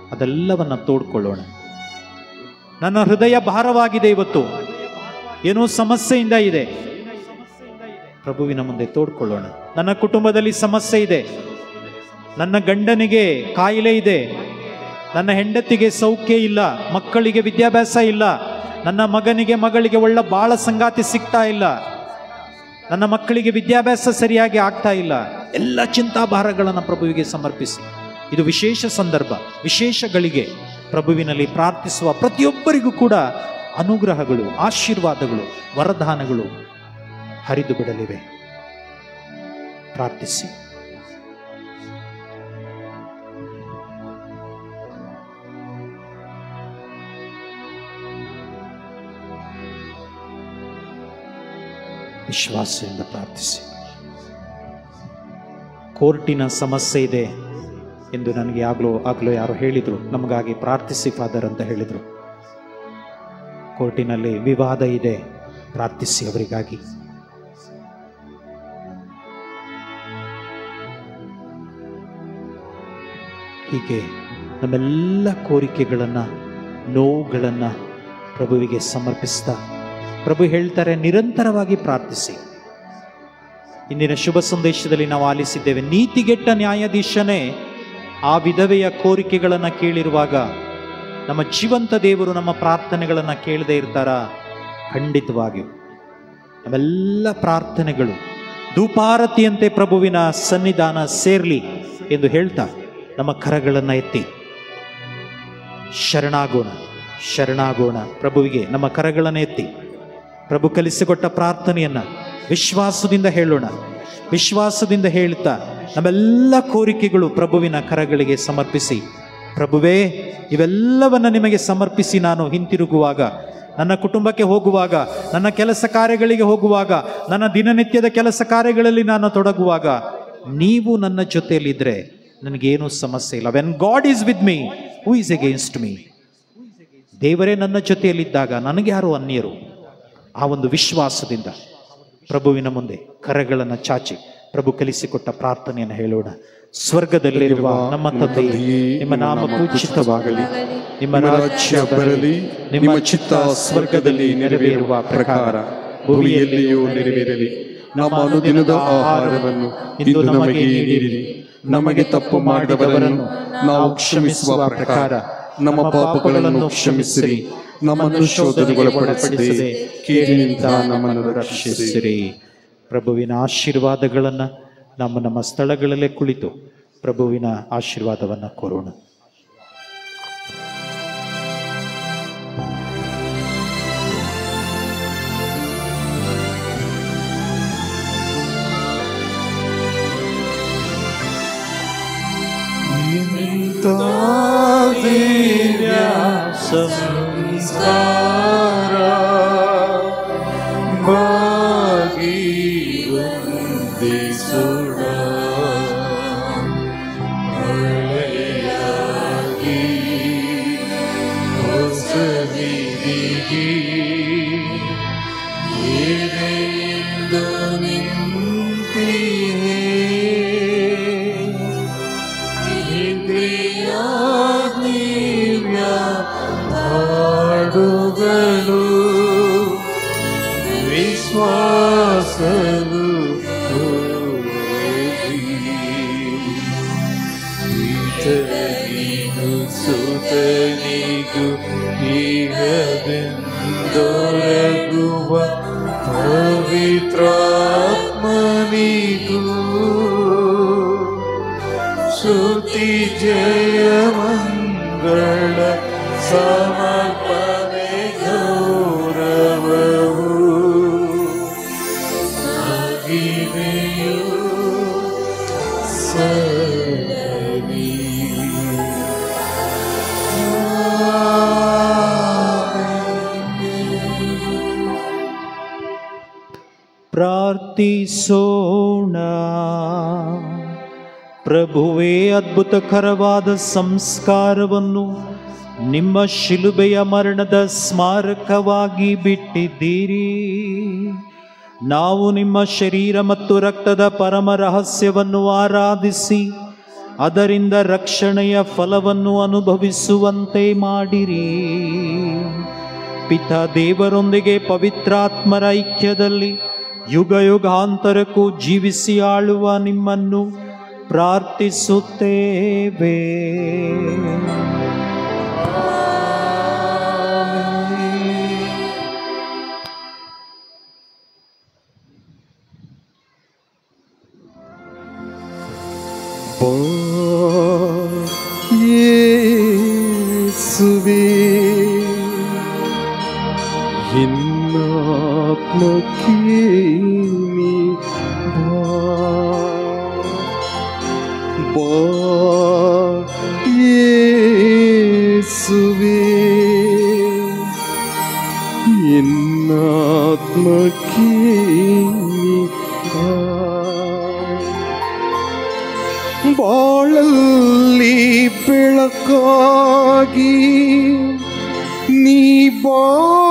ಅದೆಲ್ಲವನ್ನ ತೋಡ್ಕೊಳ್ಳೋಣ ನನ್ನ ಹೃದಯ ಭಾರವಾಗಿದೆ ಇವತ್ತು ಏನೋ ಸಮಸ್ಯೆಯಿಂದ ಇದೆ ಪ್ರಭುವಿನ ಮುಂದೆ ತೋಡ್ಕೊಳ್ಳೋಣ ನನ್ನ ಕುಟುಂಬದಲ್ಲಿ ಸಮಸ್ಯೆ ಇದೆ ನನ್ನ ಗಂಡನಿಗೆ ಕಾಯಿಲೆ ಇದೆ ನನ್ನ ಹೆಂಡತಿಗೆ ಸೌಖ್ಯ ಇಲ್ಲ ಮಕ್ಕಳಿಗೆ ವಿದ್ಯಾಭ್ಯಾಸ ಇಲ್ಲ ನನ್ನ ಮಗನಿಗೆ ಮಗಳಿಗೆ ಒಳ್ಳೆ ಬಾಳ ಸಂಗಾತಿ ಸಿಗ್ತಾ ಇಲ್ಲ ನನ್ನ ಮಕ್ಕಳಿಗೆ ವಿದ್ಯಾಭ್ಯಾಸ ಸರಿಯಾಗಿ ಆಗ್ತಾ ಇಲ್ಲ ಎಲ್ಲ ಚಿಂತಾಭಾರಗಳನ್ನು ಪ್ರಭುವಿಗೆ ಸಮರ್ಪಿಸಿ ಇದು ವಿಶೇಷ ಸಂದರ್ಭ ವಿಶೇಷಗಳಿಗೆ ಪ್ರಭುವಿನಲ್ಲಿ ಪ್ರಾರ್ಥಿಸುವ ಪ್ರತಿಯೊಬ್ಬರಿಗೂ ಕೂಡ ಅನುಗ್ರಹಗಳು ಆಶೀರ್ವಾದಗಳು ವರದಾನಗಳು ಹರಿದು ಬಿಡಲಿವೆ ಪ್ರಾರ್ಥಿಸಿ ವಿಶ್ವಾಸದಿಂದ ಪ್ರಾರ್ಥಿಸಿ ಕೋರ್ಟಿನ ಸಮಸ್ಯೆ ಇದೆ ಎಂದು ನನಗೆ ಆಗ್ಲೋ ಆಗ್ಲೋ ಯಾರೋ ಹೇಳಿದರು ನಮಗಾಗಿ ಪ್ರಾರ್ಥಿಸಿ ಫಾದರ್ ಅಂತ ಹೇಳಿದರು ಕೋರ್ಟಿನಲ್ಲಿ ವಿವಾದ ಇದೆ ಪ್ರಾರ್ಥಿಸಿ ಅವರಿಗಾಗಿ ಹೀಗೆ ನಮ್ಮೆಲ್ಲ ಕೋರಿಕೆಗಳನ್ನು ನೋವುಗಳನ್ನು ಪ್ರಭುವಿಗೆ ಸಮರ್ಪಿಸ್ತಾ ಪ್ರಭು ಹೇಳ್ತಾರೆ ನಿರಂತರವಾಗಿ ಪ್ರಾರ್ಥಿಸಿ ಇಂದಿನ ಶುಭ ಸಂದೇಶದಲ್ಲಿ ನಾವು ಆಲಿಸಿದ್ದೇವೆ ನೀತಿಗೆಟ್ಟ ನ್ಯಾಯಾಧೀಶನೇ ಆ ವಿಧವೆಯ ಕೋರಿಕೆಗಳನ್ನು ಕೇಳಿರುವಾಗ ನಮ್ಮ ಜೀವಂತ ದೇವರು ನಮ್ಮ ಪ್ರಾರ್ಥನೆಗಳನ್ನು ಕೇಳದೆ ಇರ್ತಾರ ಖಂಡಿತವಾಗಿಯೂ ನಮ್ಮೆಲ್ಲ ಪ್ರಾರ್ಥನೆಗಳು ಧೂಪಾರತಿಯಂತೆ ಪ್ರಭುವಿನ ಸನ್ನಿಧಾನ ಸೇರ್ಲಿ ಎಂದು ಹೇಳ್ತಾ ನಮ್ಮ ಕರಗಳನ್ನು ಎತ್ತಿ ಶರಣಾಗೋಣ ಶರಣಾಗೋಣ ಪ್ರಭುವಿಗೆ ನಮ್ಮ ಕರಗಳನ್ನು ಎತ್ತಿ ಪ್ರಭು ಕಲಿಸಿಕೊಟ್ಟ ಪ್ರಾರ್ಥನೆಯನ್ನ ವಿಶ್ವಾಸದಿಂದ ಹೇಳೋಣ ವಿಶ್ವಾಸದಿಂದ ಹೇಳ್ತಾ ನಮ್ಮೆಲ್ಲ ಕೋರಿಕೆಗಳು ಪ್ರಭುವಿನ ಕರಗಳಿಗೆ ಸಮರ್ಪಿಸಿ ಪ್ರಭುವೇ ಇವೆಲ್ಲವನ್ನ ನಿಮಗೆ ಸಮರ್ಪಿಸಿ ನಾನು ಹಿಂತಿರುಗುವಾಗ ನನ್ನ ಕುಟುಂಬಕ್ಕೆ ಹೋಗುವಾಗ ನನ್ನ ಕೆಲಸ ಕಾರ್ಯಗಳಿಗೆ ಹೋಗುವಾಗ ನನ್ನ ದಿನನಿತ್ಯದ ಕೆಲಸ ಕಾರ್ಯಗಳಲ್ಲಿ ನಾನು ತೊಡಗುವಾಗ ನೀವು ನನ್ನ ಜೊತೆಯಲ್ಲಿದ್ದರೆ ನನಗೇನೂ ಸಮಸ್ಯೆ ಇಲ್ಲ when God is with me who is against me ದೇವರೇ ನನ್ನ ಜೊತೆಯಲ್ಲಿದ್ದಾಗ ನನಗೆ ಯಾರು ಅನ್ಯರು ಆ ಒಂದು ವಿಶ್ವಾಸದಿಂದ ಪ್ರಭುವಿನ ಮುಂದೆ ಕರಗಳನ್ನು ಚಾಚಿ ಪ್ರಭು ಕಲಿಸಿಕೊಟ್ಟ ಪ್ರಾರ್ಥನೆಯನ್ನು ಹೇಳೋಣ ಸ್ವರ್ಗದಲ್ಲಿರುವ ನಮ್ಮ ತಂದೆಯೇ ನಿಮ್ಮ ನಾಮ ಪೂಜಿತವಾಗಲಿ ನಿಮ್ಮ ರಾಜ್ಯ ಬರಲಿ ನಿಮ್ಮ ಚಿತ್ತ ಸ್ವರ್ಗದಲ್ಲಿ ನೆರವೇರುವ ಪ್ರಕಾರ ಭೂಮಿಯಲ್ಲಿಯೂ ನೆರವೇರಲಿ ನಮ್ಮ ಅನುದಿನದ ಆಹಾರವನ್ನು ಇಂದು ನಮಗೆ ನೀಡಿರಿ ನಮಗೆ ತಪ್ಪು ಮಾಡಿದವರನ್ನು ನಾವು ಕ್ಷಮಿಸುವ ಪ್ರಕಾರ ನಮ್ಮ ಪಾಪಗಳನ್ನು ಕ್ಷಮಿಸಿರಿ ನಮ್ಮನ್ನು ಶೋಧನೆಗೊಳಪಡಿಸದೆ ಕೇಳಿನಿಂದ ನಮ್ಮನ್ನು ರಕ್ಷಿಸಿರಿ ರಕ್ಷಿಸಿರಿ ಪ್ರಭುವಿನ ಆಶೀರ್ವಾದಗಳನ್ನು ನಮ್ಮ ನಮ್ಮ ಸ್ಥಳಗಳಲ್ಲೇ ಕುಳಿತು ಪ್ರಭುವಿನ ಆಶೀರ್ವಾದವನ್ನು ಕೋರೋಣ ಹಾಡುಗಳು ವಿಶ್ವಾಸವು ಈತನಿಗೂ ಸುತನಿಗೂ ಈಗದೆಂದೊರಗುವ ಪವಿತ್ರಾತ್ಮನಿಗೂ ಶ್ರುತಿ ಜಯ ಮಂಗಳ ಸಮರ್ಪಣೆ ಗೌರವವು ಮಹಿಮೆಯು ಸರಿ ಪ್ರಾರ್ಥಿಸೋಣ ಪ್ರಭುವೇ ಅದ್ಭುತಕರವಾದ ಸಂಸ್ಕಾರವನ್ನು ನಿಮ್ಮ ಶಿಲುಬೆಯ ಮರಣದ ಸ್ಮಾರಕವಾಗಿ ಬಿಟ್ಟಿದ್ದೀರಿ ನಾವು ನಿಮ್ಮ ಶರೀರ ಮತ್ತು ರಕ್ತದ ಪರಮ ರಹಸ್ಯವನ್ನು ಆರಾಧಿಸಿ ಅದರಿಂದ ರಕ್ಷಣೆಯ ಫಲವನ್ನು ಅನುಭವಿಸುವಂತೆ ಮಾಡಿರಿ ಪಿತ ದೇವರೊಂದಿಗೆ ಪವಿತ್ರಾತ್ಮರ ಐಕ್ಯದಲ್ಲಿ ಯುಗ ಯುಗಾಂತರಕ್ಕೂ ಜೀವಿಸಿ ಆಳುವ ನಿಮ್ಮನ್ನು ಪ್ರಾರ್ಥಿಸುತ್ತೇವೆ ಯೇಸುವೆ ಎನ್ನಾತ್ಮಕ್ಕೆ ನೀ ಬಾ ಬಾ ಯೇಸುವೆ ಎನ್ನಾತ್ಮಕ್ಕೆ ನೀ ಬಾ ಬಾಳಲ್ಲಿ ಬೆಳಕಾಗಿ ನೀ ಬಾ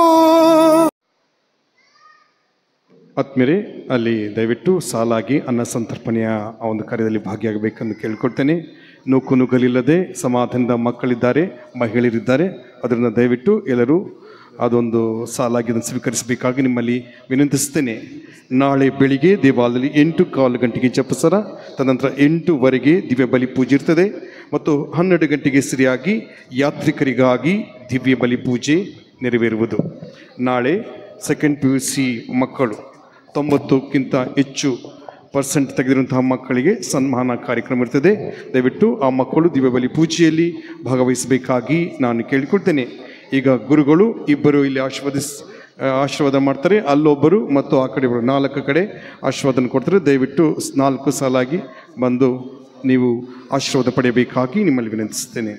ಆತ್ಮೀಯರೇ ಅಲ್ಲಿ ದಯವಿಟ್ಟು ಸಾಲಾಗಿ ಅನ್ನ ಸಂತರ್ಪಣೆಯ ಆ ಒಂದು ಕಾರ್ಯದಲ್ಲಿ ಭಾಗಿಯಾಗಬೇಕೆಂದು ಕೇಳ್ಕೊಳ್ತೇನೆ ನೂಕು ನುಗ್ಗಲಿಲ್ಲದೆ ಸಮಾಧಾನದ ಮಕ್ಕಳಿದ್ದಾರೆ ಮಹಿಳೆಯರಿದ್ದಾರೆ ಅದರಿಂದ ದಯವಿಟ್ಟು ಎಲ್ಲರೂ ಅದೊಂದು ಸಾಲಾಗಿ ಅದನ್ನು ಸ್ವೀಕರಿಸಬೇಕಾಗಿ ನಿಮ್ಮಲ್ಲಿ ವಿನಂತಿಸ್ತೇನೆ ನಾಳೆ ಬೆಳಿಗ್ಗೆ ದೇವಾಲಯದಲ್ಲಿ ಎಂಟು ಕಾಲು ಗಂಟೆಗೆ ಜಪಸರ ತದನಂತರ ಎಂಟುವರೆಗೆ ದಿವ್ಯ ಬಲಿ ಪೂಜೆ ಇರ್ತದೆ ಮತ್ತು ಹನ್ನೆರಡು ಗಂಟೆಗೆ ಸರಿಯಾಗಿ ಯಾತ್ರಿಕರಿಗಾಗಿ ದಿವ್ಯ ಬಲಿ ಪೂಜೆ ನೆರವೇರುವುದು ನಾಳೆ ಸೆಕೆಂಡ್ ಪಿ ಯು ಸಿ ಮಕ್ಕಳು ತೊಂಬತ್ತಕ್ಕಿಂತ ಹೆಚ್ಚು ಪರ್ಸೆಂಟ್ ತೆಗೆದಿರುವಂತಹ ಮಕ್ಕಳಿಗೆ ಸನ್ಮಾನ ಕಾರ್ಯಕ್ರಮ ಇರ್ತದೆ ದಯವಿಟ್ಟು ಆ ಮಕ್ಕಳು ದಿವ್ಯಬಲಿ ಪೂಜೆಯಲ್ಲಿ ಭಾಗವಹಿಸಬೇಕಾಗಿ ನಾನು ಕೇಳಿಕೊಳ್ತೇನೆ ಈಗ ಗುರುಗಳು ಇಬ್ಬರು ಇಲ್ಲಿ ಆಶೀರ್ವದಿಸ್ ಆ, ಆಶೀರ್ವಾದ ಮಾಡ್ತಾರೆ ಅಲ್ಲೊಬ್ಬರು ಮತ್ತು ಆ ಕಡೆ ಒಬ್ಬರು ನಾಲ್ಕು ಕಡೆ ಆಶೀರ್ವಾದನ ಕೊಡ್ತಾರೆ ದಯವಿಟ್ಟು ಸ್- ನಾಲ್ಕು ಸಾಲಾಗಿ ಬಂದು ನೀವು ಆಶೀರ್ವಾದ ಪಡೆಯಬೇಕಾಗಿ ನಿಮ್ಮಲ್ಲಿ ವಿನಂತಿಸ್ತೇನೆ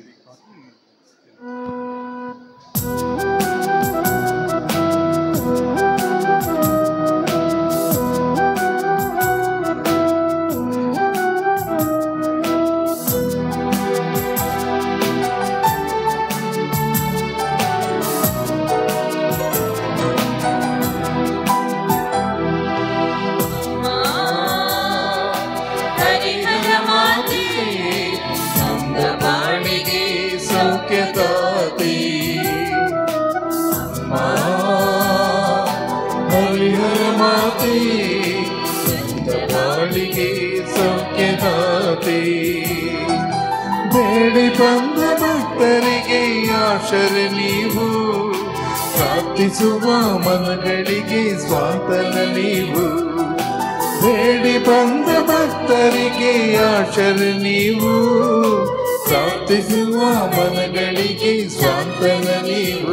ಹರಿಹರ ಮಾತೆ ಸಂದ ಬಾಳಿಗೆ ಸೌಖ್ಯದಾತೆ ಅಮ್ಮ ಹರಿಹರ ಮಾತೆ ಸಂದ ಬಾಳಿಗೆ ಸೌಖ್ಯದಾತೆ ಬೇಡಿ ಬಂದ ಭಕ್ತರಿಗೆ ಆಶರ ನೀವು ಪ್ರಾರ್ಥಿಸುವ ಮನಗಳಿಗೆ ಸ್ವಾತನ ನೀವು ಬೇಡಿ ಬಂದ ಭಕ್ತರಿಗೆ ಆಶರ ನೀವು ಪ್ರಾರ್ಥಿಸುವ ಮನಗಳಿಗೆ ಸ್ವಾತನ ನೀವು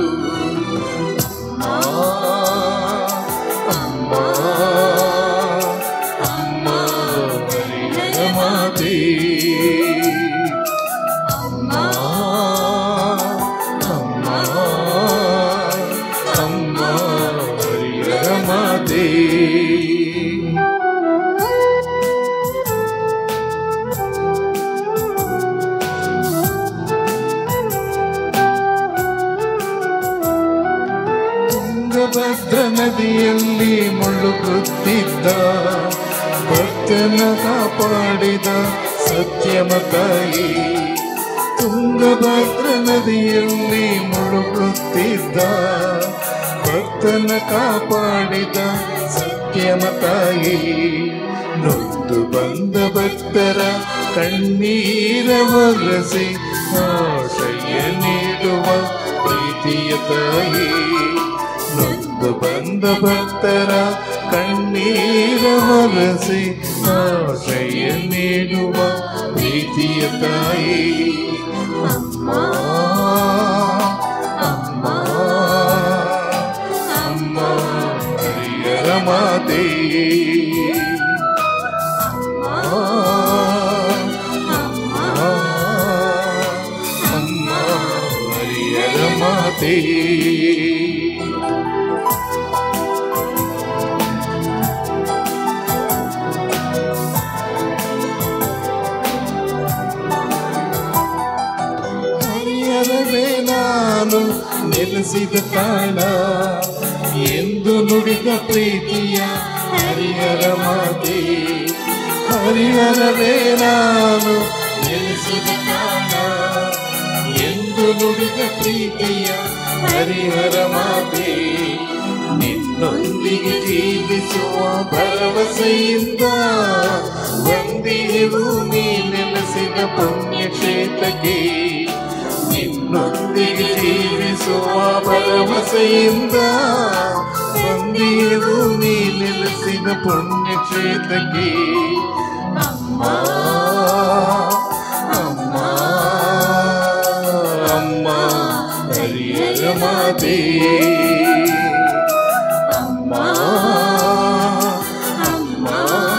ಅಮ್ಮ ಅಮ್ಮ ಹರಿಹರ ಮಾತೆ ಅಮ್ಮ ಅಮ್ಮ ಅಮ್ಮ ಹರಿಹರ ಮಾತೆ ತುಂಗಭದ್ರ ನದಿಯಲ್ಲಿ ಮುಳುಗುತ್ತಿದ್ದ ಭಕ್ತನ ಕಾಪಾಡಿದ ಸತ್ಯಮ ತಾಯಿ ತುಂಗಭದ್ರ ನದಿಯಲ್ಲಿ ಮುಳುಗುತ್ತಿದ್ದ ಭಕ್ತನ ಕಾಪಾಡಿದ ಸತ್ಯಮ ತಾಯಿ ನೊಂದು ಬಂದ ಭಕ್ತರ ಕಣ್ಣೀರ ಒರೆಸಿ ಆಶಯ ನೀಡುವ ಪ್ರೀತಿಯ ತಾಯಿ ನೊಂದು ಬಂದ ಭಕ್ತರ ಕಣ್ಣೀರ ಒರೆಸಿ ಆಶಯ ನೀಡುವ ಪ್ರೀತಿಯ ತಾಯಿ ಅಮ್ಮ ಅಮ್ಮ ಅಮ್ಮ ಹರಿಯರ ಮಾತೆ ಅಮ್ಮ ಅಮ್ಮ ಹರಿಯರ ಮಾತೆ ಹರಿಯರವೇ ನಾನು ನೆಲೆಸಿದ ತಾಣ ಎಂದು ನುಡಿದ ಪ್ರೀತಿಯ ಹರಿಹರ ಮಾತೆ ಹರಿಹರವೇ ನಾನು ನೆಲೆಸಿದ ತಾಣ ಎಂದು ನುಡಿದ ಪ್ರೀತಿಯ ಹರಿಹರ ಮಾತೆ ನಿನ್ನೊಂದಿಗೆ ಜೀವಿಸುವ ಭರವಸೆಯಿಂದ ಬಂದಿರುವು ನೀ ನೆಲೆಸಿದ ಪುಣ್ಯಕ್ಷೇತ್ರಕ್ಕೆ ನಿನ್ನೊಂದಿಗೆ ಜೀವಿಸುವ ಭರವಸೆಯಿಂದ ಬಂದಿರುವು ನೀ ನೆಲೆಸಿದ ಪುಣ್ಯಕ್ಷೇತ್ರಕ್ಕೆ ಅಮ್ಮ ಅಮ್ಮ ಅಮ್ಮ ಹರಿಯರ ಮಾತೆ ಅಮ್ಮ ಅಮ್ಮ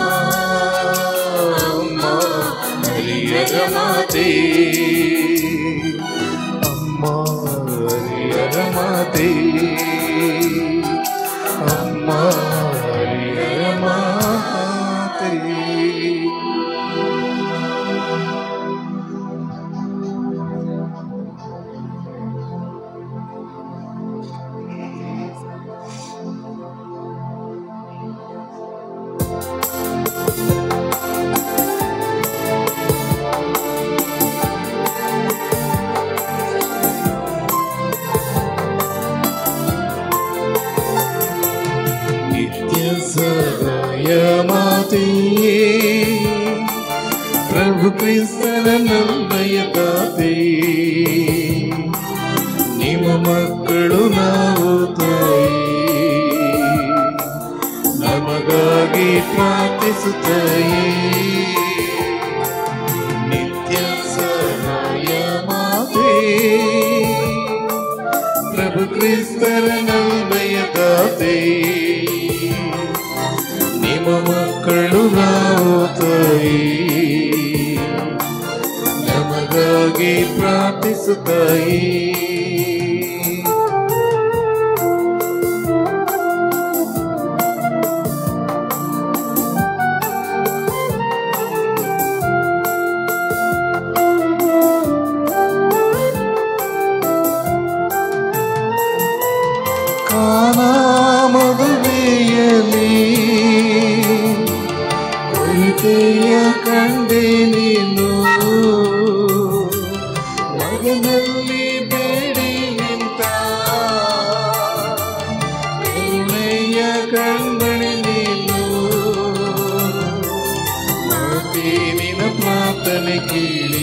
ಅಮ್ಮ ಹರಿಯರ ಮಾತೆ ಅಮ್ಮ ಹರಿಯರ ಮಾತೆ ಅಮ್ಮ ಹರಿಯರ ಮಾತೆ ನಿತ್ಯ ಸದಯ ಮಾತೆಯೇ ಪ್ರಭು ಕ್ರಿಸ್ತನ ನಮ್ಮಯ ತಾತೆ ನಿಮ್ಮ ಮಕ್ಕಳು ನಾವು ತಾಯಿ ನಮಗಾಗಿ ಪ್ರಾರ್ಥಿಸುತ್ತಾಯಿ ನಿತ್ಯ ಸಹಾಯ ಮಾತೆ ಪ್ರಭು ಕ್ರಿಸ್ತರ ನಲ್ಮೆಯ ತಾತೆ ನಿಮ್ಮ ಮಕ್ಕಳು ನಾವು ತಾಯಿ ನಮಗಾಗಿ ಪ್ರಾರ್ಥಿಸುತ್ತಾಯಿ ಕಾನ ಮದುವೆಯಲ್ಲಿ ಕೊರತೆಯ ಕಂಡೆ ನೀನು ಮಗನಲ್ಲಿ ಬೇಡಿ ನಿಂತ ಕರುಣೆಯ ಕಂಬಣಿ ನೀನು ಮಾತೆ ನಿನ ಪ್ರಾರ್ಥನೆ ಕೇಳಿ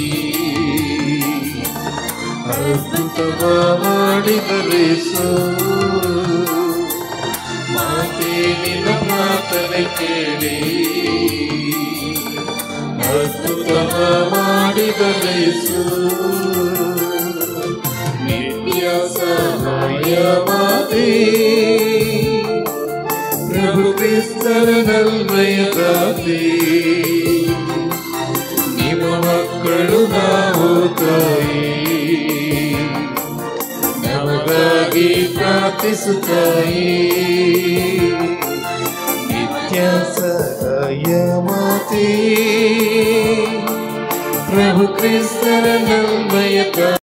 ಅದ್ಭುತವ ಮಾಡಿದರೆ ಸೋ ಮಾತೆ ನಿನ್ನ ಪ್ರಾರ್ಥನೆ ಕೇಳಿ ಅದ್ಭುತವ ಮಾಡಿದರೆ ಸೋ ನಿತ್ಯ ಸಹಾಯ ಮಾತೆ ಪ್ರಭು ಕ್ರಿಸ್ತರ ನಲ್ಮೆಯ ತಾತೆ ನಿಮ್ಮ ಮಕ್ಕಳು ನಾವು ತಾಯಿ ನಮಗಾಗಿ ಪ್ರಾರ್ಥಿಸುತ್ತಾಯಿ ನಿತ್ಯ ಸಹಾಯ ಮಾತೆ ಪ್ರಭು ಕ್ರಿಸ್ತರ ನಲ್ಮಯ